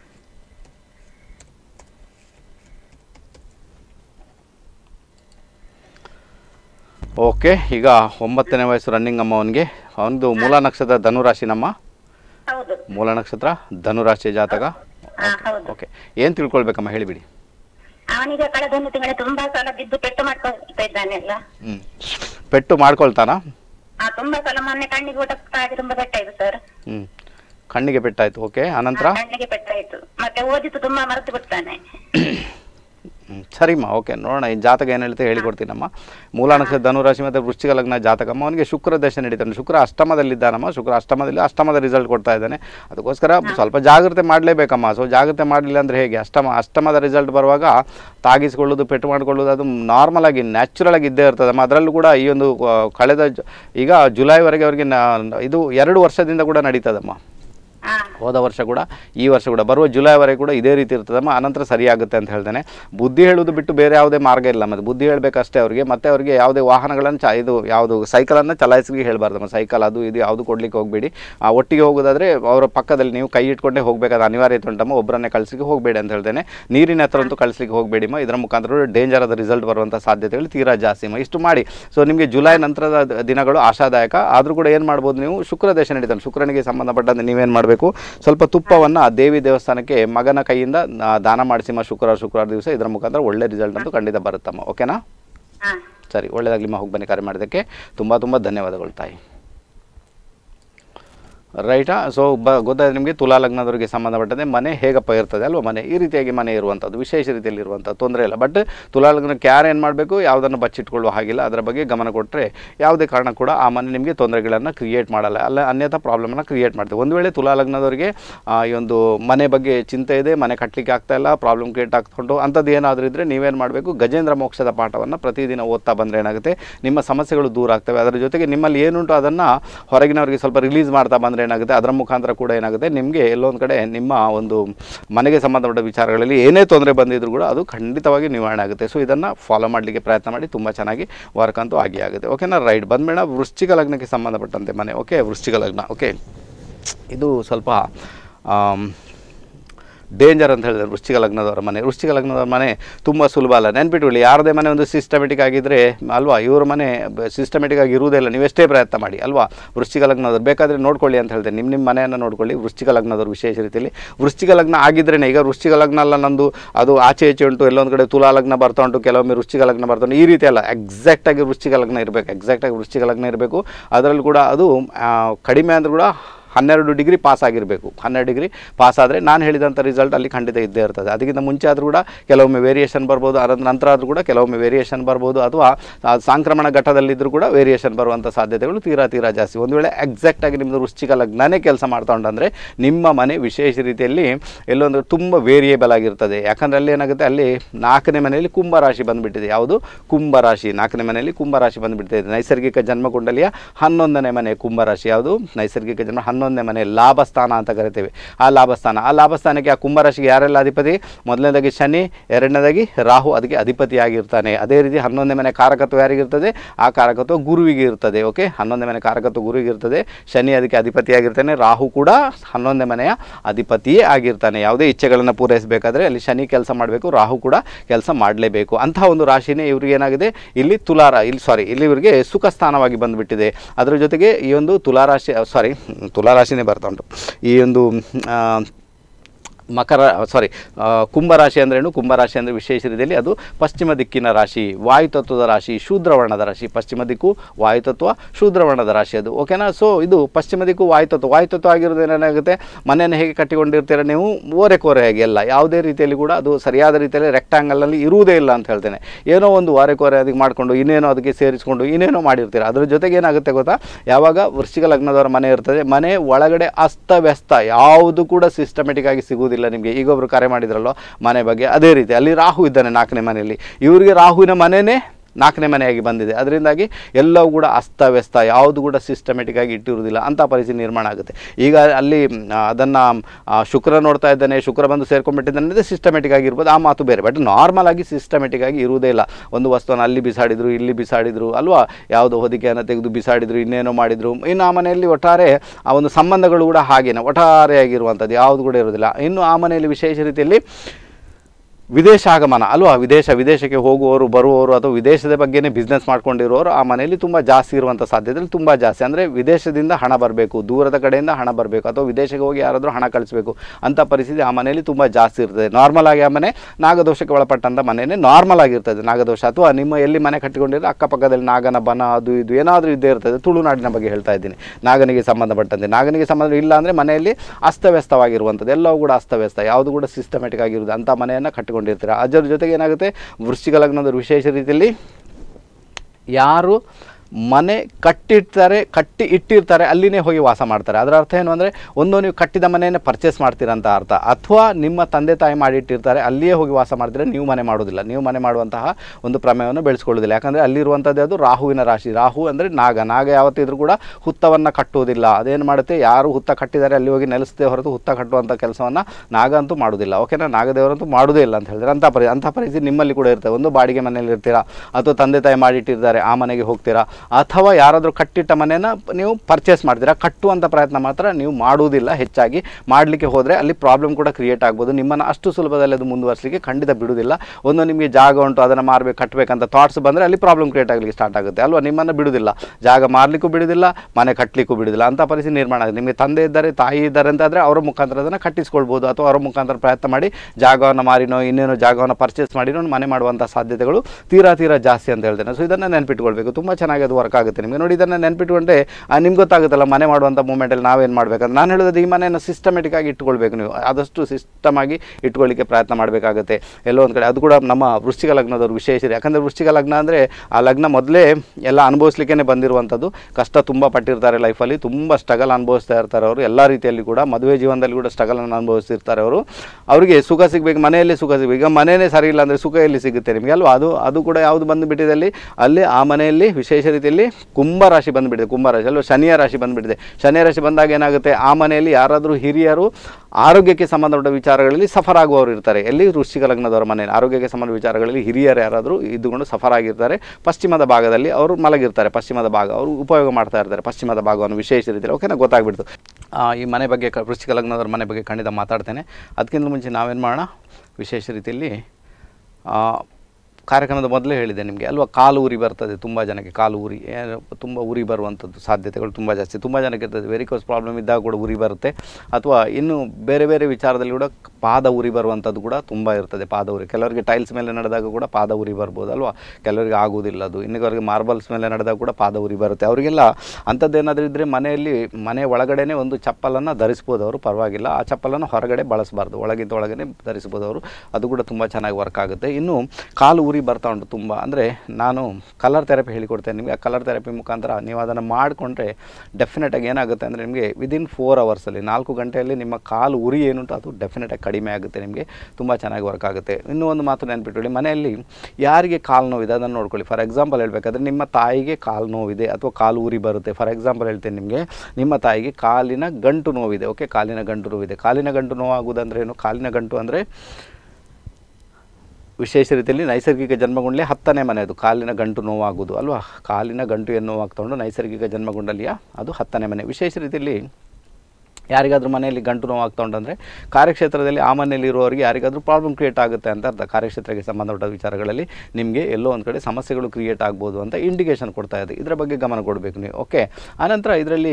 ಓಕೆ ಈಗ ಒಂಬತ್ತನೇ ವಯಸ್ಸು ರನ್ನಿಂಗ್ ಅಮ್ಮ ಅವನಿಗೆ ಅವನದು ಮೂಲ ನಕ್ಷತ್ರ ಧನುರಾಶಿ ನಮ್ಮ ಹೌದು ಮೂಲ ನಕ್ಷತ್ರ ಧನುರಾಶಿ ಜಾತಕ ಹಾ ಹೌದು ಓಕೆ ಏನು ತಿಳ್ಕೊಳ್ಬೇಕಮ್ಮ ಹೇಳಿಬಿಡಿ ಅವನಿಗೆ ಕಳೆದ ಒಂದು ತಿಂಗಳ ತುಂಬಾ ಸಲ ಬಿದ್ದು ಪೆಟ್ಟು ಮಾಡ್ಕೊಳ್ತಾ ಇದ್ದಾನೆ ಅಲ್ಲ ಹ್ಞೂ ಪೆಟ್ಟು ಮಾಡ್ಕೊಳ್ತಾನಾ ಆ ತುಂಬಾ ಸಲ ಮೊನ್ನೆ ಕಣ್ಣಿಗೆ ಊಟ ಆಗಿ ತುಂಬಾ ಪೆಟ್ಟಾಯ್ತು ಸರ್ ಹ್ಞೂ ಕಣ್ಣಿಗೆ ಪೆಟ್ಟಾಯಿತು ಓಕೆ ಆನಂತರ ಕಣ್ಣಿಗೆ ಪೆಟ್ಟಾಯ್ತು ಮತ್ತೆ ಓದಿದ್ದು ತುಂಬಾ ಮರೆತು ಬಿಡ್ತಾನೆ ಹ್ಮ್. ಸರಿಮ್ಮ ಓಕೆ ನೋಡೋಣ ಈ ಜಾತಕ ಏನು ಹೇಳ್ತಾ ಹೇಳಿಕೊಡ್ತೀನಮ್ಮ ಮೂಲ ನಕ್ಷತ್ರ ಧನುರಾಶಿ ಮತ್ತು ವೃಶ್ಚಿಕ ಲಗ್ನ ಜಾತಕಮ್ಮ ಅವನಿಗೆ ಶುಕ್ರ ದಶ ನಡೀತಾನೆ ಶುಕ್ರ ಅಷ್ಟಮದಲ್ಲಿದ್ದಾನಮ್ಮ ಶುಕ್ರ ಅಷ್ಟಮದಲ್ಲಿ ಅಷ್ಟಮದ ರಿಸಲ್ಟ್ ಕೊಡ್ತಾ ಇದ್ದಾನೆ ಅದಕ್ಕೋಸ್ಕರ ಸ್ವಲ್ಪ ಜಾಗ್ರತೆ ಮಾಡಲೇಬೇಕಮ್ಮ ಸೊ ಜಾಗ್ರತೆ ಮಾಡಲಿಲ್ಲ ಅಂದರೆ ಹೇಗೆ ಅಷ್ಟಮ ಅಷ್ಟಮದ ರಿಸಲ್ಟ್ ಬರುವಾಗ ತಾಗಿಸ್ಕೊಳ್ಳೋದು ಪೆಟ್ಟು ಮಾಡ್ಕೊಳ್ಳೋದು ಅದು ನಾರ್ಮಲ್ ಆಗಿ ನ್ಯಾಚುರಲ್ ಆಗಿ ಇದ್ದೇ ಇರ್ತದಮ್ಮ ಅದರಲ್ಲೂ ಕೂಡ ಈ ಒಂದು ಆ, ಕಳೆದ ಜ- ಈಗ ಜುಲೈವರೆಗೆ ಅವರಿಗೆ ನಾ- ಇದು ಎರಡು ವರ್ಷದಿಂದ ಕೂಡ ನಡೀತದಮ್ಮ ಹಾ ಹೋದ ವರ್ಷ ಕೂಡ ಈ ವರ್ಷ ಕೂಡ ಬರುವ ಜುಲೈವರೆಗೆ ಕೂಡ ಇದೇ ರೀತಿ ಇರ್ತದಮ್ಮ ಅನಂತರ ಸರಿಯಾಗುತ್ತೆ ಅಂತ ಹೇಳ್ತೇನೆ ಬುದ್ಧಿ ಹೇಳೋದು ಬಿಟ್ಟು ಬೇರೆ ಯಾವುದೇ ಮಾರ್ಗ ಇಲ್ಲ ಮತ್ತು ಬುದ್ಧಿ ಹೇಳಬೇಕಷ್ಟೇ ಅವರಿಗೆ ಮತ್ತೆ ಅವರಿಗೆ ಯಾವುದೇ ವಾಹನಗಳನ್ನು ಚ ಇದು ಯಾವುದು ಸೈಕಲನ್ನು ಚಲಾಯಿಸಲಿಕ್ಕೆ ಹೇಳಬಾರ್ದಮ್ಮ ಸೈಕಲ್ ಅದು ಇದು ಯಾವುದು ಕೊಡ್ಲಿಕ್ಕೆ ಹೋಗಬೇಡಿ ಒಟ್ಟಿಗೆ ಹೋಗೋದಾದರೆ ಅವರ ಪಕ್ಕದಲ್ಲಿ ನೀವು ಕೈ ಇಟ್ಕೊಂಡೇ ಹೋಗಬೇಕಾದ ಅನಿವಾರ್ಯತೆ ಉಂಟಮ್ಮ ಒಬ್ಬರನ್ನೇ ಕಳಿಸ್ಲಿಕ್ಕೆ ಹೋಗಬೇಡಿ ಅಂತ ಹೇಳ್ತೇನೆ ನೀರಿನ ಹತ್ರ ಅಂತೂ ಕಳಿಸ್ಲಿಕ್ಕೆ ಹೋಗಬೇಡಿಮ್ಮ ಇದರ ಮುಖಾಂತರ ಡೇಂಜರ್ ಆದ ರಿಸಲ್ಟ್ ಬರುವಂಥ ಸಾಧ್ಯತೆಗಳು ತೀರಾ ಜಾಸ್ತಿ ಅಮ್ಮ ಇಷ್ಟು ಮಾಡಿ ಸೊ ನಿಮಗೆ ಜುಲೈ ನಂತರದ ದ- ದಿನಗಳು ಆಶಾದಾಯಕ ಆದರೂ ಕೂಡ ಏನು ಮಾಡ್ಬೋದು ನೀವು ಶುಕ್ರ ದೇಶ ನಡೀತಾನೆ ಶುಕ್ರನಿಗೆ ಸಂಬಂಧಪಟ್ಟಂತೆ ನೀವೇನು ಮಾಡಬೇಕು ಸ್ವಲ್ಪ ತುಪ್ಪವನ್ನು ಆ ದೇವಿ ದೇವಸ್ಥಾನಕ್ಕೆ ಮಗನ ಕೈಯಿಂದ ಆ, ದಾನ ಮಾಡಿಸಿಮ್ಮ ಶುಕ್ರವಾರ ಶುಕ್ರವಾರ ದಿವಸ ಇದರ ಮುಖಾಂತರ ಒಳ್ಳೆ ರಿಸಲ್ಟ್ ಅಂತೂ ಖಂಡಿತ ಬರುತ್ತಮ್ಮ ಓಕೆನಾ ಹಾ ಸರಿ ಒಳ್ಳೆಯದಾಗಲಿ ಹೋಗಿ ಬನ್ನಿ ಕರೆ ಮಾಡೋದಕ್ಕೆ ತುಂಬ ತುಂಬ ಧನ್ಯವಾದಗಳು ತಾಯಿ ರೈಟಾ ಸೊ ಬ ಗೊತ್ತಾಯ್ತು ನಿಮಗೆ ತುಲಾ ಲಗ್ನದವರಿಗೆ ಸಂಬಂಧಪಟ್ಟಂತೆ ಮನೆ ಹೇಗಪ್ಪ ಇರ್ತದೆ ಅಲ್ವಾ ಮನೆ ಈ ರೀತಿಯಾಗಿ ಮನೆ ಇರುವಂಥದ್ದು ವಿಶೇಷ ರೀತಿಯಲ್ಲಿ ಇರುವಂಥ ತೊಂದರೆ ಇಲ್ಲ ಬಟ್ ತುಲಾ ಲಗ್ನಕ್ಕೆ ಯಾರು ಏನು ಮಾಡಬೇಕು ಯಾವುದನ್ನು ಬಚ್ಚಿಟ್ಕೊಳ್ಳುವ ಹಾಗಿಲ್ಲ ಅದರ ಬಗ್ಗೆ ಗಮನ ಕೊಟ್ಟರೆ ಯಾವುದೇ ಕಾರಣ ಕೂಡ ಆ ಮನೆ ನಿಮಗೆ ತೊಂದರೆಗಳನ್ನು ಕ್ರಿಯೇಟ್ ಮಾಡಲ್ಲ ಅಲ್ಲ ಅನ್ಯಥಾ ಪ್ರಾಬ್ಲಮನ್ನು ಕ್ರಿಯೇಟ್ ಮಾಡ್ತೇವೆ ಒಂದು ವೇಳೆ ತುಲಾ ಲಗ್ನದವರಿಗೆ ಆ, ಈ ಒಂದು ಮನೆ ಬಗ್ಗೆ ಚಿಂತೆ ಇದೆ ಮನೆ ಕಟ್ಟಲಿಕ್ಕೆ ಆಗ್ತಾ ಇಲ್ಲ ಪ್ರಾಬ್ಲಮ್ ಕ್ರಿಯೇಟ್ ಆಗ್ತುಂಟು ಅಂಥದ್ದು ಏನಾದರೂ ಇದ್ದರೆ ನೀವೇನು ಮಾಡಬೇಕು ಗಜೇಂದ್ರ ಮೋಕ್ಷದ ಪಾಠವನ್ನು ಪ್ರತಿದಿನ ಓದ್ತಾ ಬಂದರೆ ಏನಾಗುತ್ತೆ ನಿಮ್ಮ ಸಮಸ್ಯೆಗಳು ದೂರ ಆಗ್ತವೆ ಅದರ ಜೊತೆಗೆ ನಿಮ್ಮಲ್ಲಿ ಏನುಂಟು ಅದನ್ನು ಹೊರಗಿನವರಿಗೆ ಸ್ವಲ್ಪ ರಿಲೀಸ್ ಮಾಡ್ತಾ ಬಂದರೆ ಏನಾಗುತ್ತೆ ಅದರ ಮುಖಾಂತರ ಕೂಡ ಏನಾಗುತ್ತೆ ನಿಮಗೆ ಎಲ್ಲೊಂದು ಕಡೆ ನಿಮ್ಮ ಒಂದು ಮನೆಗೆ ಸಂಬಂಧಪಟ್ಟ ವಿಚಾರಗಳಲ್ಲಿ ಏನೇ ತೊಂದರೆ ಬಂದಿದ್ರು ಕೂಡ ಅದು ಖಂಡಿತವಾಗಿ ನಿವಾರಣೆ ಆಗುತ್ತೆ ಸೊ ಇದನ್ನು ಫಾಲೋ ಮಾಡಲಿಕ್ಕೆ ಪ್ರಯತ್ನ ಮಾಡಿ ತುಂಬ ಚೆನ್ನಾಗಿ ವರ್ಕ್ ಅಂತೂ ಆಗಿ ಆಗುತ್ತೆ ಓಕೆನಾ ರೈಟ್ ಬಂದ್ಮೇಣ ವೃಶ್ಚಿಕ ಲಗ್ನಕ್ಕೆ ಸಂಬಂಧಪಟ್ಟಂತೆ ಮನೆ ಓಕೆ ವೃಶ್ಚಿಕ ಲಗ್ನ ಓಕೆ ಇದು ಸ್ವಲ್ಪ ಡೇಂಜರ್ ಅಂತ ಹೇಳಿದ್ರೆ ವೃಶ್ಚಿಕ ಲಗ್ನದವರ ಮನೆ ವೃಶ್ಚಿಕ ಲಗ್ನದವರ ಮನೆ ತುಂಬ ಸುಲಭ ಅಲ್ಲ ನೆನ್ಪಿಟ್ಕೊಳ್ಳಿ ಯಾರದೇ ಮನೆ ಒಂದು ಸಿಸ್ಟಮೆಟಿಕ್ ಆಗಿದ್ದರೆ ಅಲ್ವಾ ಇವ್ರ ಮನೆ ಸಿಸ್ಟಮೆಟಿಕ್ ಆಗಿ ಇರುವುದೇ ಇಲ್ಲ ನೀವೆಷ್ಟೇ ಪ್ರಯತ್ನ ಮಾಡಿ ಅಲ್ವಾ ವೃಶ್ಚಿಕ ಲಗ್ನದವ್ರು ಬೇಕಾದರೆ ನೋಡ್ಕೊಳ್ಳಿ ಅಂತ ಹೇಳ್ತೇನೆ ನಿಮ್ಮ ನಿಮ್ಮ ಮನೆಯನ್ನು ನೋಡ್ಕೊಳ್ಳಿ ವೃಶ್ಚಿಕ ಲಗ್ನದವ್ರು ವಿಶೇಷ ರೀತಿಯಲ್ಲಿ ವೃಶ್ಚಿಕ ಲಗ್ನ ಆಗಿದ್ರೇ ಈಗ ವೃಶ್ಚಿಕ ಲಗ್ನ ಅಲ್ಲ ನಂದು ಅದು ಆಚೆ ಈಚೆ ಉಂಟು ಎಲ್ಲೊಂದು ಕಡೆ ತುಲಾ ಲಗ್ನ ಬರ್ತಾ ಉಂಟು ಕೆಲವೊಮ್ಮೆ ವೃಶ್ಚಿಕ ಲಗ್ನ ಬರ್ತಾ ಉಂಟು ಈ ರೀತಿ ಅಲ್ಲ ಎಕ್ಸಾಕ್ಟಾಗಿ ವೃಶ್ಚಿಕ ಲಗ್ನ ಇರಬೇಕು ಎಕ್ಸಾಕ್ಟಾಗಿ ವೃಶ್ಚಿಕ ಲಗ್ನ ಇರಬೇಕು ಅದರಲ್ಲಿ ಕೂಡ ಅದು ಆ, ಕಡಿಮೆ ಅಂದರೂ ಕೂಡ ಹನ್ನೆರಡು ಡಿಗ್ರಿ ಪಾಸ್ ಆಗಿರಬೇಕು ಹನ್ನೆರಡು ಡಿಗ್ರಿ ಪಾಸ್ ಆದರೆ ನಾನು ಹೇಳಿದಂಥ ರಿಸಲ್ಟ್ ಅಲ್ಲಿ ಖಂಡಿತ ಇದ್ದೇ ಇರ್ತದೆ ಅದಕ್ಕಿಂತ ಮುಂಚೆ ಆದರೂ ಕೂಡ ಕೆಲವೊಮ್ಮೆ ವೇರಿಯೇಷನ್ ಬರ್ಬೋದು ಅದರ ನಂತರ ಆದರೂ ಕೂಡ ಕೆಲವೊಮ್ಮೆ ವೇರಿಯೇಷನ್ ಬರ್ಬೋದು ಅಥವಾ ಆ ಸಾಂಕ್ರಮಣ ಘಟ್ಟದಲ್ಲಿದ್ದರೂ ಕೂಡ ವೇರಿಯೇಷನ್ ಬರುವಂಥ ಸಾಧ್ಯತೆಗಳು ತೀರಾ ತೀರಾ ಜಾಸ್ತಿ ಒಂದು ವೇಳೆ ಎಕ್ಸಾಕ್ಟಾಗಿ ನಿಮ್ಮದು ವೃಶ್ಚಿಕ ಲಗ್ನನೇ ಕೆಲಸ ಮಾಡ್ತಾ ಉಂಟಂದರೆ ನಿಮ್ಮ ಮನೆ ವಿಶೇಷ ರೀತಿಯಲ್ಲಿ ಎಲ್ಲೊಂದು ತುಂಬ ವೇರಿಯೇಬಲ್ ಆಗಿರ್ತದೆ ಯಾಕಂದರೆ ಅಲ್ಲಿ ಏನಾಗುತ್ತೆ ಅಲ್ಲಿ ನಾಲ್ಕನೇ ಮನೆಯಲ್ಲಿ ಕುಂಭರಾಶಿ ಬಂದುಬಿಟ್ಟಿದೆ ಯಾವುದು ಕುಂಭರಾಶಿ ನಾಲ್ಕನೇ ಮನೆಯಲ್ಲಿ ಕುಂಭರಾಶಿ ಬಂದುಬಿಟ್ಟಿದೆ ನೈಸರ್ಗಿಕ ಜನ್ಮಕುಂಡಲಿಯ ಹನ್ನೊಂದನೇ ಮನೆ ಕುಂಭರಾಶಿ ಯಾವುದು ನೈಸರ್ಗಿಕ ಜನ್ಮ ಹನ್ನೊಂದನೇ ಮನೆ ಲಾಭಸ್ಥಾನ ಅಂತ ಕರಿತೇವೆ ಆ ಲಾಭಸ್ಥಾನ ಆ ಲಾಭಸ್ಥಾನಕ್ಕೆ ಆ ಕುಂಭರಾಶಿಗೆ ಯಾರೆಲ್ಲ ಅಧಿಪತಿ ಮೊದಲನೇದಾಗಿ ಶನಿ ಎರಡನೇದಾಗಿ ರಾಹು ಅದಕ್ಕೆ ಅಧಿಪತಿಯಾಗಿರ್ತಾನೆ ಅದೇ ರೀತಿ ಹನ್ನೊಂದನೇ ಮನೆ ಕಾರಕತ್ವ ಯಾರಿಗಿರ್ತದೆ ಆ ಕಾರಕತ್ವ ಗುರುವಿಗೆ ಇರ್ತದೆ ಓಕೆ ಹನ್ನೊಂದನೇ ಮನೆ ಕಾರಕತ್ವ ಗುರುವಿಗೆ ಇರ್ತದೆ ಶನಿ ಅದಕ್ಕೆ ಅಧಿಪತಿಯಾಗಿರ್ತಾನೆ ರಾಹು ಕೂಡ ಹನ್ನೊಂದನೇ ಮನೆಯ ಅಧಿಪತಿಯೇ ಆಗಿರ್ತಾನೆ ಯಾವುದೇ ಇಚ್ಛೆಗಳನ್ನು ಪೂರೈಸಬೇಕಾದ್ರೆ ಅಲ್ಲಿ ಶನಿ ಕೆಲಸ ಮಾಡಬೇಕು ರಾಹು ಕೂಡ ಕೆಲಸ ಮಾಡಲೇಬೇಕು ಅಂತಹ ಒಂದು ರಾಶಿನೇ ಇವ್ರಿಗೆ ಏನಾಗಿದೆ ಇಲ್ಲಿ ತುಲಾರ ಇಲ್ಲಿ ಸಾರಿ ಇಲ್ಲಿ ಇವರಿಗೆ ಸುಖ ಸ್ಥಾನವಾಗಿ ಬಂದುಬಿಟ್ಟಿದೆ ಅದರ ಜೊತೆಗೆ ಈ ಒಂದು ತುಲಾರಾಶಿ ಸಾರಿ ತುಲಾರಾಶಿನೇ ಬರ್ತಾ ಉಂಟು ಈ ಒಂದು ಆ, ಮಕರ ಸಾರಿ ಕುಂಭರಾಶಿ ಅಂದ್ರೇನು ಕುಂಭರಾಶಿ ಅಂದರೆ ವಿಶೇಷ ರೀತಿಯಲ್ಲಿ ಅದು ಪಶ್ಚಿಮ ದಿಕ್ಕಿನ ರಾಶಿ ವಾಯುತತ್ವದ ರಾಶಿ ಶೂದ್ರವರ್ಣದ ರಾಶಿ ಪಶ್ಚಿಮ ದಿಕ್ಕು ವಾಯುತತ್ವ ಶೂದ್ರವರ್ಣದ ರಾಶಿ ಅದು ಓಕೆನಾ ಸೊ ಇದು ಪಶ್ಚಿಮ ದಿಕ್ಕು ವಾಯುತತ್ವ ವಾಯುತತ್ವ ಆಗಿರೋದು ಏನಾಗುತ್ತೆ ಮನೆಯನ್ನು ಹೇಗೆ ಕಟ್ಟಿಕೊಂಡಿರ್ತೀರ ನೀವು ಓರೆ ಕೋರೆ ಹಾಗೆ ಎಲ್ಲ ಯಾವುದೇ ರೀತಿಯಲ್ಲಿ ಕೂಡ ಅದು ಸರಿಯಾದ ರೀತಿಯಲ್ಲಿ ರೆಕ್ಟಾಂಗಲಲ್ಲಿ ಇರುವುದೇ ಇಲ್ಲ ಅಂತ ಹೇಳ್ತೇನೆ ಏನೋ ಒಂದು ವಾರೆ ಕೋರೆ ಅದಕ್ಕೆ ಮಾಡಿಕೊಂಡು ಇನ್ನೇನೋ ಅದಕ್ಕೆ ಸೇರಿಸ್ಕೊಂಡು ಇನ್ನೇನೋ ಮಾಡಿರ್ತೀರ ಅದ್ರ ಜೊತೆಗೆ ಏನಾಗುತ್ತೆ ಗೊತ್ತಾ ಯಾವಾಗ ವೃಶ್ಚಿಕ ಲಗ್ನದವರ ಮನೆ ಇರ್ತದೆ ಮನೆ ಒಳಗಡೆ ಅಸ್ತವ್ಯಸ್ತ ಯಾವುದು ಕೂಡ ಸಿಸ್ಟಮೆಟಿಕ್ ಆಗಿ ಸಿಗುವುದಿಲ್ಲ ನಿಮಗೆ ಈಗ ಒಬ್ರು ಕರೆ ಮಾಡಿದ್ರಲ್ಲೋ ಮನೆ ಬಗ್ಗೆ ಅದೇ ರೀತಿ ಅಲ್ಲಿ ರಾಹು ಇದ್ದಾನೆ ನಾಲ್ಕನೇ ಮನೆಯಲ್ಲಿ ಇವರಿಗೆ ರಾಹುವಿನ ಮನೆಯೇ ನಾಲ್ಕನೇ ಮನೆಯಾಗಿ ಬಂದಿದೆ ಅದರಿಂದಾಗಿ ಎಲ್ಲವೂ ಕೂಡ ಅಸ್ತವ್ಯಸ್ತ ಯಾವುದು ಕೂಡ ಸಿಸ್ಟಮೆಟಿಕ್ ಆಗಿ ಇಟ್ಟಿರುವುದಿಲ್ಲ ಅಂಥ ಪರಿಸ್ಥಿತಿ ನಿರ್ಮಾಣ ಆಗುತ್ತೆ ಈಗ ಅಲ್ಲಿ ಅದನ್ನು ಶುಕ್ರ ನೋಡ್ತಾ ಇದ್ದಾನೆ ಶುಕ್ರ ಬಂದು ಸೇರ್ಕೊಂಡ್ಬಿಟ್ಟಿದ್ದಾನೆ ಅಂದರೆ ಸಿಸ್ಟಮೆಟಿಕ್ ಆಗಿರ್ಬೋದು ಆ ಮಾತು ಬೇರೆ ಬಟ್ ನಾರ್ಮಲ್ ಆಗಿ ಸಿಸ್ಟಮೆಟಿಕ್ ಆಗಿ ಇರುವುದೇ ಇಲ್ಲ ಒಂದು ವಸ್ತುವನ್ನು ಅಲ್ಲಿ ಬಿಸಾಡಿದ್ರು ಇಲ್ಲಿ ಬಿಸಾಡಿದ್ರು ಅಲ್ವಾ ಯಾವುದೋ ಹೊದಿಕೆಯನ್ನು ತೆಗೆದು ಬಿಸಾಡಿದ್ರು ಇನ್ನೇನೋ ಮಾಡಿದ್ರು ಇನ್ನು ಆ ಮನೆಯಲ್ಲಿ ಒಟ್ಟಾರೆ ಆ ಒಂದು ಸಂಬಂಧಗಳು ಕೂಡ ಹಾಗೇನೆ ಒಟ್ಟಾರೆಯಾಗಿರುವಂಥದ್ದು ಯಾವುದು ಕೂಡ ಇರೋದಿಲ್ಲ ಇನ್ನು ಆ ಮನೆಯಲ್ಲಿ ವಿಶೇಷ ರೀತಿಯಲ್ಲಿ ವಿದೇಶ ಆಗಮನ ಅಲ್ವಾ ವಿದೇಶ ವಿದೇಶಕ್ಕೆ ಹೋಗುವವರು ಬರುವವರು ಅಥವಾ ವಿದೇಶದ ಬಗ್ಗೆನೇ ಬಿಸ್ನೆಸ್ ಮಾಡ್ಕೊಂಡಿರೋರು ಆ ಮನೆಯಲ್ಲಿ ತುಂಬ ಜಾಸ್ತಿ ಇರುವಂಥ ಸಾಧ್ಯತೆಗಳು ತುಂಬ ಜಾಸ್ತಿ ಅಂದರೆ ವಿದೇಶದಿಂದ ಹಣ ಬರಬೇಕು ದೂರದ ಕಡೆಯಿಂದ ಹಣ ಬರಬೇಕು ಅಥವಾ ವಿದೇಶಕ್ಕೆ ಹೋಗಿ ಯಾರಾದರೂ ಹಣ ಕಳಿಸ್ಬೇಕು ಅಂಥ ಪರಿಸ್ಥಿತಿ ಆ ಮನೆಯಲ್ಲಿ ತುಂಬ ಜಾಸ್ತಿ ಇರ್ತದೆ ನಾರ್ಮಲ್ ಆಗಿ ಆ ಮನೆ ನಾಗದೋಷಕ್ಕೆ ಒಳಪಟ್ಟಂಥ ಮನೆಯೇ ನಾರ್ಮಲ್ ಆಗಿರ್ತದೆ ನಾಗದೋಷ ಅಥವಾ ನಿಮ್ಮ ಎಲ್ಲಿ ಮನೆ ಕಟ್ಟಿಕೊಂಡಿರೋ ಅಕ್ಕಪಕ್ಕದಲ್ಲಿ ನಾಗನ ಬನ ಅದು ಇದು ಏನಾದರೂ ಇದ್ದೇ ಇರ್ತದೆ ತುಳುನಾಡಿನ ಬಗ್ಗೆ ಹೇಳ್ತಾ ಇದ್ದೀನಿ ನಾಗನಿಗೆ ಸಂಬಂಧಪಟ್ಟಂತೆ ನಾಗನಿಗೆ ಸಂಬಂಧ ಇಲ್ಲ ಅಂದರೆ ಮನೆಯಲ್ಲಿ ಅಸ್ತವ್ಯಸ್ತವಾಗಿರುವಂಥದ್ದು ಎಲ್ಲವೂ ಕೂಡ ಅಸ್ತವ್ಯಸ್ತ ಯಾವುದು ಕೂಡ ಸಿಸ್ಟಮೆಟಿಕ್ ಆಗಿರುವುದು ಅಂಥ ಮನೆಯನ್ನು ಕಟ್ಟಿಕೊಂಡು ಇಟ್ಕೊಂಡಿರ್ತೀರ ಅದರ ಜೊತೆಗೆ ಏನಾಗುತ್ತೆ ವೃಶ್ಚಿಕ ಲಗ್ನದವರು ವಿಶೇಷ ರೀತಿಯಲ್ಲಿ ಯಾರು ಮನೆ ಕಟ್ಟಿರ್ತಾರೆ ಕಟ್ಟಿ ಇಟ್ಟಿರ್ತಾರೆ ಅಲ್ಲಿನೇ ಹೋಗಿ ವಾಸ ಮಾಡ್ತಾರೆ ಅದರ ಅರ್ಥ ಏನು ಅಂದರೆ ಒಂದು ನೀವು ಕಟ್ಟಿದ ಮನೆಯನ್ನೇ ಪರ್ಚೇಸ್ ಮಾಡ್ತೀರಂತ ಅರ್ಥ ಅಥವಾ ನಿಮ್ಮ ತಂದೆ ತಾಯಿ ಮಾಡಿಟ್ಟಿರ್ತಾರೆ ಅಲ್ಲಿಯೇ ಹೋಗಿ ವಾಸ ಮಾಡಿದ್ರೆ ನೀವು ಮನೆ ಮಾಡೋದಿಲ್ಲ ನೀವು ಮನೆ ಮಾಡುವಂತಹ ಒಂದು ಪ್ರಮೇಯವನ್ನು ಬೆಳೆಸ್ಕೊಳ್ಳೋದಿಲ್ಲ ಯಾಕಂದರೆ ಅಲ್ಲಿರುವಂಥದ್ದು ಅದು ರಾಹುವಿನ ರಾಶಿ ರಾಹು ಅಂದರೆ ನಾಗ ನಾಗ ಯಾವತ್ತಿದ್ರೂ ಕೂಡ ಹುತ್ತವನ್ನು ಕಟ್ಟುವುದಿಲ್ಲ ಅದೇನು ಮಾಡುತ್ತೆ ಯಾರು ಹುತ್ತ ಕಟ್ಟಿದ್ದಾರೆ ಅಲ್ಲಿ ಹೋಗಿ ನೆಲೆಸದೆ ಹೊರತು ಹುತ್ತ ಕಟ್ಟುವಂಥ ಕೆಲಸವನ್ನು ನಾಗ ಅಂತೂ ಮಾಡೋದಿಲ್ಲ ಓಕೆನಾ ನಾಗದೇವರಂತೂ ಮಾಡೋದೇ ಇಲ್ಲ ಅಂತ ಹೇಳಿದ್ರೆ ಅಂಥ ಪರಿ ಅಂಥ ಪರಿಸ್ಥಿತಿ ನಿಮ್ಮಲ್ಲಿ ಕೂಡ ಇರ್ತದೆ ಒಂದು ಬಾಡಿಗೆ ಮನೆಯಲ್ಲಿ ಇರ್ತೀರಾ ಅಥವಾ ತಂದೆ ತಾಯಿ ಮಾಡಿಟ್ಟಿರ್ತಾರೆ ಆ ಮನೆಗೆ ಹೋಗ್ತೀರಾ ಅಥವಾ ಯಾರಾದರೂ ಕಟ್ಟಿಟ್ಟ ಮನೆನ ನೀವು ಪರ್ಚೇಸ್ ಮಾಡ್ತೀರಾ ಕಟ್ಟುವಂಥ ಪ್ರಯತ್ನ ಮಾತ್ರ ನೀವು ಮಾಡುವುದಿಲ್ಲ ಹೆಚ್ಚಾಗಿ ಮಾಡಲಿಕ್ಕೆ ಹೋದರೆ ಅಲ್ಲಿ ಪ್ರಾಬ್ಲಮ್ ಕೂಡ ಕ್ರಿಯೇಟ್ ಆಗ್ಬೋದು ನಿಮ್ಮನ್ನು ಅಷ್ಟು ಸುಲಭದಲ್ಲಿ ಅದು ಮುಂದುವರಿಸಲಿಕ್ಕೆ ಖಂಡಿತ ಬಿಡುವುದಿಲ್ಲ ಒಂದು ನಿಮಗೆ ಜಾಗ ಉಂಟು ಅದನ್ನು ಮಾರಬೇಕು ಕಟ್ಟಬೇಕಂತ ಥಾಟ್ಸ್ ಬಂದರೆ ಅಲ್ಲಿ ಪ್ರಾಬ್ಲಮ್ ಕ್ರಿಯೇಟ್ ಆಗಲಿಕ್ಕೆ ಸ್ಟಾರ್ಟ್ ಆಗುತ್ತೆ ಅಲ್ವಾ ನಿಮ್ಮನ್ನು ಬಿಡುವುದಿಲ್ಲ ಜಾಗ ಮಾರಲಿಕ್ಕೂ ಬಿಡುವುದಿಲ್ಲ ಮನೆ ಕಟ್ಟಲಿಕ್ಕೂ ಬಿಡುವುದಿಲ್ಲ ಅಂಥ ಪರಿಸ್ಥಿತಿ ನಿರ್ಮಾಣ ಆಗುತ್ತೆ ನಿಮಗೆ ತಂದೆ ಇದ್ದಾರೆ ತಾಯಿ ಇದ್ದಾರೆ ಅಂತಾದರೆ ಅವರ ಮುಖಾಂತರ ಅದನ್ನು ಕಟ್ಟಿಸ್ಕೊಳ್ಬೋದು ಅಥವಾ ಅವರ ಮುಖಾಂತರ ಪ್ರಯತ್ನ ಮಾಡಿ ಜಾಗವನ್ನು ಮಾರಿನೋ ಇನ್ನೇನೋ ಜಾಗವನ್ನು ಪರ್ಚೇಸ್ ಮಾಡಿನೋ ಮನೆ ಮಾಡುವಂಥ ಸಾಧ್ಯತೆಗಳು ತೀರಾ ತೀರಾ ಜಾಸ್ತಿ ಅಂತ ಹೇಳ್ತೇನೆ ಸೊ ಇದನ್ನು ನೆನ್ಪಿಟ್ಕೊಳ್ಬೇಕು ತುಂಬ ಚೆನ್ನಾಗಿ ಅದು ವರ್ಕ್ ಆಗುತ್ತೆ ನಿಮಗೆ ನೋಡಿ ಇದನ್ನು ನೆನ್ಪಿಟ್ಕೊಂಡ್ರೆ ನಿಮ್ಗೆ ಗೊತ್ತಾಗುತ್ತಲ್ಲ ಮನೆ ಮಾಡುವಂಥ ಮೂಮೆಂಟಲ್ಲಿ ನಾವೇನು ಮಾಡಬೇಕಂತ ನಾನು ಹೇಳೋದು ಈ ಮನೆಯನ್ನು ಸಿಸ್ಟಮೆಟಿಕ್ ಆಗಿ ಇಟ್ಕೊಳ್ಬೇಕು ನೀವು ಆದಷ್ಟು ಸಿಸ್ಟಮ್ ಆಗಿ ಇಟ್ಕೊಳ್ಳಿಕ್ಕೆ ಪ್ರಯತ್ನ ಮಾಡಬೇಕಾಗುತ್ತೆ ಎಲ್ಲೋ ಒಂದು ಕಡೆ ಅದು ಕೂಡ ನಮ್ಮ ವೃಶ್ಚಿಕ ಲಗ್ನದವ್ರು ವಿಶೇಷ ಇದೆ ಯಾಕಂದರೆ ವೃಶ್ಚಿಕ ಲಗ್ನ ಅಂದರೆ ಆ ಲಗ್ನ ಮೊದಲೇ ಎಲ್ಲ ಅನುಭವಿಸ್ಲಿಕ್ಕೇ ಬಂದಿರುವಂಥದ್ದು ಕಷ್ಟ ತುಂಬ ಪಟ್ಟಿರ್ತಾರೆ ಲೈಫಲ್ಲಿ ತುಂಬ ಸ್ಟ್ರಗಲ್ ಅನುಭವಿಸ್ತಾ ಇರ್ತಾರೆ ಅವರು ಎಲ್ಲ ರೀತಿಯಲ್ಲಿ ಕೂಡ ಮದುವೆ ಜೀವನದಲ್ಲಿ ಕೂಡ ಸ್ಟ್ರಗಲನ್ನು ಅನುಭವಿಸ್ತಿರ್ತಾರೆ ಅವರು ಅವರಿಗೆ ಸುಖ ಸಿಗಬೇಕು ಮನೆಯಲ್ಲಿ ಸುಖ ಸಿಗಬೇಕು ಈಗ ಮನೆಯೇ ಸರಿ ಇಲ್ಲ ಅಂದರೆ ಸುಖ ಎಲ್ಲಿ ಸಿಗುತ್ತೆ ನಿಮಗೆ ಅಲ್ವಾ ಅದು ಅದು ಕೂಡ ಯಾವುದು ಬಂದುಬಿಟ್ಟಿದೆ ಅಲ್ಲಿ ಅಲ್ಲಿ ಆ ಮನೆಯಲ್ಲಿ ವಿಶೇಷ ರೀತಿಯಲ್ಲಿ ಕುಂಭ ರಾಶಿ ಬಂದುಬಿಟ್ಟಿದೆ ಕುಂಭ ರಾಶಿ ಅಲ್ವಾ ಶನಿಯ ರಾಶಿ ಬಂದುಬಿಟ್ಟಿದೆ ಶನಿಯ ರಾಶಿ ಬಂದಾಗ ಏನಾಗುತ್ತೆ ಆ ಮನೆಯಲ್ಲಿ ಯಾರಾದರೂ ಹಿರಿಯರು ಆರೋಗ್ಯಕ್ಕೆ ಸಂಬಂಧಪಟ್ಟ ವಿಚಾರಗಳಲ್ಲಿ ಸಫರ್ ಆಗುವವರು ಇರ್ತಾರೆ ಎಲ್ಲಿ ವೃಶ್ಚಿಕ ಲಗ್ನದವರ ಮನೆಯಲ್ಲಿ ಆರೋಗ್ಯಕ್ಕೆ ಸಂಬಂಧ ವಿಚಾರಗಳಲ್ಲಿ ಹಿರಿಯರು ಯಾರಾದರೂ ಇದ್ದುಕೊಂಡು ಸಫರ್ ಆಗಿರ್ತಾರೆ ಪಶ್ಚಿಮದ ಭಾಗದಲ್ಲಿ ಅವರು ಮಲಗಿರ್ತಾರೆ ಪಶ್ಚಿಮದ ಭಾಗ ಅವರು ಉಪಯೋಗ ಮಾಡ್ತಾ ಇರ್ತಾರೆ ಪಶ್ಚಿಮದ ಭಾಗವನ್ನು ವಿಶೇಷ ರೀತಿಯಲ್ಲಿ ಓಕೆನಾ ಗೊತ್ತಾಗ್ಬಿಡ್ತು ಆ, ಈ ಮನೆ ಬಗ್ಗೆ ಕ- ವೃಶ್ಚಿಕ ಲಗ್ನದವರ ಮನೆ ಬಗ್ಗೆ ಖಂಡಿತ ಮಾತಾಡ್ತೇನೆ ಅದಕ್ಕಿಂತ ಮುಂಚೆ ನಾವೇನು ಮಾಡೋಣ ವಿಶೇಷ ರೀತಿಯಲ್ಲಿ ಆ, ಕಾರ್ಯಕ್ರಮದ ಮೊದಲೇ ಹೇಳಿದೆ ನಿಮಗೆ ಅಲ್ವಾ ಕಾಲು ಉರಿ ಬರ್ತದೆ ತುಂಬ ಜನಕ್ಕೆ ಕಾಲು ಉರಿ ಏನು ತುಂಬ ಉರಿ ಬರುವಂಥದ್ದು ಸಾಧ್ಯತೆಗಳು ತುಂಬ ಜಾಸ್ತಿ ತುಂಬ ಜನಕ್ಕೆ ಇರ್ತದೆ ವೆರಿಕೋಸ್ ಪ್ರಾಬ್ಲಮ್ ಇದ್ದಾಗ ಕೂಡ ಉರಿ ಬರುತ್ತೆ ಅಥವಾ ಇನ್ನು ಬೇರೆ ಬೇರೆ ವಿಚಾರದಲ್ಲಿ ಕೂಡ ಪಾದ ಉರಿ ಬರುವಂಥದ್ದು ಕೂಡ ತುಂಬ ಇರ್ತದೆ ಪಾದ ಉರಿ ಕೆಲವರಿಗೆ ಟೈಲ್ಸ್ ಮೇಲೆ ನಡೆದಾಗ ಕೂಡ ಪಾದ ಉರಿ ಬರ್ಬೋದು ಅಲ್ವಾ ಕೆಲವರಿಗೆ ಆಗುವುದಿಲ್ಲ ಅದು ಇನ್ನಿವರಿಗೆ ಮಾರ್ಬಲ್ಸ್ ಮೇಲೆ ನಡೆದಾಗ ಕೂಡ ಪಾದ ಉರಿ ಬರುತ್ತೆ ಅವರಿಗೆಲ್ಲ ಅಂಥದ್ದೇನಾದರೂ ಇದ್ದರೆ ಮನೆಯಲ್ಲಿ ಮನೆ ಒಳಗಡೆನೇ ಒಂದು ಚಪ್ಪಲನ್ನು ಧರಿಸ್ಬೋದು ಅವರು ಪರವಾಗಿಲ್ಲ ಆ ಚಪ್ಪಲನ್ನು ಹೊರಗಡೆ ಬಳಸಬಾರ್ದು ಒಳಗಿಂದ ಒಳಗಡೆ ಧರಿಸ್ಬೋದು ಅವರು ಅದು ಕೂಡ ತುಂಬ ಚೆನ್ನಾಗಿ ವರ್ಕ್ ಆಗುತ್ತೆ ಇನ್ನು ಕಾಲು ಉರಿ ಬರ್ತಾ ಉಂಟು ತುಂಬ ಅಂದರೆ ನಾನು ಕಲರ್ ಥೆರಪಿ ಹೇಳಿಕೊಡ್ತೇನೆ ನಿಮಗೆ ಆ ಕಲರ್ ಥೆರಪಿ ಮುಖಾಂತರ ನೀವು ಅದನ್ನು ಮಾಡಿಕೊಂಡ್ರೆ ಡೆಫಿನೆಟಾಗಿ ಏನಾಗುತ್ತೆ ಅಂದರೆ ನಿಮಗೆ ವಿದಿನ್ ಫೋರ್ ಅವರ್ಸಲ್ಲಿ ನಾಲ್ಕು ಗಂಟೆಯಲ್ಲಿ ನಿಮ್ಮ ಕಾಲು ಉರಿ ಏನುಂಟು ಅದು ಡೆಫಿನೆಟಾಗಿ ಕಡಿಮೆ ಆಗುತ್ತೆ ನಿಮಗೆ ತುಂಬ ಚೆನ್ನಾಗಿ ವರ್ಕ್ ಆಗುತ್ತೆ ಇನ್ನೂ ಒಂದು ಮಾತು ನೆನ್ಪಿಟ್ಕೊಳ್ಳಿ ಮನೆಯಲ್ಲಿ ಯಾರಿಗೆ ಕಾಲು ನೋವಿದೆ ಅದನ್ನು ನೋಡ್ಕೊಳ್ಳಿ ಫಾರ್ ಎಕ್ಸಾಂಪಲ್ ಹೇಳಬೇಕಾದ್ರೆ ನಿಮ್ಮ ತಾಯಿಗೆ ಕಾಲು ನೋವಿದೆ ಅಥವಾ ಕಾಲು ಉರಿ ಬರುತ್ತೆ ಫಾರ್ ಎಕ್ಸಾಂಪಲ್ ಹೇಳ್ತೇನೆ ನಿಮಗೆ ನಿಮ್ಮ ತಾಯಿಗೆ ಕಾಲಿನ ಗಂಟು ನೋವಿದೆ ಓಕೆ ಕಾಲಿನ ಗಂಟು ನೋವಿದೆ ಕಾಲಿನ ಗಂಟು ನೋವಾಗುವುದಂದ್ರೆ ಏನು ಕಾಲಿನ ಗಂಟು ಅಂದರೆ ವಿಶೇಷ ರೀತಿಯಲ್ಲಿ ನೈಸರ್ಗಿಕ ಜನ್ಮಗುಂಡಲಿ ಹತ್ತನೇ ಮನೆ ಅದು ಕಾಲಿನ ಗಂಟು ನೋವಾಗುವುದು ಅಲ್ವಾ ಕಾಲಿನ ಗಂಟು ಏನು ನೋವಾಗ್ತಾ ಉಂಟು ನೈಸರ್ಗಿಕ ಜನ್ಮಗುಂಡಲಿಯ ಅದು ಹತ್ತನೇ ಮನೆ ವಿಶೇಷ ರೀತಿಯಲ್ಲಿ ಯಾರಿಗಾದ್ರೂ ಮನೆಯಲ್ಲಿ ಗಂಟು ನೋವಾಗ್ತಾ ಉಂಟಂದರೆ ಕಾರ್ಯಕ್ಷೇತ್ರದಲ್ಲಿ ಆ ಮನೆಯಲ್ಲಿ ಇರುವವರಿಗೆ ಯಾರಿಗಾದ್ರೂ ಪ್ರಾಬ್ಲಮ್ ಕ್ರಿಯೇಟ್ ಆಗುತ್ತೆ ಅಂತ ಅರ್ಥ ಕಾರ್ಯಕ್ಷೇತ್ರಕ್ಕೆ ಸಂಬಂಧಪಟ್ಟ ವಿಚಾರಗಳಲ್ಲಿ ನಿಮಗೆ ಎಲ್ಲೋ ಒಂದು ಕಡೆ ಸಮಸ್ಯೆಗಳು ಕ್ರಿಯೇಟ್ ಆಗ್ಬೋದು ಅಂತ ಇಂಡಿಕೇಶನ್ ಕೊಡ್ತಾ ಇದೆ ಇದರ ಬಗ್ಗೆ ಗಮನ ಕೊಡಬೇಕು ನೀವು ಓಕೆ ಆನಂತರ ಇದರಲ್ಲಿ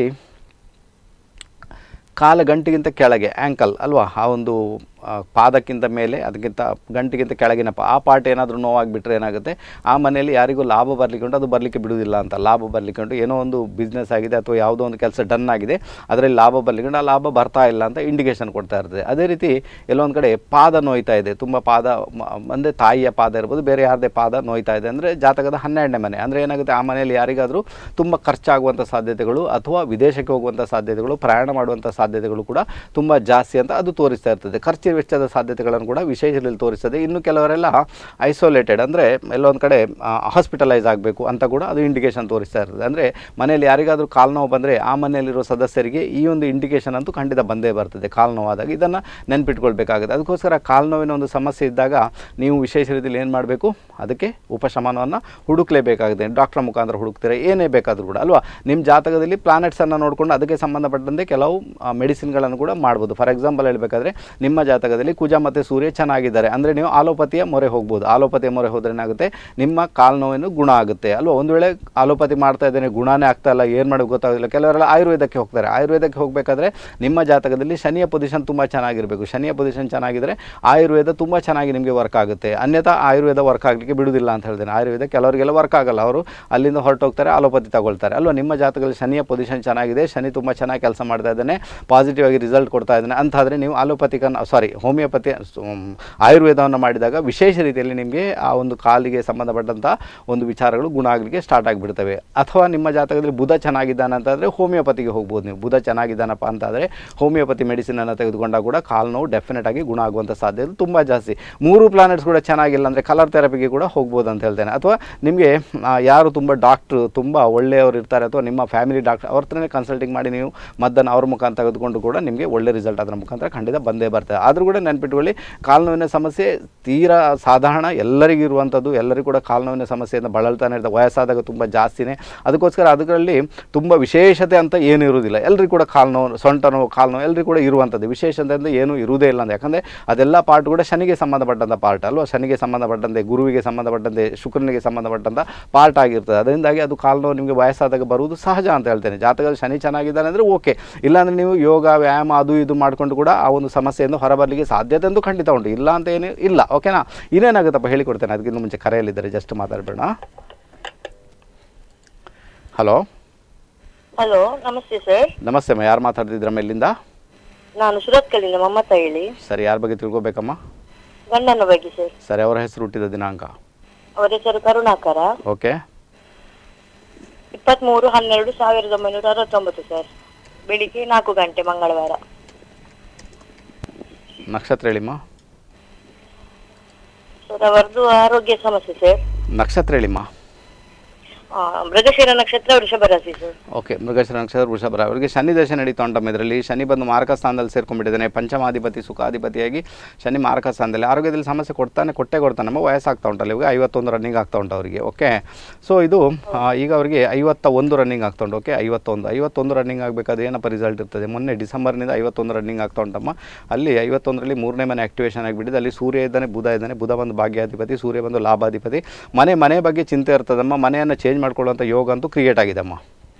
ಕಾಲ ಗಂಟಿಗಿಂತ ಕೆಳಗೆ ಆ್ಯಂಕಲ್ ಅಲ್ವಾ ಆ ಒಂದು ಆ, ಪಾದಕ್ಕಿಂತ ಮೇಲೆ ಅದಕ್ಕಿಂತ ಗಂಟಿಗಿಂತ ಕೆಳಗಿನ ಪ ಆ ಪಾರ್ಟ್ ಏನಾದರೂ ನೋವಾಗಿಬಿಟ್ರೆ ಏನಾಗುತ್ತೆ ಆ ಮನೆಯಲ್ಲಿ ಯಾರಿಗೂ ಲಾಭ ಬರಲಿಕ್ಕೆ ಉಂಟು ಅದು ಬರಲಿಕ್ಕೆ ಬಿಡುವುದಿಲ್ಲ ಅಂತ ಲಾಭ ಬರಲಿಕ್ಕೆ ಉಂಟು ಏನೋ ಒಂದು ಬಿಸ್ನೆಸ್ ಆಗಿದೆ ಅಥವಾ ಯಾವುದೋ ಒಂದು ಕೆಲಸ ಡನ್ ಆಗಿದೆ ಅದರಲ್ಲಿ ಲಾಭ ಬರಲಿಕ್ಕೆ ಉಂಟು ಆ ಲಾಭ ಬರ್ತಾ ಇಲ್ಲ ಅಂತ ಇಂಡಿಕೇಶನ್ ಕೊಡ್ತಾ ಇರ್ತದೆ ಅದೇ ರೀತಿ ಎಲ್ಲೊಂದು ಕಡೆ ಪಾದ ನೋಯ್ತಾ ಇದೆ ತುಂಬ ಪಾದ ಮ- ಅಂದರೆ ತಾಯಿಯ ಪಾದ ಇರ್ಬೋದು ಬೇರೆ ಯಾರದೇ ಪಾದ ನೋಯ್ತಾ ಇದೆ ಅಂದರೆ ಜಾತಕದ ಹನ್ನೆರಡನೇ ಮನೆ ಅಂದರೆ ಏನಾಗುತ್ತೆ ಆ ಮನೆಯಲ್ಲಿ ಯಾರಿಗಾದರೂ ತುಂಬ ಖರ್ಚಾಗುವಂಥ ಸಾಧ್ಯತೆಗಳು ಅಥವಾ ವಿದೇಶಕ್ಕೆ ಹೋಗುವಂಥ ಸಾಧ್ಯತೆಗಳು ಪ್ರಯಾಣ ಮಾಡುವಂಥ ಸಾಧ್ಯತೆಗಳು ಕೂಡ ತುಂಬ ಜಾಸ್ತಿ ಅಂತ ಅದು ತೋರಿಸ್ತಾ ಇರ್ತದೆ ಖರ್ಚಿನ ವೆಚ್ಚದ ಸಾಧ್ಯತೆಗಳನ್ನು ಕೂಡ ವಿಶೇಷದಲ್ಲಿ ತೋರಿಸ್ತದೆ ಇನ್ನು ಕೆಲವರೆಲ್ಲ ಐಸೋಲೇಟೆಡ್ ಅಂದರೆ ಎಲ್ಲೊಂದು ಕಡೆ ಹಾಸ್ಪಿಟಲೈಸ್ ಆಗಬೇಕು ಅಂತ ಕೂಡ ಅದು ಇಂಡಿಕೇಶನ್ ತೋರಿಸ್ತಾ ಇರ್ತದೆ ಅಂದರೆ ಮನೆಯಲ್ಲಿ ಯಾರಿಗಾದರೂ ಕಾಲು ನೋವು ಬಂದರೆ ಆ ಮನೆಯಲ್ಲಿರೋ ಸದಸ್ಯರಿಗೆ ಈ ಒಂದು ಇಂಡಿಕೇಶನ್ ಅಂತೂ ಖಂಡಿತ ಬಂದೇ ಬರ್ತದೆ ಕಾಲು ನೋವಾದಾಗ ಇದನ್ನು ನೆನ್ಪಿಟ್ಕೊಳ್ಬೇಕಾಗುತ್ತೆ ಅದಕ್ಕೋಸ್ಕರ ಕಾಲು ನೋವಿನ ಒಂದು ಸಮಸ್ಯೆ ಇದ್ದಾಗ ನೀವು ವಿಶೇಷ ರೀತಿಯಲ್ಲಿ ಏನು ಮಾಡಬೇಕು ಅದಕ್ಕೆ ಉಪಶಮನವನ್ನು ಹುಡುಕ್ಲೇಬೇಕಾಗುತ್ತೆ ಡಾಕ್ಟರ್ ಮುಖಾಂತರ ಹುಡುಕ್ತೀರಾ ಏನೇ ಬೇಕಾದರೂ ಕೂಡ ಅಲ್ವಾ ನಿಮ್ಮ ಜಾತಕದಲ್ಲಿ ಪ್ಲಾನೆಟ್ಸನ್ನು ನೋಡಿಕೊಂಡು ಅದಕ್ಕೆ ಸಂಬಂಧಪಟ್ಟಂತೆ ಕೆಲವು ಮೆಡಿಸಿನ್ಗಳನ್ನು ಕೂಡ ಮಾಡ್ಬೋದು ಫಾರ್ ಎಕ್ಸಾಂಪಲ್ ಹೇಳಬೇಕಾದ್ರೆ ನಿಮ್ಮ ಜಾತಕದಲ್ಲಿ ಕುಜ ಮತ್ತು ಸೂರ್ಯ ಚೆನ್ನಾಗಿದ್ದಾರೆ ಅಂದರೆ ನೀವು ಆಲೋಪತಿಯ ಮೊರೆ ಹೋಗ್ಬೋದು ಆಲೋಪತಿಯ ಮೊರೆ ಹೋದ್ರೆ ಏನಾಗುತ್ತೆ ನಿಮ್ಮ ಕಾಲು ನೋವೇನು ಗುಣ ಆಗುತ್ತೆ ಅಲ್ವಾ ಒಂದು ವೇಳೆ ಆಲೋಪತಿ ಮಾಡ್ತಾ ಇದ್ದೇನೆ ಗುಣನೇ ಆಗ್ತಾ ಇಲ್ಲ ಏನು ಮಾಡೋದು ಗೊತ್ತಾಗೋದಿಲ್ಲ ಕೆಲವರೆಲ್ಲ ಆಯುರ್ವೇದಕ್ಕೆ ಹೋಗ್ತಾರೆ ಆಯುರ್ವೇದಕ್ಕೆ ಹೋಗಬೇಕಾದ್ರೆ ನಿಮ್ಮ ಜಾತಕದಲ್ಲಿ ಶನಿಯ ಪೊಸಿಷನ್ ತುಂಬ ಚೆನ್ನಾಗಿರಬೇಕು ಶನಿಯ ಪೊಸಿಷನ್ ಚೆನ್ನಾಗಿದ್ದರೆ ಆಯುರ್ವೇದ ತುಂಬ ಚೆನ್ನಾಗಿ ನಿಮಗೆ ವರ್ಕ್ ಆಗುತ್ತೆ ಅನ್ಯಥಾ ಆಯುರ್ವೇದ ವರ್ಕ್ ಆಗಲಿಕ್ಕೆ ಬಿಡುವುದಿಲ್ಲ ಅಂತ ಹೇಳ್ತೇನೆ ಆಯುರ್ವೇದ ಕೆಲವರಿಗೆಲ್ಲ ವರ್ಕ್ ಆಗಲ್ಲ ಅವರು ಅಲ್ಲಿಂದ ಹೊರಟೋಗ್ತಾರೆ ಆಲೋಪತಿ ತಗೊಳ್ತಾರೆ ಅಲ್ವಾ ನಿಮ್ಮ ಜಾತಕದಲ್ಲಿ ಶನಿಯ ಪೊಸಿಷನ್ ಚೆನ್ನಾಗಿದೆ ಶನಿ ತುಂಬ ಚೆನ್ನಾಗಿ ಕೆಲಸ ಮಾಡ್ತಾ ಇದ್ದಾನೆ ಪಾಸಿಟಿವ್ ಆಗಿ ರಿಸಲ್ಟ್ ಕೊಡ್ತಾ ಇದ್ದಾನೆ ಅಂತಾದರೆ ನೀವು ಆಲೋಪತಿಕನ್ನು ಸಾರಿ ಸಾರಿ ಹೋಮಿಯೋಪತಿ ಮ್, ಆಯುರ್ವೇದವನ್ನು ಮಾಡಿದಾಗ ವಿಶೇಷ ರೀತಿಯಲ್ಲಿ ನಿಮಗೆ ಆ ಒಂದು ಕಾಲಿಗೆ ಸಂಬಂಧಪಟ್ಟಂಥ ಒಂದು ವಿಚಾರಗಳು ಗುಣ ಆಗಲಿಕ್ಕೆ ಸ್ಟಾರ್ಟ್ ಆಗಿಬಿಡ್ತವೆ ಅಥವಾ ನಿಮ್ಮ ಜಾತಕದಲ್ಲಿ ಬುಧ ಚೆನ್ನಾಗಿದ್ದಾನೆ ಅಂತಂದರೆ ಹೋಮಿಯೋಪತಿಗೆ ಹೋಗ್ಬೋದು ನೀವು ಬುಧ ಚೆನ್ನಾಗಿದ್ದಾನಪ್ಪ ಅಂತಾದರೆ ಹೋಮಿಯೋಪತಿ ಮೆಡಿಸಿನನ್ನು ತೆಗೆದುಕೊಂಡಾಗ ಕೂಡ ಕಾಲು ನೋವು ಡೆಫಿನೆಟ್ ಆಗಿ ಗುಣ ಆಗುವಂಥ ಸಾಧ್ಯತೆ ತುಂಬ ಜಾಸ್ತಿ ಮೂರು ಪ್ಲಾನೆಟ್ಸ್ ಕೂಡ ಚೆನ್ನಾಗಿಲ್ಲ ಅಂದರೆ ಕಲರ್ ಥೆರಪಿಗೆ ಕೂಡ ಹೋಗ್ಬೋದು ಅಂತ ಹೇಳ್ತೇನೆ ಅಥವಾ ನಿಮಗೆ ಆ, ಯಾರು ತುಂಬ ಡಾಕ್ಟ್ರು ತುಂಬ ಒಳ್ಳೆಯವರು ಇರ್ತಾರೆ ಅಥವಾ ನಿಮ್ಮ ಫ್ಯಾಮಿಲಿ ಡಾಕ್ಟರ್ ಅವ್ರ ಹತ್ರನೇ ಕನ್ಸಲ್ಟಿಂಗ್ ಮಾಡಿ ನೀವು ಮದ್ದನ್ನು ಅವ್ರ ಮುಖಾಂತರ ತೆಗೆದುಕೊಂಡು ಕೂಡ ನಿಮಗೆ ಒಳ್ಳೆ ರಿಸಲ್ಟ್ ಅದರ ಮುಖಾಂತರ ಖಂಡಿತ ಬಂದೇ ಬರ್ತದೆ ಆದರೂ ಕೂಡ ನೆನ್ಪಿಟ್ಕೊಳ್ಳಿ ಕಾಲು ನೋವಿನ ಸಮಸ್ಯೆ ತೀರಾ ಸಾಧಾರಣ ಎಲ್ಲರಿಗೂ ಇರುವಂಥದ್ದು ಎಲ್ಲರಿಗೂ ಕೂಡ ಕಾಲು ನೋವಿನ ಸಮಸ್ಯೆಯಿಂದ ಬಳಲ್ತಾನೆ ಇರ್ತದೆ ವಯಸ್ಸಾದಾಗ ತುಂಬ ಜಾಸ್ತಿನೇ ಅದಕ್ಕೋಸ್ಕರ ಅದರಲ್ಲಿ ತುಂಬ ವಿಶೇಷತೆ ಅಂತ ಏನೂ ಇರುವುದಿಲ್ಲ ಎಲ್ಲರಿಗೂ ಕೂಡ ಕಾಲು ನೋವು ಸೊಂಟ ನೋವು ಕಾಲು ನೋವು ಎಲ್ಲರಿಗೂ ಕೂಡ ಇರುವಂಥದ್ದು ವಿಶೇಷತೆ ಅಂತ ಏನೂ ಇರುವುದೇ ಇಲ್ಲ ಅಂತ ಯಾಕಂದರೆ ಅದೆಲ್ಲ ಪಾರ್ಟ್ ಕೂಡ ಶನಿಗೆ ಸಂಬಂಧಪಟ್ಟಂಥ ಪಾರ್ಟ್ ಅಲ್ವಾ ಶನಿಗೆ ಸಂಬಂಧಪಟ್ಟಂತೆ ಗುರುವಿಗೆ ಸಂಬಂಧಪಟ್ಟಂತೆ ಶುಕ್ರನಿಗೆ ಸಂಬಂಧಪಟ್ಟಂಥ ಪಾರ್ಟ್ ಆಗಿರ್ತದೆ ಅದರಿಂದಾಗಿ ಅದು ಕಾಲು ನೋವು ನಿಮಗೆ ವಯಸ್ಸಾದಾಗ ಬರುವುದು ಸಹಜ ಅಂತ ಹೇಳ್ತೇನೆ ಜಾತಕದ ಶನಿ ಚೆನ್ನಾಗಿದ್ದಾನೆ ಅಂದರೆ ಓಕೆ ಇಲ್ಲಾಂದರೆ ನೀವು ಯೋಗ ವ್ಯಾಯಾಮ ಅದು ಇದು ಮಾಡಿಕೊಂಡು ಕೂಡ ಆ ಒಂದು ಸಮಸ್ಯೆಯಿಂದ ಹೊರಬರಲಿಕ್ಕೆ ಸಾಧ್ಯತೆ ಅಂತೂ ಖಂಡಿತ ಉಂಟು ಇಲ್ಲ ಅಂತ ಏನು ಇಲ್ಲ ಓಕೆನಾ ಇನ್ನೇನಾಗುತ್ತಪ್ಪ ಹೇಳಿಕೊಡ್ತೇನೆ ಅದಕ್ಕಿಂತ ಮುಂಚೆ ಕರೆಯಲ್ಲಿದ್ದಾರೆ ಜಸ್ಟ್ ಮಾತಾಡಬೇಡ ಹಲೋ ಹಲೋ ನಮಸ್ತೆ ಸರ್ ನಮಸ್ತೆ ಅಮ್ಮ ಯಾರು ಮಾತಾಡ್ತಿದ್ರಮ್ಮ ಇಲ್ಲಿಂದ ನಾನು ಸುರತ್ಕಲ್ಲಿಂದ ಮಮತಾ ಹೇಳಿ ಸರಿ ಯಾರ ಬಗ್ಗೆ ತಿಳ್ಕೊಬೇಕಮ್ಮ ಗಂಡನ ಬಗ್ಗೆ ಸರ್ ಸರಿ ಅವರ ಹೆಸರು ಹುಟ್ಟಿದ ದಿನಾಂಕ ಅವರ ಹೆಸರು ಕರುಣಾಕರ ಓಕೆ ಇಪ್ಪತ್ಮೂರು ಹನ್ನೆರಡು ಸಾವಿರದ ಒಂಬೈನೂರ ಅರವತ್ತೊಂಬತ್ತು ಸರ್ ಬೆಳಿಗ್ಗೆ ನಾಲ್ಕು ಗಂಟೆ ಮಂಗಳವಾರ ನಕ್ಷತ್ರ ಹೇಳಿಮ್ಮ ಸರ್ ಅವರದ್ದು ಆರೋಗ್ಯ ಸಮಸ್ಯೆ ಸರ್ ನಕ್ಷತ್ರ ಹೇಳಿಮ್ಮ ಆ, ಮೃಗಶಿರ ನಕ್ಷತ್ರ ವೃಷಭ ರಾಶಿ ಸರ್ ಓಕೆ ಮೃಗಶಿರ ನಕ್ಷತ್ರ ವೃಷಭ ರಾಶಿ. ಅವರಿಗೆ ಶನಿ ದಶೆ ನಡೀತಾ ಉಂಟಮ್ಮ ಇದರಲ್ಲಿ ಶನಿ ಬಂದು ಮಾರಕ ಸ್ಥಾನದಲ್ಲಿ ಸೇರ್ಕೊಂಡ್ಬಿಟ್ಟಿದ್ದಾನೆ ಪಂಚಮಾಧಿಪತಿ ಸುಖಾಧಿಪತಿಯಾಗಿ ಶನಿ ಮಾರಕ ಸ್ಥಾನದಲ್ಲಿ ಆರೋಗ್ಯದಲ್ಲಿ ಸಮಸ್ಯೆ ಕೊಡ್ತಾನೆ ಕೊಟ್ಟೆ ಕೊಡ್ತಾನೆ ನಮ್ಮ ವಯಸ್ಸಾಗ್ತಾ ಉಂಟಲ್ಲ ಇವಾಗ ಐವತ್ತೊಂದು ರನ್ನಿಂಗ್ ಆಗ್ತಾ ಉಂಟು ಅವರಿಗೆ ಓಕೆ ಸೊ ಇದು ಆ, ಈಗ ಅವರಿಗೆ ಐವತ್ತ ಒಂದು ರನ್ನಿಂಗ್ ಆಗ್ತಾ ಉಂಟು ಓಕೆ ಐವತ್ತೊಂದು ಐವತ್ತೊಂದು ರನ್ನಿಂಗ್ ಆಗಬೇಕಾದ್ರೆ ಏನಪ್ಪ ರಿಸಲ್ಟ್ ಇರ್ತದೆ ಮೊನ್ನೆ ಡಿಸೆಂಬರ್ನಿಂದ ಐವತ್ತೊಂದು ರನ್ನಿಂಗ್ ಆಗ್ತಾ ಉಂಟಮ್ಮ ಅಲ್ಲಿ ಐವತ್ತೊಂದರಲ್ಲಿ ಮೂರನೇ ಮನೆ ಆಕ್ಟಿವೇಶನ್ ಆಗಿಬಿಟ್ಟಿದೆ ಅಲ್ಲಿ ಸೂರ್ಯ ಇದ್ದಾನೆ ಬುಧ ಇದ್ದಾನೆ ಬುಧ ಬಂದು ಭಾಗ್ಯಾಧಿಪತಿ ಸೂರ್ಯ ಬಂದು ಲಾಭಾಧಿಪತಿ ಮನೆ ಮನೆ ಬಗ್ಗೆ ಚಿಂತೆ ಇರ್ತದಮ್ಮ ಮನೆಯನ್ನು ಚೇಂಜ್ ಮಾಡ್ಕೊಳ್ಳುವಂಥ ಯೋಗ ಅಂತೂ ಕ್ರಿಯೇಟ್ ಆಗಿದೆಮ್ಮ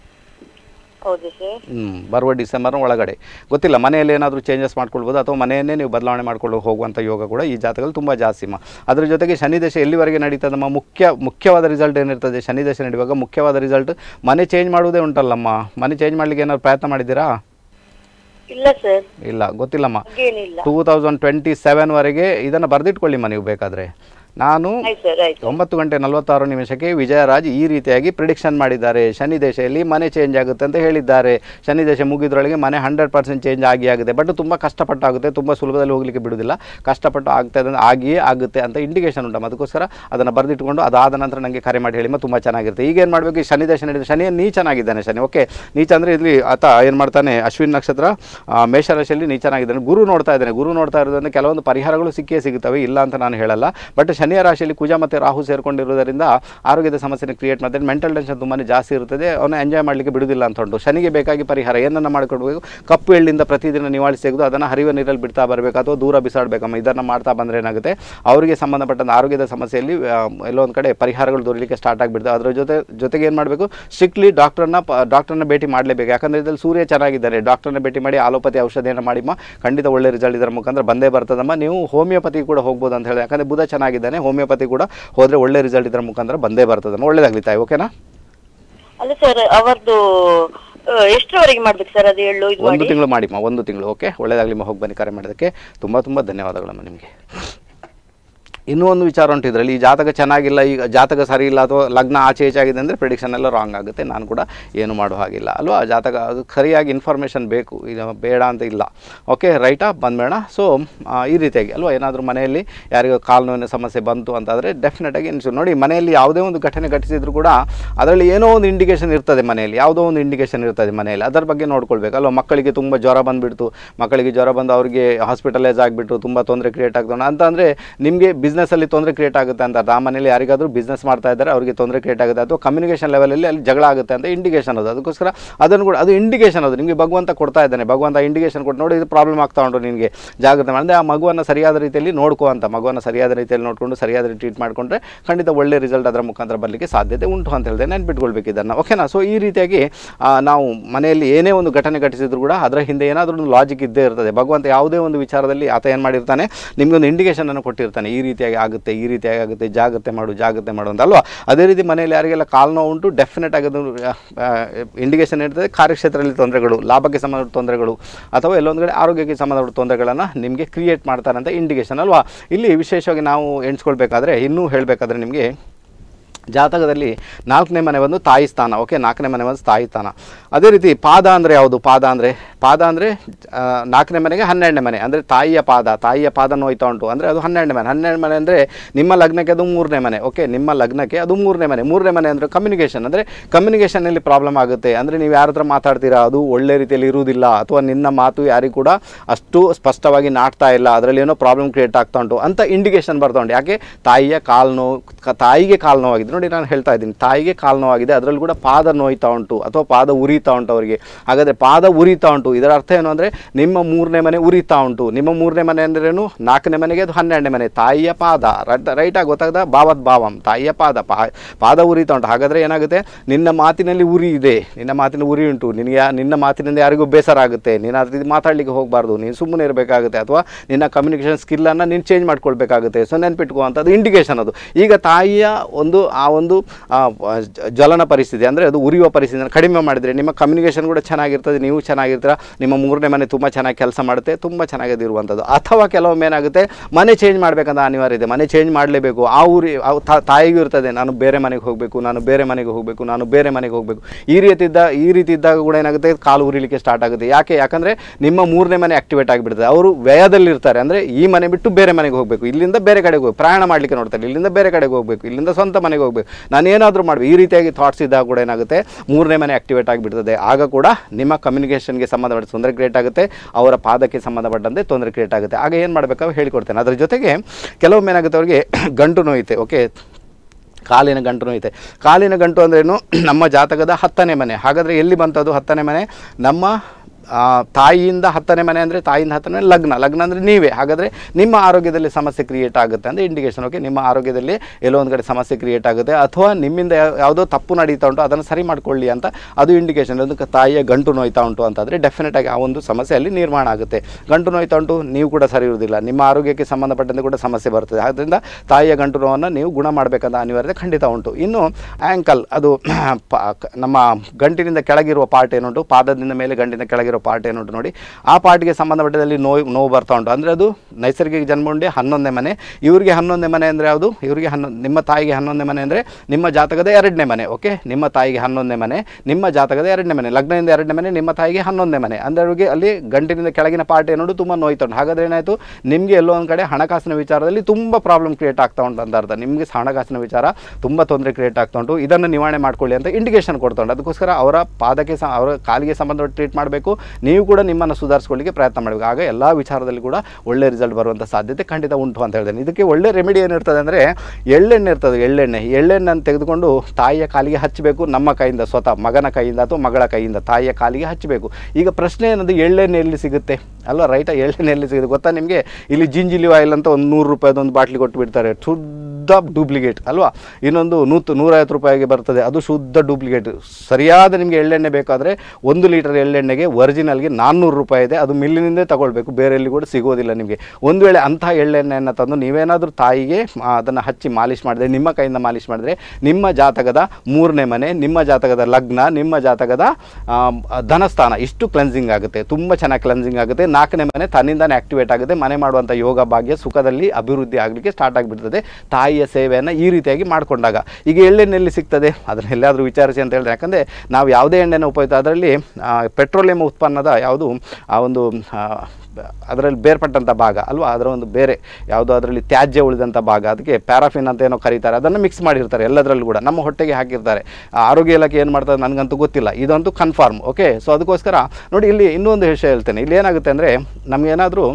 ಹೌದು ಸರ್ ಹ್ಞೂ ಬರುವ ಡಿಸೆಂಬರ್ನ ಒಳಗಡೆ ಗೊತ್ತಿಲ್ಲ ಮನೆಯಲ್ಲಿ ಏನಾದರೂ ಚೇಂಜಸ್ ಮಾಡ್ಕೊಳ್ಬೋದು ಅಥವಾ ಮನೆಯನ್ನೇ ನೀವು ಬದಲಾವಣೆ ಮಾಡ್ಕೊಂಡು ಹೋಗುವಂಥ ಯೋಗ ಕೂಡ ಈ ಜಾತಕದಲ್ಲಿ ತುಂಬ ಜಾಸ್ತಿಮ್ಮ ಅದ್ರ ಜೊತೆಗೆ ಶನಿ ದಶೆ ಎಲ್ಲಿವರೆಗೆ ನಡೀತದಮ್ಮ ಮುಖ್ಯ ಮುಖ್ಯವಾದ ರಿಸಲ್ಟ್ ಏನಿರ್ತದೆ ಶನಿ ದಶೆ ನಡೆಯುವಾಗ ಮುಖ್ಯವಾದ ರಿಸಲ್ಟ್ ಮನೆ ಚೇಂಜ್ ಮಾಡುವುದೇ ಉಂಟಲ್ಲಮ್ಮ ಮನೆ ಚೇಂಜ್ ಮಾಡಲಿಕ್ಕೆ ಏನಾದ್ರು ಪ್ರಯತ್ನ ಮಾಡಿದ್ದೀರಾ ಇಲ್ಲ ಸರ್ ಇಲ್ಲ ಗೊತ್ತಿಲ್ಲಮ್ಮ ಹಾಗೇನಿಲ್ಲ ಟೂ ತೌಸಂಡ್ ಟ್ವೆಂಟಿ ಸೆವೆನ್ವರೆಗೆ ಇದನ್ನು ಬರೆದಿಟ್ಕೊಳ್ಳಿಮ್ಮ ನೀವು ಬೇಕಾದರೆ ನಾನು ಆಯ್ತು ಸರ್ ಆಯ್ತು ಒಂಬತ್ತು ಗಂಟೆ ನಲವತ್ತಾರು ನಿಮಿಷಕ್ಕೆ ವಿಜಯರಾಜ್ ಈ ರೀತಿಯಾಗಿ ಪ್ರಿಡಿಕ್ಷನ್ ಮಾಡಿದ್ದಾರೆ ಶನಿ ದಶೆಯಲ್ಲಿ ಮನೆ ಚೇಂಜ್ ಆಗುತ್ತೆ ಅಂತ ಹೇಳಿದ್ದಾರೆ ಶನಿ ದಶೆ ಮುಗಿದ್ರೊಳಗೆ ಮನೆ ಹಂಡ್ರೆಡ್ ಪರ್ಸೆಂಟ್ ಚೇಂಜ್ ಆಗಿ ಆಗುತ್ತೆ ಬಟ್ ತುಂಬ ಕಷ್ಟಪಟ್ಟಾಗುತ್ತೆ ತುಂಬ ಸುಲಭದಲ್ಲಿ ಹೋಗಲಿಕ್ಕೆ ಬಿಡುವುದಿಲ್ಲ ಕಷ್ಟಪಟ್ಟು ಆಗ್ತಾ ಇದೆ ಆಗಿಯೇ ಆಗುತ್ತೆ ಅಂತ ಇಂಡಿಕೇಶನ್ ಉಂಟಮ್ಮ ಅದಕ್ಕೋಸ್ಕರ ಅದನ್ನು ಬರೆದಿಟ್ಕೊಂಡು ಅದಾದ ನಂತರ ನನಗೆ ಕರೆ ಮಾಡಿ ಹೇಳಿಮ್ಮ ತುಂಬ ಚೆನ್ನಾಗಿರುತ್ತೆ ಈಗ ಏನು ಮಾಡಬೇಕು ಈ ಶನಿ ದಶೆ ನಡೆದ ಶನಿ ನೀಚನಾಗಿದ್ದಾನೆ ಶನಿ ಓಕೆ ನೀಚ ಅಂದರೆ ಇಲ್ಲಿ ಆತ ಏನು ಮಾಡ್ತಾನೆ ಅಶ್ವಿನ್ ನಕ್ಷತ್ರ ಆ, ಮೇಷರಾಶಿಯಲ್ಲಿ ನೀಚನಾಗಿದ್ದಾನೆ ಗುರು ನೋಡ್ತಾ ಇದ್ದಾನೆ ಗುರು ನೋಡ್ತಾ ಇರೋದ್ರಿಂದ ಕೆಲವೊಂದು ಪರಿಹಾರಗಳು ಸಿಕ್ಕೇ ಸಿಗುತ್ತವೆ ಇಲ್ಲ ಅಂತ ನಾನು ಹೇಳಲ್ಲ ಬಟ್ ಶನಿಯ ರಾಶಿಯಲ್ಲಿ ಕುಜ ಮತ್ತು ರಾಹು ಸೇರ್ಕೊಂಡಿರೋದರಿಂದ ಆರೋಗ್ಯದ ಸಮಸ್ಯೆನ ಕ್ರಿಯೇಟ್ ಮಾಡ್ತಾರೆ ಮೆಂಟಲ್ ಟೆನ್ಷನ್ ತುಂಬಾ ಜಾಸ್ತಿ ಇರ್ತದೆ ಅವನ್ನ ಎಂಜಾಯ್ ಮಾಡಲಿಕ್ಕೆ ಬಿಡುವುದಿಲ್ಲ ಅಂತ ಉಂಟು ಶನಿಗೆ ಬೇಕಾಗಿ ಪರಿಹಾರ ಏನನ್ನು ಮಾಡಿಕೊಡ್ಬೇಕು ಕಪ್ಪು ಎಳ್ಳಿಂದ ಪ್ರತಿದಿನ ನಿವಾಳಿಸಿ ತೆಗೆದು ಅದನ್ನು ಹರಿವ ನೀರಲ್ಲಿ ಬಿಡ್ತಾ ಬರಬೇಕು ಅಥವಾ ದೂರ ಬಿಸಾಡಬೇಕಮ್ಮ ಇದನ್ನು ಮಾಡ್ತಾ ಬಂದರೆ ಏನಾಗುತ್ತೆ ಅವರಿಗೆ ಸಂಬಂಧಪಟ್ಟಂಥ ಆರೋಗ್ಯದ ಸಮಸ್ಯೆಯಲ್ಲಿ ಆ, ಎಲ್ಲೋ ಒಂದು ಕಡೆ ಪರಿಹಾರಗಳು ದೊರೀಲಿಕ್ಕೆ ಸ್ಟಾರ್ಟ್ ಆಗಿಬಿಡ್ತವೆ ಅದರ ಜೊತೆ ಜೊತೆಗೆ ಏನು ಮಾಡಬೇಕು ಸ್ಟ್ರಿಕ್ಟ್ಲಿ ಡಾಕ್ಟರ್ನ ಡಾಕ್ಟರ್ನ ಭೇಟಿ ಮಾಡಲೇಬೇಕು ಯಾಕಂದರೆ ಇದರಲ್ಲಿ ಸೂರ್ಯ ಚೆನ್ನಾಗಿದ್ದಾರೆ ಡಾಕ್ಟರ್ನ ಭೇಟಿ ಮಾಡಿ ಆಲೋಪತಿ ಔಷಧಿಯನ್ನು ಮಾಡಿಮ್ಮ ಖಂಡಿತ ಒಳ್ಳೆ ರಿಸಲ್ಟ್ ಇದರ ಮುಖಾಂತರ ಬಂದೇ ಬರ್ತದಮ್ಮ ನೀವು ಹೋಮಿಯೋಪತಿ ಕೂಡ ಹೋಗ್ಬೋದು ಅಂತ ಹೇಳಿ ಯಾಕಂದರೆ ಬುಧ ಚೆನ್ನಾಗಿದ್ದಾನೆ ಹೋಮಿಯೋಪತಿ ಕೂಡ ಹೋದರೆ ಒಳ್ಳೆ ರಿಸಲ್ಟ್ ಇದರ ಮುಖಾಂತರ ಬಂದೇ ಬರ್ತದಮ್ಮ ಒಳ್ಳೇದಾಗಲಿ ತಾಯಿ ಓಕೆನಾ ಅಲ್ಲ ಸರ್ ಅವರದ್ದು ಎಷ್ಟರವರೆಗೆ ಮಾಡ್ಬೇಕು ಸರ್ ಅದು ಎಳ್ಳು ಇದು ಒಂದು ಮಾಡಿ ತಿಂಗಳು ಮಾಡಿಮ್ಮ ಒಂದು ತಿಂಗಳು ಓಕೆ ಒಳ್ಳೇದಾಗಲಿ ಹೋಗಿ ಬನ್ನಿ ಕರೆ ಮಾಡೋದಕ್ಕೆ ತುಂಬ ತುಂಬ ಧನ್ಯವಾದಗಳಮ್ಮ ನಿಮಗೆ ಇನ್ನೂ ಒಂದು ವಿಚಾರ ಉಂಟು ಇದರಲ್ಲಿ ಈ ಜಾತಕ ಚೆನ್ನಾಗಿಲ್ಲ ಈಗ ಜಾತಕ ಸರಿ ಇಲ್ಲ ಅಥವಾ ಲಗ್ನ ಆಚೆ ಈಚೆ ಆಗಿದೆ ಅಂದರೆ ಪ್ರಿಡಿಕ್ಷನ್ ಎಲ್ಲ ರಾಂಗ್ ಆಗುತ್ತೆ ನಾನು ಕೂಡ ಏನು ಮಾಡೋ ಹಾಗಿಲ್ಲ ಅಲ್ವಾ ಜಾತಕ ಅದು ಸರಿಯಾಗಿ ಇನ್ಫಾರ್ಮೇಷನ್ ಬೇಕು ಇದು ಬೇಡ ಅಂತ ಇಲ್ಲ ಓಕೆ ರೈಟಾ ಬಂದ್ಬೇಡ ಸೊ ಈ ರೀತಿಯಾಗಿ ಅಲ್ವಾ ಏನಾದರೂ ಮನೆಯಲ್ಲಿ ಯಾರಿಗೂ ಕಾಲು ನೋವಿನ ಸಮಸ್ಯೆ ಬಂತು ಅಂತಾದರೆ ಡೆಫಿನೆಟಾಗಿ ಇನ್ಸು ನೋಡಿ ಮನೆಯಲ್ಲಿ ಯಾವುದೇ ಒಂದು ಘಟನೆ ಘಟಿಸಿದ್ರು ಕೂಡ ಅದರಲ್ಲಿ ಏನೋ ಒಂದು ಇಂಡಿಕೇಷನ್ ಇರ್ತದೆ ಮನೆಯಲ್ಲಿ ಯಾವುದೋ ಒಂದು ಇಂಡಿಕೇಷನ್ ಇರ್ತದೆ ಮನೆಯಲ್ಲಿ ಅದರ ಬಗ್ಗೆ ನೋಡ್ಕೊಳ್ಬೇಕು ಅಲ್ವಾ ಮಕ್ಕಳಿಗೆ ತುಂಬ ಜ್ವರ ಬಂದುಬಿಡ್ತು ಮಕ್ಕಳಿಗೆ ಜ್ವರ ಬಂದು ಅವರಿಗೆ ಹಾಸ್ಪಿಟಲೈಸ್ ಆಗಿಬಿಟ್ಟು ತುಂಬ ತೊಂದರೆ ಕ್ರಿಯೇಟ್ ಆಗ್ತಾನೆ ಅಂತ ಅಂದರೆ ನಿಮಗೆ ಬಿಸ್ನೆಸ್ಸಲ್ಲಿ ತೊಂದರೆ ಕ್ರಿಯೇಟ್ ಆಗುತ್ತೆ ಅಂತ ಅರ್ಥ. ಆ ಮನೇಲಿ ಯಾರಿಗಾದರೂ ಬಿಸ್ನೆಸ್ ಮಾಡ್ತಾ ಇದ್ದಾರೆ ಅವರಿಗೆ ತೊಂದರೆ ಕ್ರಿಯೇಟ್ ಆಗುತ್ತೆ ಅಥವಾ ಕಮ್ಯುನಿಕೇಷನ್ ಲೆವೆಲಲ್ಲಿ ಅಲ್ಲಿ ಜಗಳ ಆಗುತ್ತೆ ಅಂತ ಇಂಡಿಕೇಷನ್ ಅದು ಅದಕ್ಕೋಸ್ಕರ ಅದನ್ನು ಕೂಡ ಅದು ಇಂಡಿಕೇಷನ್ ಅದು ನಿಮಗೆ ಭಗವಂತ ಕೊಡ್ತಾ ಇದ್ದಾನೆ ಭಗವಂತ ಇಂಡಿಕೇಷನ್ ಕೊಟ್ಟು ನೋಡಿ ಇದು ಪ್ರಾಬ್ಲಮ್ ಆಗ್ತಾ ಉಂಟು ನಿನಗೆ ಜಾಗ್ರತೆ ಮಾಡಿ ಆ ಮಗುವನ್ನು ಸರಿಯಾದ ರೀತಿಯಲ್ಲಿ ನೋಡ್ಕೋ ಅಂತ ಮಗುವನ್ನು ಸರಿಯಾದ ರೀತಿಯಲ್ಲಿ ನೋಡಿಕೊಂಡು ಸರಿಯಾದ ರೀತಿ ಟ್ರೀಟ್ ಮಾಡಿಕೊಂಡ್ರೆ ಖಂಡಿತ ಒಳ್ಳೆ ರಿಸಲ್ಟ್ ಅದರ ಮುಖಾಂತರ ಬರಲಿಕ್ಕೆ ಸಾಧ್ಯತೆ ಉಂಟು ಅಂತ ಹೇಳಿದೆ ನೆನ್ಪಿಟ್ಕೊಳ್ಬೇಕು ಇದನ್ನು ಓಕೆನಾ ಸೊ ಈ ರೀತಿಯಾಗಿ ಆ, ನಾವು ಮನೆಯಲ್ಲಿ ಏನೇ ಒಂದು ಘಟನೆ ಘಟಿಸಿದ್ರು ಕೂಡ ಅದರ ಹಿಂದೆ ಏನಾದರೂ ಒಂದು ಲಾಜಿಕ್ ಇದ್ದೇ ಇರ್ತದೆ ಭಗವಂತ ಯಾವುದೇ ಒಂದು ವಿಚಾರದಲ್ಲಿ ಆತ ಏನು ಮಾಡಿರ್ತಾನೆ ನಿಮಗೊಂದು ಇಂಡಿಕೇಷನ್ ಅನ್ನು ಕೊಟ್ಟಿರ್ತಾನೆ ಈ ರೀತಿಯಾಗಿ ರೀತಿಯಾಗಿ ಆಗುತ್ತೆ ಈ ರೀತಿಯಾಗಿ ಆಗುತ್ತೆ ಜಾಗ್ರತೆ ಮಾಡು ಜಾಗ್ರತೆ ಮಾಡು ಅಂತ ಅಲ್ವಾ ಅದೇ ರೀತಿ ಮನೆಯಲ್ಲಿ ಯಾರಿಗೆಲ್ಲ ಕಾಲು ನೋವು ಉಂಟು ಡೆಫಿನೆಟ್ ಆಗಿ ಅದು ಇಂಡಿಕೇಶನ್ ಇರ್ತದೆ ಕಾರ್ಯಕ್ಷೇತ್ರದಲ್ಲಿ ತೊಂದರೆಗಳು ಲಾಭಕ್ಕೆ ಸಂಬಂಧಪಟ್ಟ ತೊಂದರೆಗಳು ಅಥವಾ ಎಲ್ಲೊಂದು ಕಡೆ ಆರೋಗ್ಯಕ್ಕೆ ಸಂಬಂಧಪಟ್ಟ ತೊಂದರೆಗಳನ್ನು ನಿಮಗೆ ಕ್ರಿಯೇಟ್ ಮಾಡ್ತಾರೆ ಅಂತ ಇಂಡಿಕೇಶನ್ ಅಲ್ವಾ ಇಲ್ಲಿ ವಿಶೇಷವಾಗಿ ನಾವು ಎಣಿಸ್ಕೊಳ್ಬೇಕಾದ್ರೆ ಇನ್ನೂ ಹೇಳಬೇಕಾದ್ರೆ ನಿಮಗೆ ಜಾತಕದಲ್ಲಿ ನಾಲ್ಕನೇ ಮನೆ ಬಂದು ತಾಯಿ ಸ್ಥಾನ ಓಕೆ ನಾಲ್ಕನೇ ಮನೆ ಬಂದು ತಾಯಿ ಸ್ಥಾನ ಅದೇ ರೀತಿ ಪಾದ ಅಂದರೆ ಯಾವುದು ಪಾದ ಅಂದರೆ ಪಾದ ಅಂದರೆ ನಾಲ್ಕನೇ ಮನೆಗೆ ಹನ್ನೆರಡನೇ ಮನೆ ಅಂದರೆ ತಾಯಿಯ ಪಾದ ತಾಯಿಯ ಪಾದ ನೋಯ್ತಾ ಉಂಟು ಅಂದರೆ ಅದು ಹನ್ನೆರಡನೇ ಮನೆ ಹನ್ನೆರಡು ಮನೆ ಅಂದರೆ ನಿಮ್ಮ ಲಗ್ನಕ್ಕೆ ಅದು ಮೂರನೇ ಮನೆ ಓಕೆ ನಿಮ್ಮ ಲಗ್ನಕ್ಕೆ ಅದು ಮೂರನೇ ಮನೆ ಮೂರನೇ ಮನೆ ಅಂದರೆ ಕಮ್ಯುನಿಕೇಷನ್ ಅಂದರೆ ಕಮ್ಯುನಿಕೇಷನಲ್ಲಿ ಪ್ರಾಬ್ಲಮ್ ಆಗುತ್ತೆ ಅಂದರೆ ನೀವು ಯಾರ ಹತ್ರ ಮಾತಾಡ್ತೀರಾ ಅದು ಒಳ್ಳೆ ರೀತಿಯಲ್ಲಿ ಇರುವುದಿಲ್ಲ ಅಥವಾ ನಿನ್ನ ಮಾತು ಯಾರಿಗೂ ಕೂಡ ಅಷ್ಟು ಸ್ಪಷ್ಟವಾಗಿ ನಾಟ್ತಾ ಇಲ್ಲ ಅದರಲ್ಲಿ ಏನೋ ಪ್ರಾಬ್ಲಮ್ ಕ್ರಿಯೇಟ್ ಆಗ್ತಾ ಉಂಟು ಅಂತ ಇಂಡಿಕೇಶನ್ ಬರ್ತಾ ಉಂಟು ಯಾಕೆ ತಾಯಿಯ ಕಾಲು ನೋವು ಕ- ತಾಯಿಗೆ ಕಾಲು ನೋವಾಗಿದೆ ನೋಡಿ ನಾನು ಹೇಳ್ತಾ ಇದ್ದೀನಿ ತಾಯಿಗೆ ಕಾಲು ನೋವಾಗಿದೆ ಅದರಲ್ಲಿ ಕೂಡ ಪಾದ ನೋಯ್ತಾ ಉಂಟು ಅಥವಾ ಪಾದ ಉರಿತಾ ಉಂಟು ಅವರಿಗೆ ಹಾಗಾದರೆ ಪಾದ ಉರಿತಾ ಉಂಟು ಇದರ ಅರ್ಥ ಏನು ಅಂದರೆ ನಿಮ್ಮ ಮೂರನೇ ಮನೆ ಉರಿತಾ ಉಂಟು ನಿಮ್ಮ ಮೂರನೇ ಮನೆ ಅಂದ್ರೇನು ನಾಲ್ಕನೇ ಮನೆಗೆ ಅದು ಹನ್ನೆರಡನೇ ಮನೆ ತಾಯಿಯ ಪಾದ ರೈಟ್ ರೈಟಾಗಿ ಗೊತ್ತಾಗದ ಭಾವತ್ ಭಾವಂ ತಾಯಿಯ ಪಾದ ಪಾ ಪಾದ ಉರಿತಾ ಉಂಟು ಹಾಗಾದರೆ ಏನಾಗುತ್ತೆ ನಿನ್ನ ಮಾತಿನಲ್ಲಿ ಉರಿ ಇದೆ ನಿನ್ನ ಮಾತಿನ ಉರಿ ಉಂಟು ನಿನಗೆ ಯಾ- ನಿನ್ನ ಮಾತಿನಿಂದ ಯಾರಿಗೂ ಬೇಸರ ಆಗುತ್ತೆ ನೀನು ಅದ್ರ ಮಾತಾಡಲಿಕ್ಕೆ ಹೋಗಬಾರ್ದು ನೀನು ಸುಮ್ಮನೆ ಇರಬೇಕಾಗುತ್ತೆ ಅಥವಾ ನಿನ್ನ ಕಮ್ಯುನಿಕೇಷನ್ ಸ್ಕಿಲ್ಲನ್ನು ನೀನು ಚೇಂಜ್ ಮಾಡ್ಕೊಳ್ಬೇಕಾಗುತ್ತೆ ಸೊ ನೆನ್ಪಿಟ್ಕೋ ಅಂತ ಅದು ಇಂಡಿಕೇಶನ್ ಅದು ಈಗ ತಾಯಿಯ ಒಂದು ಆ ಒಂದು ಆ, ಜ- ಜ್ವಲನ ಪರಿಸ್ಥಿತಿ ಅಂದರೆ ಅದು ಉರಿಯುವ ಪರಿಸ್ಥಿತಿಯನ್ನು ಕಡಿಮೆ ಮಾಡಿದರೆ ನಿಮ್ಮ ಕಮ್ಯುನಿಕೇಷನ್ ಕೂಡ ಚೆನ್ನಾಗಿರ್ತದೆ ನೀವು ಚೆನ್ನಾಗಿರ್ತೀರ ನಿಮ್ಮ ಮೂರನೇ ಮನೆ ತುಂಬ ಚೆನ್ನಾಗಿ ಕೆಲಸ ಮಾಡುತ್ತೆ ತುಂಬ ಚೆನ್ನಾಗಿದೆ ಇರುವಂಥದ್ದು ಅಥವಾ ಕೆಲವೊಮ್ಮೆ ಏನಾಗುತ್ತೆ ಮನೆ ಚೇಂಜ್ ಮಾಡಬೇಕಂತ ಅನಿವಾರ್ಯ ಇದೆ ಮನೆ ಚೇಂಜ್ ಮಾಡಲೇಬೇಕು ಆ ಊರಿ ಆ ತಾ- ತಾಯಿಗೂ ಇರ್ತದೆ ನಾನು ಬೇರೆ ಮನೆಗೆ ಹೋಗಬೇಕು ನಾನು ಬೇರೆ ಮನೆಗೆ ಹೋಗಬೇಕು ನಾನು ಬೇರೆ ಮನೆಗೆ ಹೋಗಬೇಕು ಈ ರೀತಿ ಇದ್ದ ಈ ರೀತಿ ಇದ್ದಾಗ ಕೂಡ ಏನಾಗುತ್ತೆ ಕಾಲು ಉರಿಲಿಕ್ಕೆ ಸ್ಟಾರ್ಟ್ ಆಗುತ್ತೆ ಯಾಕೆ ಯಾಕಂದರೆ ನಿಮ್ಮ ಮೂರನೇ ಮನೆ ಆಕ್ಟಿವೇಟ್ ಆಗಿಬಿಡ್ತದೆ ಅವರು ವ್ಯಯದಲ್ಲಿರ್ತಾರೆ ಅಂದರೆ ಈ ಮನೆ ಬಿಟ್ಟು ಬೇರೆ ಮನೆಗೆ ಹೋಗಬೇಕು ಇಲ್ಲಿಂದ ಬೇರೆ ಕಡೆಗೆ ಹೋಗಿ ಪ್ರಯಾಣ ಮಾಡಲಿಕ್ಕೆ ನೋಡ್ತಾರೆ ಇಲ್ಲಿಂದ ಬೇರೆ ಕಡೆಗೆ ಹೋಗಬೇಕು ಇಲ್ಲಿಂದ ಸ್ವಂತ ಮನೆಗೆ ಹೋಗಬೇಕು ನಾನು ಏನಾದರೂ ಮಾಡಬೇಕು ಈ ರೀತಿಯಾಗಿ ಥಾಟ್ಸ್ ಇದ್ದಾಗ ಕೂಡ ಏನಾಗುತ್ತೆ ಮೂರನೇ ಮನೆ ಆಕ್ಟಿವೇಟ್ ಆಗಿಬಿಡ್ತದೆ ಆಗ ಕೂಡ ನಿಮ್ಮ ಕಮ್ಯುನಿಕೇಷನ್ಗೆ ಸಂಬಂಧಪಟ್ಟ ತೊಂದರೆ ಕ್ರಿಯೇಟ್ ಆಗುತ್ತೆ ಅವರ ಪಾದಕ್ಕೆ ಸಂಬಂಧಪಟ್ಟಂತೆ ತೊಂದರೆ ಕ್ರಿಯೇಟ್ ಆಗುತ್ತೆ ಆಗ ಏನು ಮಾಡಬೇಕು ಹೇಳಿಕೊಡ್ತೇನೆ ಅದರ ಜೊತೆಗೆ ಕೆಲವೊಮ್ಮೆ ಏನಾಗುತ್ತೆ ಅವರಿಗೆ ಗಂಟು ನೋಯುತ್ತೆ ಓಕೆ ಕಾಲಿನ ಗಂಟು ನೋಯುತ್ತೆ ಕಾಲಿನ ಗಂಟು ಅಂದ್ರೇನು ನಮ್ಮ ಜಾತಕದ ಹತ್ತನೇ ಮನೆ ಹಾಗಾದರೆ ಎಲ್ಲಿ ಬಂತದು ಹತ್ತನೇ ಮನೆ ನಮ್ಮ ಆ, ತಾಯಿಯಿಂದ ಹತ್ತನೇ ಮನೆ ಅಂದರೆ ತಾಯಿಯಿಂದ ಹತ್ತನೇ ಮನೆ ಲಗ್ನ ಲಗ್ನ ಅಂದರೆ ನೀವೇ ಹಾಗಾದರೆ ನಿಮ್ಮ ಆರೋಗ್ಯದಲ್ಲಿ ಸಮಸ್ಯೆ ಕ್ರಿಯೇಟ್ ಆಗುತ್ತೆ ಅಂದರೆ ಇಂಡಿಕೇಶನ್ ಓಕೆ ನಿಮ್ಮ ಆರೋಗ್ಯದಲ್ಲಿ ಎಲ್ಲೋ ಒಂದು ಕಡೆ ಸಮಸ್ಯೆ ಕ್ರಿಯೇಟ್ ಆಗುತ್ತೆ ಅಥವಾ ನಿಮ್ಮಿಂದ ಯಾ- ಯಾವುದೋ ತಪ್ಪು ನಡೀತಾ ಉಂಟು ಅದನ್ನು ಸರಿ ಮಾಡ್ಕೊಳ್ಳಿ ಅಂತ ಅದು ಇಂಡಿಕೇಶನ್ ಅದಕ್ಕೆ ತಾಯಿಯ ಗಂಟು ನೋಯ್ತಾ ಉಂಟು ಅಂತಂದರೆ ಡೆಫಿನೆಟ್ ಆಗಿ ಆ ಒಂದು ಸಮಸ್ಯೆ ಅಲ್ಲಿ ನಿರ್ಮಾಣ ಆಗುತ್ತೆ ಗಂಟು ನೋಯ್ತಾ ಉಂಟು ನೀವು ಕೂಡ ಸರಿ ಇರುವುದಿಲ್ಲ ನಿಮ್ಮ ಆರೋಗ್ಯಕ್ಕೆ ಸಂಬಂಧಪಟ್ಟಂತೆ ಕೂಡ ಸಮಸ್ಯೆ ಬರ್ತದೆ ಆದ್ದರಿಂದ ತಾಯಿಯ ಗಂಟು ನೋವನ್ನು ನೀವು ಗುಣ ಮಾಡಬೇಕಂತ ಅನಿವಾರ್ಯತೆ ಖಂಡಿತ ಉಂಟು ಇನ್ನು ಆ್ಯಂಕಲ್ ಅದು ಪ- ಕ- ನಮ್ಮ ಗಂಟಿನಿಂದ ಕೆಳಗಿರುವ ಪಾರ್ಟ್ ಏನುಂಟು ಪಾದದಿಂದ ಮೇಲೆ ಗಂಟಿನ ಕೆಳಗಿರೋ ಪಾರ್ಟ್ ಏನುಂಟು ನೋಡಿ ಆ ಪಾರ್ಟ್ಗೆ ಸಂಬಂಧಪಟ್ಟದಲ್ಲಿ ನೋವು ನೋವು ಬರ್ತಾ ಉಂಟು ಅಂದರೆ ಅದು ನೈಸರ್ಗಿಕ ಜನ್ಮುಂಡಿ ಹನ್ನೊಂದನೇ ಮನೆ ಇವರಿಗೆ ಹನ್ನೊಂದನೇ ಮನೆ ಅಂದರೆ ಯಾವುದು ಇವರಿಗೆ ಹನ್ನೊಂದು ನಿಮ್ಮ ತಾಯಿಗೆ ಹನ್ನೊಂದನೇ ಮನೆ ಅಂದರೆ ನಿಮ್ಮ ಜಾತಕದ ಎರಡನೇ ಮನೆ ಓಕೆ ನಿಮ್ಮ ತಾಯಿಗೆ ಹನ್ನೊಂದನೇ ಮನೆ ನಿಮ್ಮ ಜಾತಕದ ಎರಡನೇ ಮನೆ ಲಗ್ನದಿಂದ ಎರಡನೇ ಮನೆ ನಿಮ್ಮ ತಾಯಿಗೆ ಹನ್ನೊಂದನೇ ಮನೆ ಅಂದರೆ ಅವ್ರಿಗೆ ಅಲ್ಲಿ ಗಂಟಿನಿಂದ ಕೆಳಗಿನ ಪಾರ್ಟ್ ಏನೋಡು ತುಂಬ ನೋಯ್ತಾ ಉಂಟು ಹಾಗಾದ್ರೆ ಏನಾಯಿತು ನಿಮಗೆ ಎಲ್ಲೋ ಒಂದು ಕಡೆ ಹಣಕಾಸಿನ ವಿಚಾರದಲ್ಲಿ ತುಂಬ ಪ್ರಾಬ್ಲಮ್ ಕ್ರಿಯೇಟ್ ಆಗ್ತಾ ಉಂಟು ಅಂತ ಅರ್ಥ ನಿಮಗೆ ಹಣಕಾಸಿನ ವಿಚಾರ ತುಂಬ ತೊಂದರೆ ಕ್ರಿಯೇಟ್ ಆಗ್ತಾ ಉಂಟು ಇದನ್ನು ನಿವಾರಣೆ ಮಾಡ್ಕೊಳ್ಳಿ ಅಂತ ಇಂಡಿಕೇಶನ್ ಕೊಡ್ತಾ ಉಂಟು ಅದಕ್ಕೋಸ್ಕರ ಅವರ ಪಾದಕ್ಕೆ ಸ ಅವರ ಕಾಲಿಗೆ ಸಂಬಂಧಪಟ್ಟ ಟ್ರೀಟ್ ಮಾಡಬೇಕು ನೀವು ಕೂಡ ನಿಮ್ಮನ್ನು ಸುಧಾರಿಸ್ಕೊಳ್ಳಿಕ್ಕೆ ಪ್ರಯತ್ನ ಮಾಡಬೇಕು ಆಗ ಎಲ್ಲ ವಿಚಾರದಲ್ಲಿ ಕೂಡ ಒಳ್ಳೆ ರಿಸಲ್ಟ್ ಬರುವಂಥ ಸಾಧ್ಯತೆ ಖಂಡಿತ ಉಂಟು ಅಂತ ಹೇಳ್ತೇನೆ ಇದಕ್ಕೆ ಒಳ್ಳೆ ರೆಮಿಡಿ ಏನಿರ್ತದೆ ಅಂದರೆ ಎಳ್ಳೆಣ್ಣೆ ಇರ್ತದೆ ಎಳ್ಳೆಣ್ಣೆ ಎಳ್ಳೆಣ್ಣೆಯನ್ನು ತೆಗೆದುಕೊಂಡು ತಾಯಿಯ ಕಾಲಿಗೆ ಹಚ್ಚಬೇಕು ನಮ್ಮ ಕೈಯಿಂದ ಸ್ವತಃ ಮಗನ ಕೈಯಿಂದ ಅಥವಾ ಮಗಳ ಕೈಯಿಂದ ತಾಯಿಯ ಕಾಲಿಗೆ ಹಚ್ಚಬೇಕು ಈಗ ಪ್ರಶ್ನೆ ಏನದು ಎಳ್ಳೆಣ್ಣೆ ಎಲ್ಲಿ ಸಿಗುತ್ತೆ ಅಲ್ವಾ ರೈಟ ಎಳ್ಳೆಣ್ಣೆ ಎಲ್ಲಿ ಸಿಗುತ್ತೆ ಗೊತ್ತಾ ನಿಮಗೆ ಇಲ್ಲಿ ಜಿಂಜಿಲಿ ಆಯಿಲ್ ಅಂತ ಒಂದು ನೂರು ರೂಪಾಯಿದು ಒಂದು ಬಾಟ್ಲಿ ಕೊಟ್ಟು ಬಿಡ್ತಾರೆ ಶುದ್ಧ ಡೂಪ್ಲಿಕೇಟ್ ಅಲ್ವಾ ಇನ್ನೊಂದು ನೂತು ನೂರೈವತ್ತು ರೂಪಾಯಿಗೆ ಬರ್ತದೆ ಅದು ಶುದ್ಧ ಡೂಪ್ಲಿಕೇಟ್ ಸರಿಯಾದ ನಿಮಗೆ ಎಳ್ಳೆಣ್ಣೆ ಬೇಕಾದರೆ ಒಂದು ಲೀಟರ್ ಎಳ್ಳೆಣ್ಣೆಗೆ ಒರಿಜಿನಲ್ಗೆ ನಾನ್ನೂರು ರೂಪಾಯಿ ಇದೆ ಅದು ಮಿಲ್ಲಿನಿಂದೇ ತಗೊಳ್ಬೇಕು ಬೇರೆ ಎಲ್ಲಿ ಕೂಡ ಸಿಗೋದಿಲ್ಲ ನಿಮಗೆ ಒಂದು ವೇಳೆ ಅಂತಹ ಎಳ್ಳೆಣ್ಣೆಯನ್ನು ತಂದು ನೀವೇನಾದರೂ ತಾಯಿಗೆ ಅದನ್ನು ಹಚ್ಚಿ ಮಾಲಿಷ್ ಮಾಡಿದ್ರೆ ನಿಮ್ಮ ಕೈಯಿಂದ ಮಾಲಿಷ್ ಮಾಡಿದ್ರೆ ನಿಮ್ಮ ಜಾತಕದ ಮೂರನೇ ಮನೆ ನಿಮ್ಮ ಜಾತಕದ ಲಗ್ನ ನಿಮ್ಮ ಜಾತಕದ ಆ, ಧನಸ್ಥಾನ ಇಷ್ಟು ಕ್ಲೆನ್ಸಿಂಗ್ ಆಗುತ್ತೆ ತುಂಬ ಚೆನ್ನಾಗಿ ಕ್ಲೆನ್ಸಿಂಗ್ ಆಗುತ್ತೆ ನಾಲ್ಕನೇ ಮನೆ ತನ್ನಿಂದಾನೇ ಆಕ್ಟಿವೇಟ್ ಆಗುತ್ತೆ ಮನೆ ಮಾಡುವಂಥ ಯೋಗ ಭಾಗ್ಯ ಸುಖದಲ್ಲಿ ಅಭಿವೃದ್ಧಿ ಆಗಲಿಕ್ಕೆ ಸ್ಟಾರ್ಟ್ ಆಗಿಬಿಡ್ತದೆ ತಾಯಿಯ ಸೇವೆಯನ್ನು ಈ ರೀತಿಯಾಗಿ ಮಾಡಿಕೊಂಡಾಗ ಈಗ ಎಳ್ಳೆಣ್ಣೆಲ್ಲಿ ಸಿಗ್ತದೆ ಅದನ್ನ ಎಲ್ಲಾದರೂ ವಿಚಾರಿಸಿ ಅಂತ ಹೇಳಿದ್ರೆ ಯಾಕಂದರೆ ನಾವು ಯಾವುದೇ ಎಣ್ಣೆನ ಉಪಯುಕ್ತ ಅದರಲ್ಲಿ ಪೆಟ್ರೋಲಿಯಂ ಉತ್ಪನ್ನದ ಯಾವುದು ಆ ಒಂದು ಆ, ಅದರಲ್ಲಿ ಬೇರ್ಪಟ್ಟಂಥ ಭಾಗ ಅಲ್ವಾ ಅದರ ಒಂದು ಬೇರೆ ಯಾವುದೋ ಅದರಲ್ಲಿ ತ್ಯಾಜ್ಯ ಉಳಿದಂಥ ಭಾಗ ಅದಕ್ಕೆ ಪ್ಯಾರಾಫಿನ್ ಅಂತ ಏನೋ ಕರೀತಾರೆ ಅದನ್ನು ಮಿಕ್ಸ್ ಮಾಡಿರ್ತಾರೆ ಎಲ್ಲದರಲ್ಲೂ ಕೂಡ ನಮ್ಮ ಹೊಟ್ಟೆಗೆ ಹಾಕಿರ್ತಾರೆ ಆ ಆರೋಗ್ಯ ಇಲಾಖೆ ಏನು ಮಾಡ್ತಾರೆ ನನಗಂತೂ ಗೊತ್ತಿಲ್ಲ ಇದಂತೂ ಕನ್ಫರ್ಮ್ ಓಕೆ ಸೊ ಅದಕ್ಕೋಸ್ಕರ ನೋಡಿ ಇಲ್ಲಿ ಇನ್ನೊಂದು ವಿಷಯ ಹೇಳ್ತೇನೆ ಇಲ್ಲಿ ಏನಾಗುತ್ತೆ ಅಂದರೆ ನಮಗೇನಾದರೂ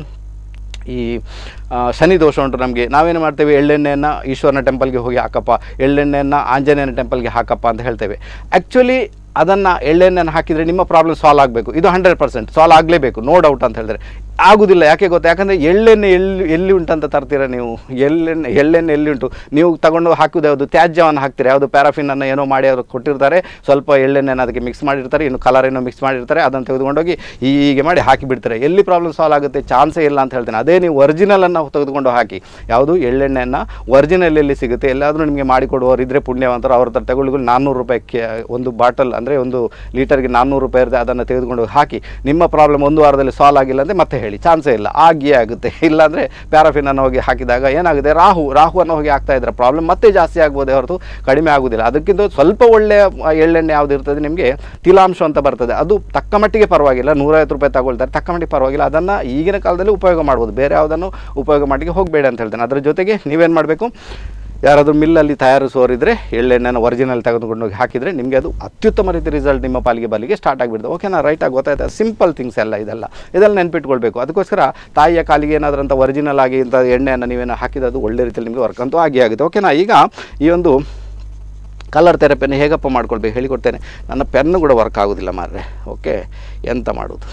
ಈ ಆ, ಶನಿ ದೋಷ ಉಂಟು ನಮಗೆ ನಾವೇನು ಮಾಡ್ತೇವೆ ಎಳ್ಳೆಣ್ಣೆಯನ್ನು ಈಶ್ವರನ ಟೆಂಪಲ್ಗೆ ಹೋಗಿ ಹಾಕಪ್ಪ ಎಳ್ಳೆಣ್ಣೆಯನ್ನು ಆಂಜನೇಯನ ಟೆಂಪಲ್ಗೆ ಹಾಕಪ್ಪ ಅಂತ ಹೇಳ್ತೇವೆ ಆ್ಯಕ್ಚುಲಿ ಅದನ್ನು ಎಳ್ಳೆಣ್ಣೆಯನ್ನು ಹಾಕಿದರೆ ನಿಮ್ಮ ಪ್ರಾಬ್ಲಮ್ ಸಾಲ್ವ್ ಆಗಬೇಕು ಇದು ಹಂಡ್ರೆಡ್ ಪರ್ಸೆಂಟ್ ಸಾಲ್ವ್ ಆಗಲೇಬೇಕು ನೋ ಡೌಟ್ ಅಂತ ಹೇಳಿದ್ರೆ ಆಗುದಿಲ್ಲ ಯಾಕೆ ಗೊತ್ತಾ ಯಾಕಂದರೆ ಎಳ್ಳೆಣ್ಣೆ ಎಲ್ಲಿ ಎಲ್ಲಿ ಉಂಟಂತ ತರ್ತೀರಾ ನೀವು ಎಳ್ಳೆಣ್ಣೆ ಎಳ್ಳೆಣ್ಣೆ ಎಲ್ಲಿ ಉಂಟು ನೀವು ತಗೊಂಡು ಹಾಕುವುದು ಯಾವುದು ತ್ಯಾಜ್ಯವನ್ನು ಹಾಕ್ತೀರಾ ಯಾವುದು ಪ್ಯಾರಾಫಿನನ್ನು ಏನೋ ಮಾಡಿ ಅವರು ಕೊಟ್ಟಿರ್ತಾರೆ ಸ್ವಲ್ಪ ಎಳ್ಳೆಣ್ಣೆನ ಅದಕ್ಕೆ ಮಿಕ್ಸ್ ಮಾಡಿರ್ತಾರೆ ಇನ್ನು ಕಲರ್ ಏನೋ ಮಿಕ್ಸ್ ಮಾಡಿರ್ತಾರೆ ಅದನ್ನು ತೆಗೆದುಕೊಂಡೋಗಿ ಹೀಗೆ ಮಾಡಿ ಹಾಕಿ ಬಿಡ್ತಾರೆ ಎಲ್ಲಿ ಪ್ರಾಬ್ಲಮ್ ಸಾಲ್ವ್ ಆಗುತ್ತೆ ಚಾನ್ಸೇ ಇಲ್ಲ ಅಂತ ಹೇಳ್ತೇನೆ ಅದೇ ನೀವು ಒರಿಜಿನಲನ್ನು ತೆಗೆದುಕೊಂಡು ಹಾಕಿ ಯಾವುದು ಎಳ್ಳೆಣ್ಣೆಯನ್ನು ಒರಿಜಿನಲ್ ಎಲ್ಲಿ ಸಿಗುತ್ತೆ ಎಲ್ಲಾದರೂ ನಿಮಗೆ ಮಾಡಿಕೊಡುವವರು ಇದ್ದರೆ ಪುಣ್ಯವಂತರು ಅವ್ರ ಹತ್ರ ತಗೊಳ್ಳಿಗಳು ನಾನ್ನೂರು ರೂಪಾಯಿ ಕೆ- ಒಂದು ಬಾಟಲ್ ಅಂದರೆ ಒಂದು ಲೀಟರ್ಗೆ ನಾನ್ನೂರು ರೂಪಾಯಿ ಇರುತ್ತೆ ಅದನ್ನು ತೆಗೆದುಕೊಂಡು ಹೋಗಿ ಹಾಕಿ ನಿಮ್ಮ ಪ್ರಾಬ್ಲಮ್ ಒಂದು ವಾರದಲ್ಲಿ ಸಾಲ್ವ್ ಆಗಿಲ್ಲ ಅಂದರೆ ಮತ್ತೆ ಹೇಳಿ ಚಾನ್ಸೇ ಇಲ್ಲ ಆಗಿಯೇ ಆಗುತ್ತೆ ಇಲ್ಲಾಂದರೆ ಪ್ಯಾರಾಫಿನನ್ನು ಹೋಗಿ ಹಾಕಿದಾಗ ಏನಾಗುತ್ತೆ ರಾಹು ರಾಹುವನ್ನು ಹೋಗಿ ಹಾಕ್ತಾ ಇದ್ರೆ ಪ್ರಾಬ್ಲಮ್ ಮತ್ತೆ ಜಾಸ್ತಿ ಆಗ್ಬೋದೇ ಹೊರತು ಕಡಿಮೆ ಆಗೋದಿಲ್ಲ ಅದಕ್ಕಿಂತ ಸ್ವಲ್ಪ ಒಳ್ಳೆಯ ಎಳ್ಳೆಣ್ಣೆ ಯಾವುದು ಇರ್ತದೆ ನಿಮಗೆ ತಿಲಾಂಶ ಅಂತ ಬರ್ತದೆ ಅದು ತಕ್ಕ ಮಟ್ಟಿಗೆ ಪರವಾಗಿಲ್ಲ ನೂರೈವತ್ತು ರೂಪಾಯಿ ತಗೊಳ್ತಾರೆ ತಕ್ಕ ಮಟ್ಟಿಗೆ ಪರವಾಗಿಲ್ಲ ಅದನ್ನು ಈಗಿನ ಕಾಲದಲ್ಲಿ ಉಪಯೋಗ ಮಾಡ್ಬೋದು ಬೇರೆ ಯಾವುದನ್ನು ಉಪಯೋಗ ಮಾಡಲಿಕ್ಕೆ ಹೋಗಬೇಡಿ ಅಂತ ಹೇಳ್ತೇನೆ ಅದರ ಜೊತೆಗೆ ನೀವೇನು ಮಾಡಬೇಕು ಯಾರಾದರೂ ಮಿಲ್ಲಲ್ಲಿ ತಯಾರಿಸುವವರಿದ್ದರೆ ಎಳ್ಳೆಣ್ಣೆನ ಒರಿಜಿನಲ್ ತೆಗೆದುಕೊಂಡು ಹೋಗಿ ಹಾಕಿದರೆ ನಿಮಗೆ ಅದು ಅತ್ಯುತ್ತಮ ರೀತಿ ರಿಸಲ್ಟ್ ನಿಮ್ಮ ಪಾಲಿಗೆ ಬಲಿಗೆ ಸ್ಟಾರ್ಟ್ ಆಗಿಬಿಡ್ತದೆ ಓಕೆನಾ ರೈಟಾಗಿ ಗೊತ್ತಾಯ್ತಾ ಸಿಂಪಲ್ ಥಿಂಗ್ಸ್ ಎಲ್ಲ ಇದೆಲ್ಲ ಇದೆಲ್ಲ ನೆನ್ಪಿಟ್ಕೊಳ್ಬೇಕು ಅದಕ್ಕೋಸ್ಕರ ತಾಯಿಯ ಕಾಲಿಗೆ ಏನಾದರೂ ಅಂತ ಒರಿಜಿನಲ್ ಆಗಿ ಇಂಥ ಎಣ್ಣೆಯನ್ನು ನೀವೇನು ಹಾಕಿದ್ದು ಒಳ್ಳೆ ರೀತಿಯಲ್ಲಿ ನಿಮಗೆ ವರ್ಕ್ ಅಂತೂ ಆಗಿ ಆಗುತ್ತೆ ಓಕೆನಾ ಈಗ ಈ ಒಂದು ಕಲರ್ ಥೆರಪಿಯನ್ನು ಹೇಗಪ್ಪ ಮಾಡ್ಕೊಳ್ಬೇಕು ಹೇಳಿಕೊಡ್ತೇನೆ ನನ್ನ ಪೆನ್ನು ಕೂಡ ವರ್ಕ್ ಆಗೋದಿಲ್ಲ ಮಾರ್ರೆ ಓಕೆ ಎಂತ ಮಾಡೋದು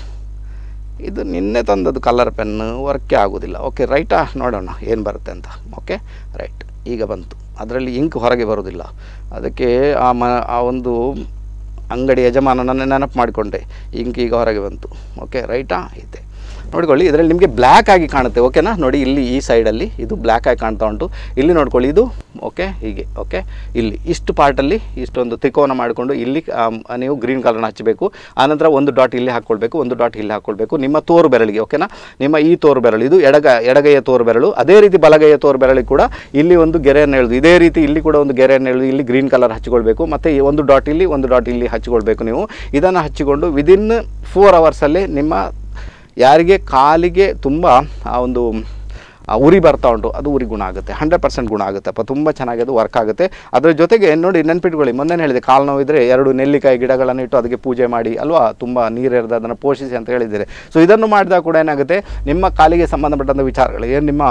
ಇದು ನಿನ್ನೆ ತಂದದ್ದು ಕಲರ್ ಪೆನ್ನು ವರ್ಕೇ ಆಗೋದಿಲ್ಲ ಓಕೆ ರೈಟಾ ನೋಡೋಣ ಏನು ಬರುತ್ತೆ ಅಂತ ಓಕೆ ರೈಟ್ ಈಗ ಬಂತು ಅದರಲ್ಲಿ ಇಂಕ್ ಹೊರಗೆ ಬರೋದಿಲ್ಲ ಅದಕ್ಕೆ ಆ ಮ ಆ ಒಂದು ಅಂಗಡಿ ಯಜಮಾನನನ್ನು ನೆನಪು ಮಾಡಿಕೊಂಡೆ ಇಂಕ್ ಈಗ ಹೊರಗೆ ಬಂತು ಓಕೆ ರೈಟಾ ಐತೆ ನೋಡ್ಕೊಳ್ಳಿ ಇದರಲ್ಲಿ ನಿಮಗೆ ಬ್ಲ್ಯಾಕ್ ಆಗಿ ಕಾಣುತ್ತೆ ಓಕೆನಾ ನೋಡಿ ಇಲ್ಲಿ ಈ ಸೈಡಲ್ಲಿ ಇದು ಬ್ಲ್ಯಾಕ್ ಆಗಿ ಕಾಣ್ತಾ ಉಂಟು ಇಲ್ಲಿ ನೋಡ್ಕೊಳ್ಳಿ ಇದು ಓಕೆ ಹೀಗೆ ಓಕೆ ಇಲ್ಲಿ ಇಷ್ಟು ಪಾರ್ಟಲ್ಲಿ ಇಷ್ಟೊಂದು ತ್ರಿಕೋನ ಮಾಡಿಕೊಂಡು ಇಲ್ಲಿ ಆಮ್, ನೀವು ಗ್ರೀನ್ ಕಲರ್ನ ಹಚ್ಚಬೇಕು ಆನಂತರ ಒಂದು ಡಾಟ್ ಇಲ್ಲಿ ಹಾಕ್ಕೊಳ್ಬೇಕು ಒಂದು ಡಾಟ್ ಇಲ್ಲಿ ಹಾಕ್ಕೊಳ್ಬೇಕು ನಿಮ್ಮ ತೋರು ಬೆರಳಿಗೆ ಓಕೆನಾ ನಿಮ್ಮ ಈ ತೋರು ಬೆರಳು ಇದು ಎಡಗ ಎಡಗೈಯ ತೋರು ಬೆರಳು ಅದೇ ರೀತಿ ಬಲಗೈಯ ತೋರು ಬೆರಳಿಗೆ ಕೂಡ ಇಲ್ಲಿ ಒಂದು ಗೆರೆಯನ್ನು ಎಳೆದು ಇದೇ ರೀತಿ ಇಲ್ಲಿ ಕೂಡ ಒಂದು ಗೆರೆಯನ್ನು ಎಳೆದು ಇಲ್ಲಿ ಗ್ರೀನ್ ಕಲರ್ ಹಚ್ಕೊಳ್ಬೇಕು ಮತ್ತು ಈ ಒಂದು ಡಾಟ್ ಇಲ್ಲಿ ಒಂದು ಡಾಟ್ ಇಲ್ಲಿ ಹಚ್ಕೊಳ್ಬೇಕು ನೀವು ಇದನ್ನು ಹಚ್ಚಿಕೊಂಡು ವಿದಿನ್ ಫೋರ್ ಅವರ್ಸಲ್ಲಿ ನಿಮ್ಮ ಯಾರಿಗೆ ಕಾಲಿಗೆ ತುಂಬ ಆ ಒಂದು ಆ ಉರಿ ಬರ್ತಾ ಉಂಟು ಅದು ಉರಿ ಗುಣ ಆಗುತ್ತೆ ಹಂಡ್ರೆಡ್ ಪರ್ಸೆಂಟ್ ಗುಣ ಆಗುತ್ತೆ ಅಪ್ಪ ತುಂಬ ಚೆನ್ನಾಗಿ ಅದು ವರ್ಕ್ ಆಗುತ್ತೆ ಅದರ ಜೊತೆಗೆ ನೋಡಿ ನೆನ್ಪಿಟ್ಕೊಳ್ಳಿ ಮೊನ್ನೆ ಹೇಳಿದೆ ಕಾಲು ನೋವಿದ್ರೆ ಎರಡು ನೆಲ್ಲಿಕಾಯಿ ಗಿಡಗಳನ್ನು ಇಟ್ಟು ಅದಕ್ಕೆ ಪೂಜೆ ಮಾಡಿ ಅಲ್ವಾ ತುಂಬ ನೀರು ಎರೆದು ಅದನ್ನು ಪೋಷಿಸಿ ಅಂತ ಹೇಳಿದ್ದೀರಿ ಸೊ ಇದನ್ನು ಮಾಡಿದಾಗ ಕೂಡ ಏನಾಗುತ್ತೆ ನಿಮ್ಮ ಕಾಲಿಗೆ ಸಂಬಂಧಪಟ್ಟಂಥ ವಿಚಾರಗಳು ಏನು ನಿಮ್ಮ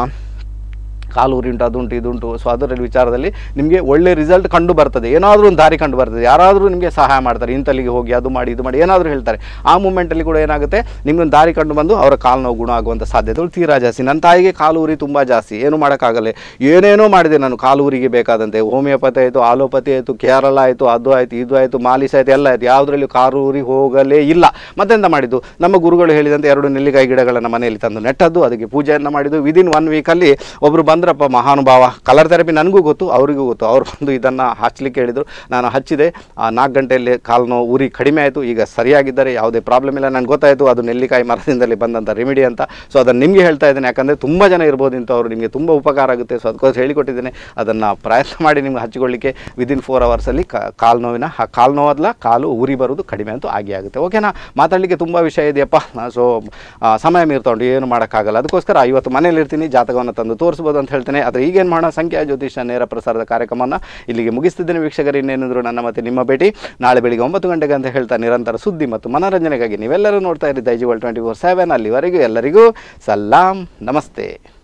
ಕಾಲು ಉರಿ ಉಂಟು ಅದುಂಟು ಇದುಂಟು ಸೊ ಅದರಲ್ಲಿ ವಿಚಾರದಲ್ಲಿ ನಿಮಗೆ ಒಳ್ಳೆ ರಿಸಲ್ಟ್ ಕಂಡು ಬರ್ತದೆ ಏನಾದರೂ ಒಂದು ದಾರಿ ಕಂಡು ಬರ್ತದೆ ಯಾರಾದರೂ ನಿಮಗೆ ಸಹಾಯ ಮಾಡ್ತಾರೆ ಇಂತಲ್ಲಿಗೆ ಹೋಗಿ ಅದು ಮಾಡಿ ಇದು ಮಾಡಿ ಏನಾದರೂ ಹೇಳ್ತಾರೆ ಆ ಮೂಮೆಂಟಲ್ಲಿ ಕೂಡ ಏನಾಗುತ್ತೆ ನಿಮ್ಗೊಂದು ದಾರಿ ಕಂಡು ಬಂದು ಅವರ ಕಾಲು ನೋವು ಗುಣ ಆಗುವಂಥ ಸಾಧ್ಯತೆಗಳು ತೀರಾ ಜಾಸ್ತಿ ನನ್ನ ತಾಯಿಗೆ ಕಾಲು ಉರಿ ತುಂಬ ಜಾಸ್ತಿ ಏನು ಮಾಡೋಕ್ಕಾಗಲ್ಲ ಏನೇನೋ ಮಾಡಿದೆ ನಾನು ಕಾಲು ಉರಿಗೆ ಬೇಕಾದಂತೆ ಹೋಮಿಯೋಪತಿ ಆಯಿತು ಆಲೋಪತಿ ಆಯಿತು ಕೇರಳ ಆಯಿತು ಅದು ಆಯಿತು ಇದು ಆಯಿತು ಮಾಲಿಸ್ ಆಯಿತು ಎಲ್ಲ ಆಯಿತು ಯಾವುದರಲ್ಲಿ ಕಾಲು ಉರಿ ಹೋಗಲೇ ಇಲ್ಲ ಮತ್ತೆಂತ ಮಾಡಿದ್ದು ನಮ್ಮ ಗುರುಗಳು ಹೇಳಿದಂತೆ ಎರಡು ನೆಲ್ಲಿಕಾಯಿ ಗಿಡಗಳನ್ನು ಮನೆಯಲ್ಲಿ ತಂದು ನೆಟ್ಟದ್ದು ಅದಕ್ಕೆ ಪೂಜೆಯನ್ನು ಮಾಡಿದ್ದು ವಿದಿನ್ ಒನ್ ವೀಕಲ್ಲಿ ಒಬ್ಬರು ಬಂದ್ರಪ್ಪ ಮಹಾನುಭಾವ ಕಲರ್ ಥೆರಪಿ ನನಗೂ ಗೊತ್ತು ಅವರಿಗೂ ಗೊತ್ತು ಅವ್ರು ಬಂದು ಇದನ್ನು ಹಚ್ಚಲಿಕ್ಕೆ ಹೇಳಿದರು ನಾನು ಹಚ್ಚಿದೆ ಆ ನಾಲ್ಕು ಗಂಟೆಯಲ್ಲಿ ಕಾಲು ನೋವು ಉರಿ ಕಡಿಮೆ ಆಯಿತು ಈಗ ಸರಿಯಾಗಿದ್ದಾರೆ ಯಾವುದೇ ಪ್ರಾಬ್ಲಮ್ ಇಲ್ಲ ನನಗೆ ಗೊತ್ತಾಯಿತು ಅದು ನೆಲ್ಲಿಕಾಯಿ ಮರದಿಂದಲೇ ಬಂದಂಥ ರೆಮಿಡಿ ಅಂತ ಸೊ ಅದನ್ನು ನಿಮಗೆ ಹೇಳ್ತಾ ಇದ್ದೇನೆ ಯಾಕಂದರೆ ತುಂಬ ಜನ ಇರ್ಬೋದು ಇಂಥವ್ರು ನಿಮಗೆ ತುಂಬ ಉಪಕಾರ ಆಗುತ್ತೆ ಸೊ ಅದಕ್ಕೋಸ್ಕರ ಹೇಳಿಕೊಟ್ಟಿದ್ದೇನೆ ಅದನ್ನು ಪ್ರಯತ್ನ ಮಾಡಿ ನಿಮ್ಗೆ ಹಚ್ಚಿಕೊಳ್ಳಿಕ್ಕೆ ವಿದಿನ್ ಫೋರ್ ಅವರ್ಸಲ್ಲಿ ಕಾಲು ನೋವಿನ ಆ ಕಾಲು ನೋವಲ್ಲ ಕಾಲು ಉರಿ ಬರೋದು ಕಡಿಮೆ ಅಂತೂ ಆಗಿ ಆಗುತ್ತೆ ಓಕೆನಾ ಮಾತಾಡಲಿಕ್ಕೆ ತುಂಬ ವಿಷಯ ಇದೆಯಪ್ಪ ಸೊ ಸಮಯ ಮೀರ್ತಾ ಉಂಟು ಏನು ಮಾಡೋಕ್ಕಾಗಲ್ಲ ಅದಕ್ಕೋಸ್ಕರ ಇವತ್ತು ಮನೇಲಿ ಇರ್ತೀನಿ ಜಾತಕವನ್ನು ತಂದು ತೋರಿಸ್ಬೋದು ಅಂತ ಹೇಳ್ತೇನೆ ಆದರೆ ಈಗೇನು ಮಾಡೋಣ ಸಂಖ್ಯಾ ಜ್ಯೋತಿಷ ನೇರ ಪ್ರಸಾರದ ಕಾರ್ಯಕ್ರಮವನ್ನು ಇಲ್ಲಿಗೆ ಮುಗಿಸ್ತಿದ್ದೇನೆ ವೀಕ್ಷಕರು ಇನ್ನೇನಿದ್ರು ನನ್ನ ಮತ್ತೆ ನಿಮ್ಮ ಭೇಟಿ ನಾಳೆ ಬೆಳಿಗ್ಗೆ ಒಂಬತ್ತು ಗಂಟೆಗೆ ಅಂತ ಹೇಳ್ತಾ ನಿರಂತರ ಸುದ್ದಿ ಮತ್ತು ಮನೋರಂಜನೆಗಾಗಿ ನೀವೆಲ್ಲರೂ ನೋಡ್ತಾ ಇರಿ ದೈಜಿವಲ್ ಟ್ವೆಂಟಿ ಫೋರ್ ಸೆವೆನ್ ಅಲ್ಲಿವರೆಗೂ ಎಲ್ಲರಿಗೂ ಸಲಾಂ ನಮಸ್ತೆ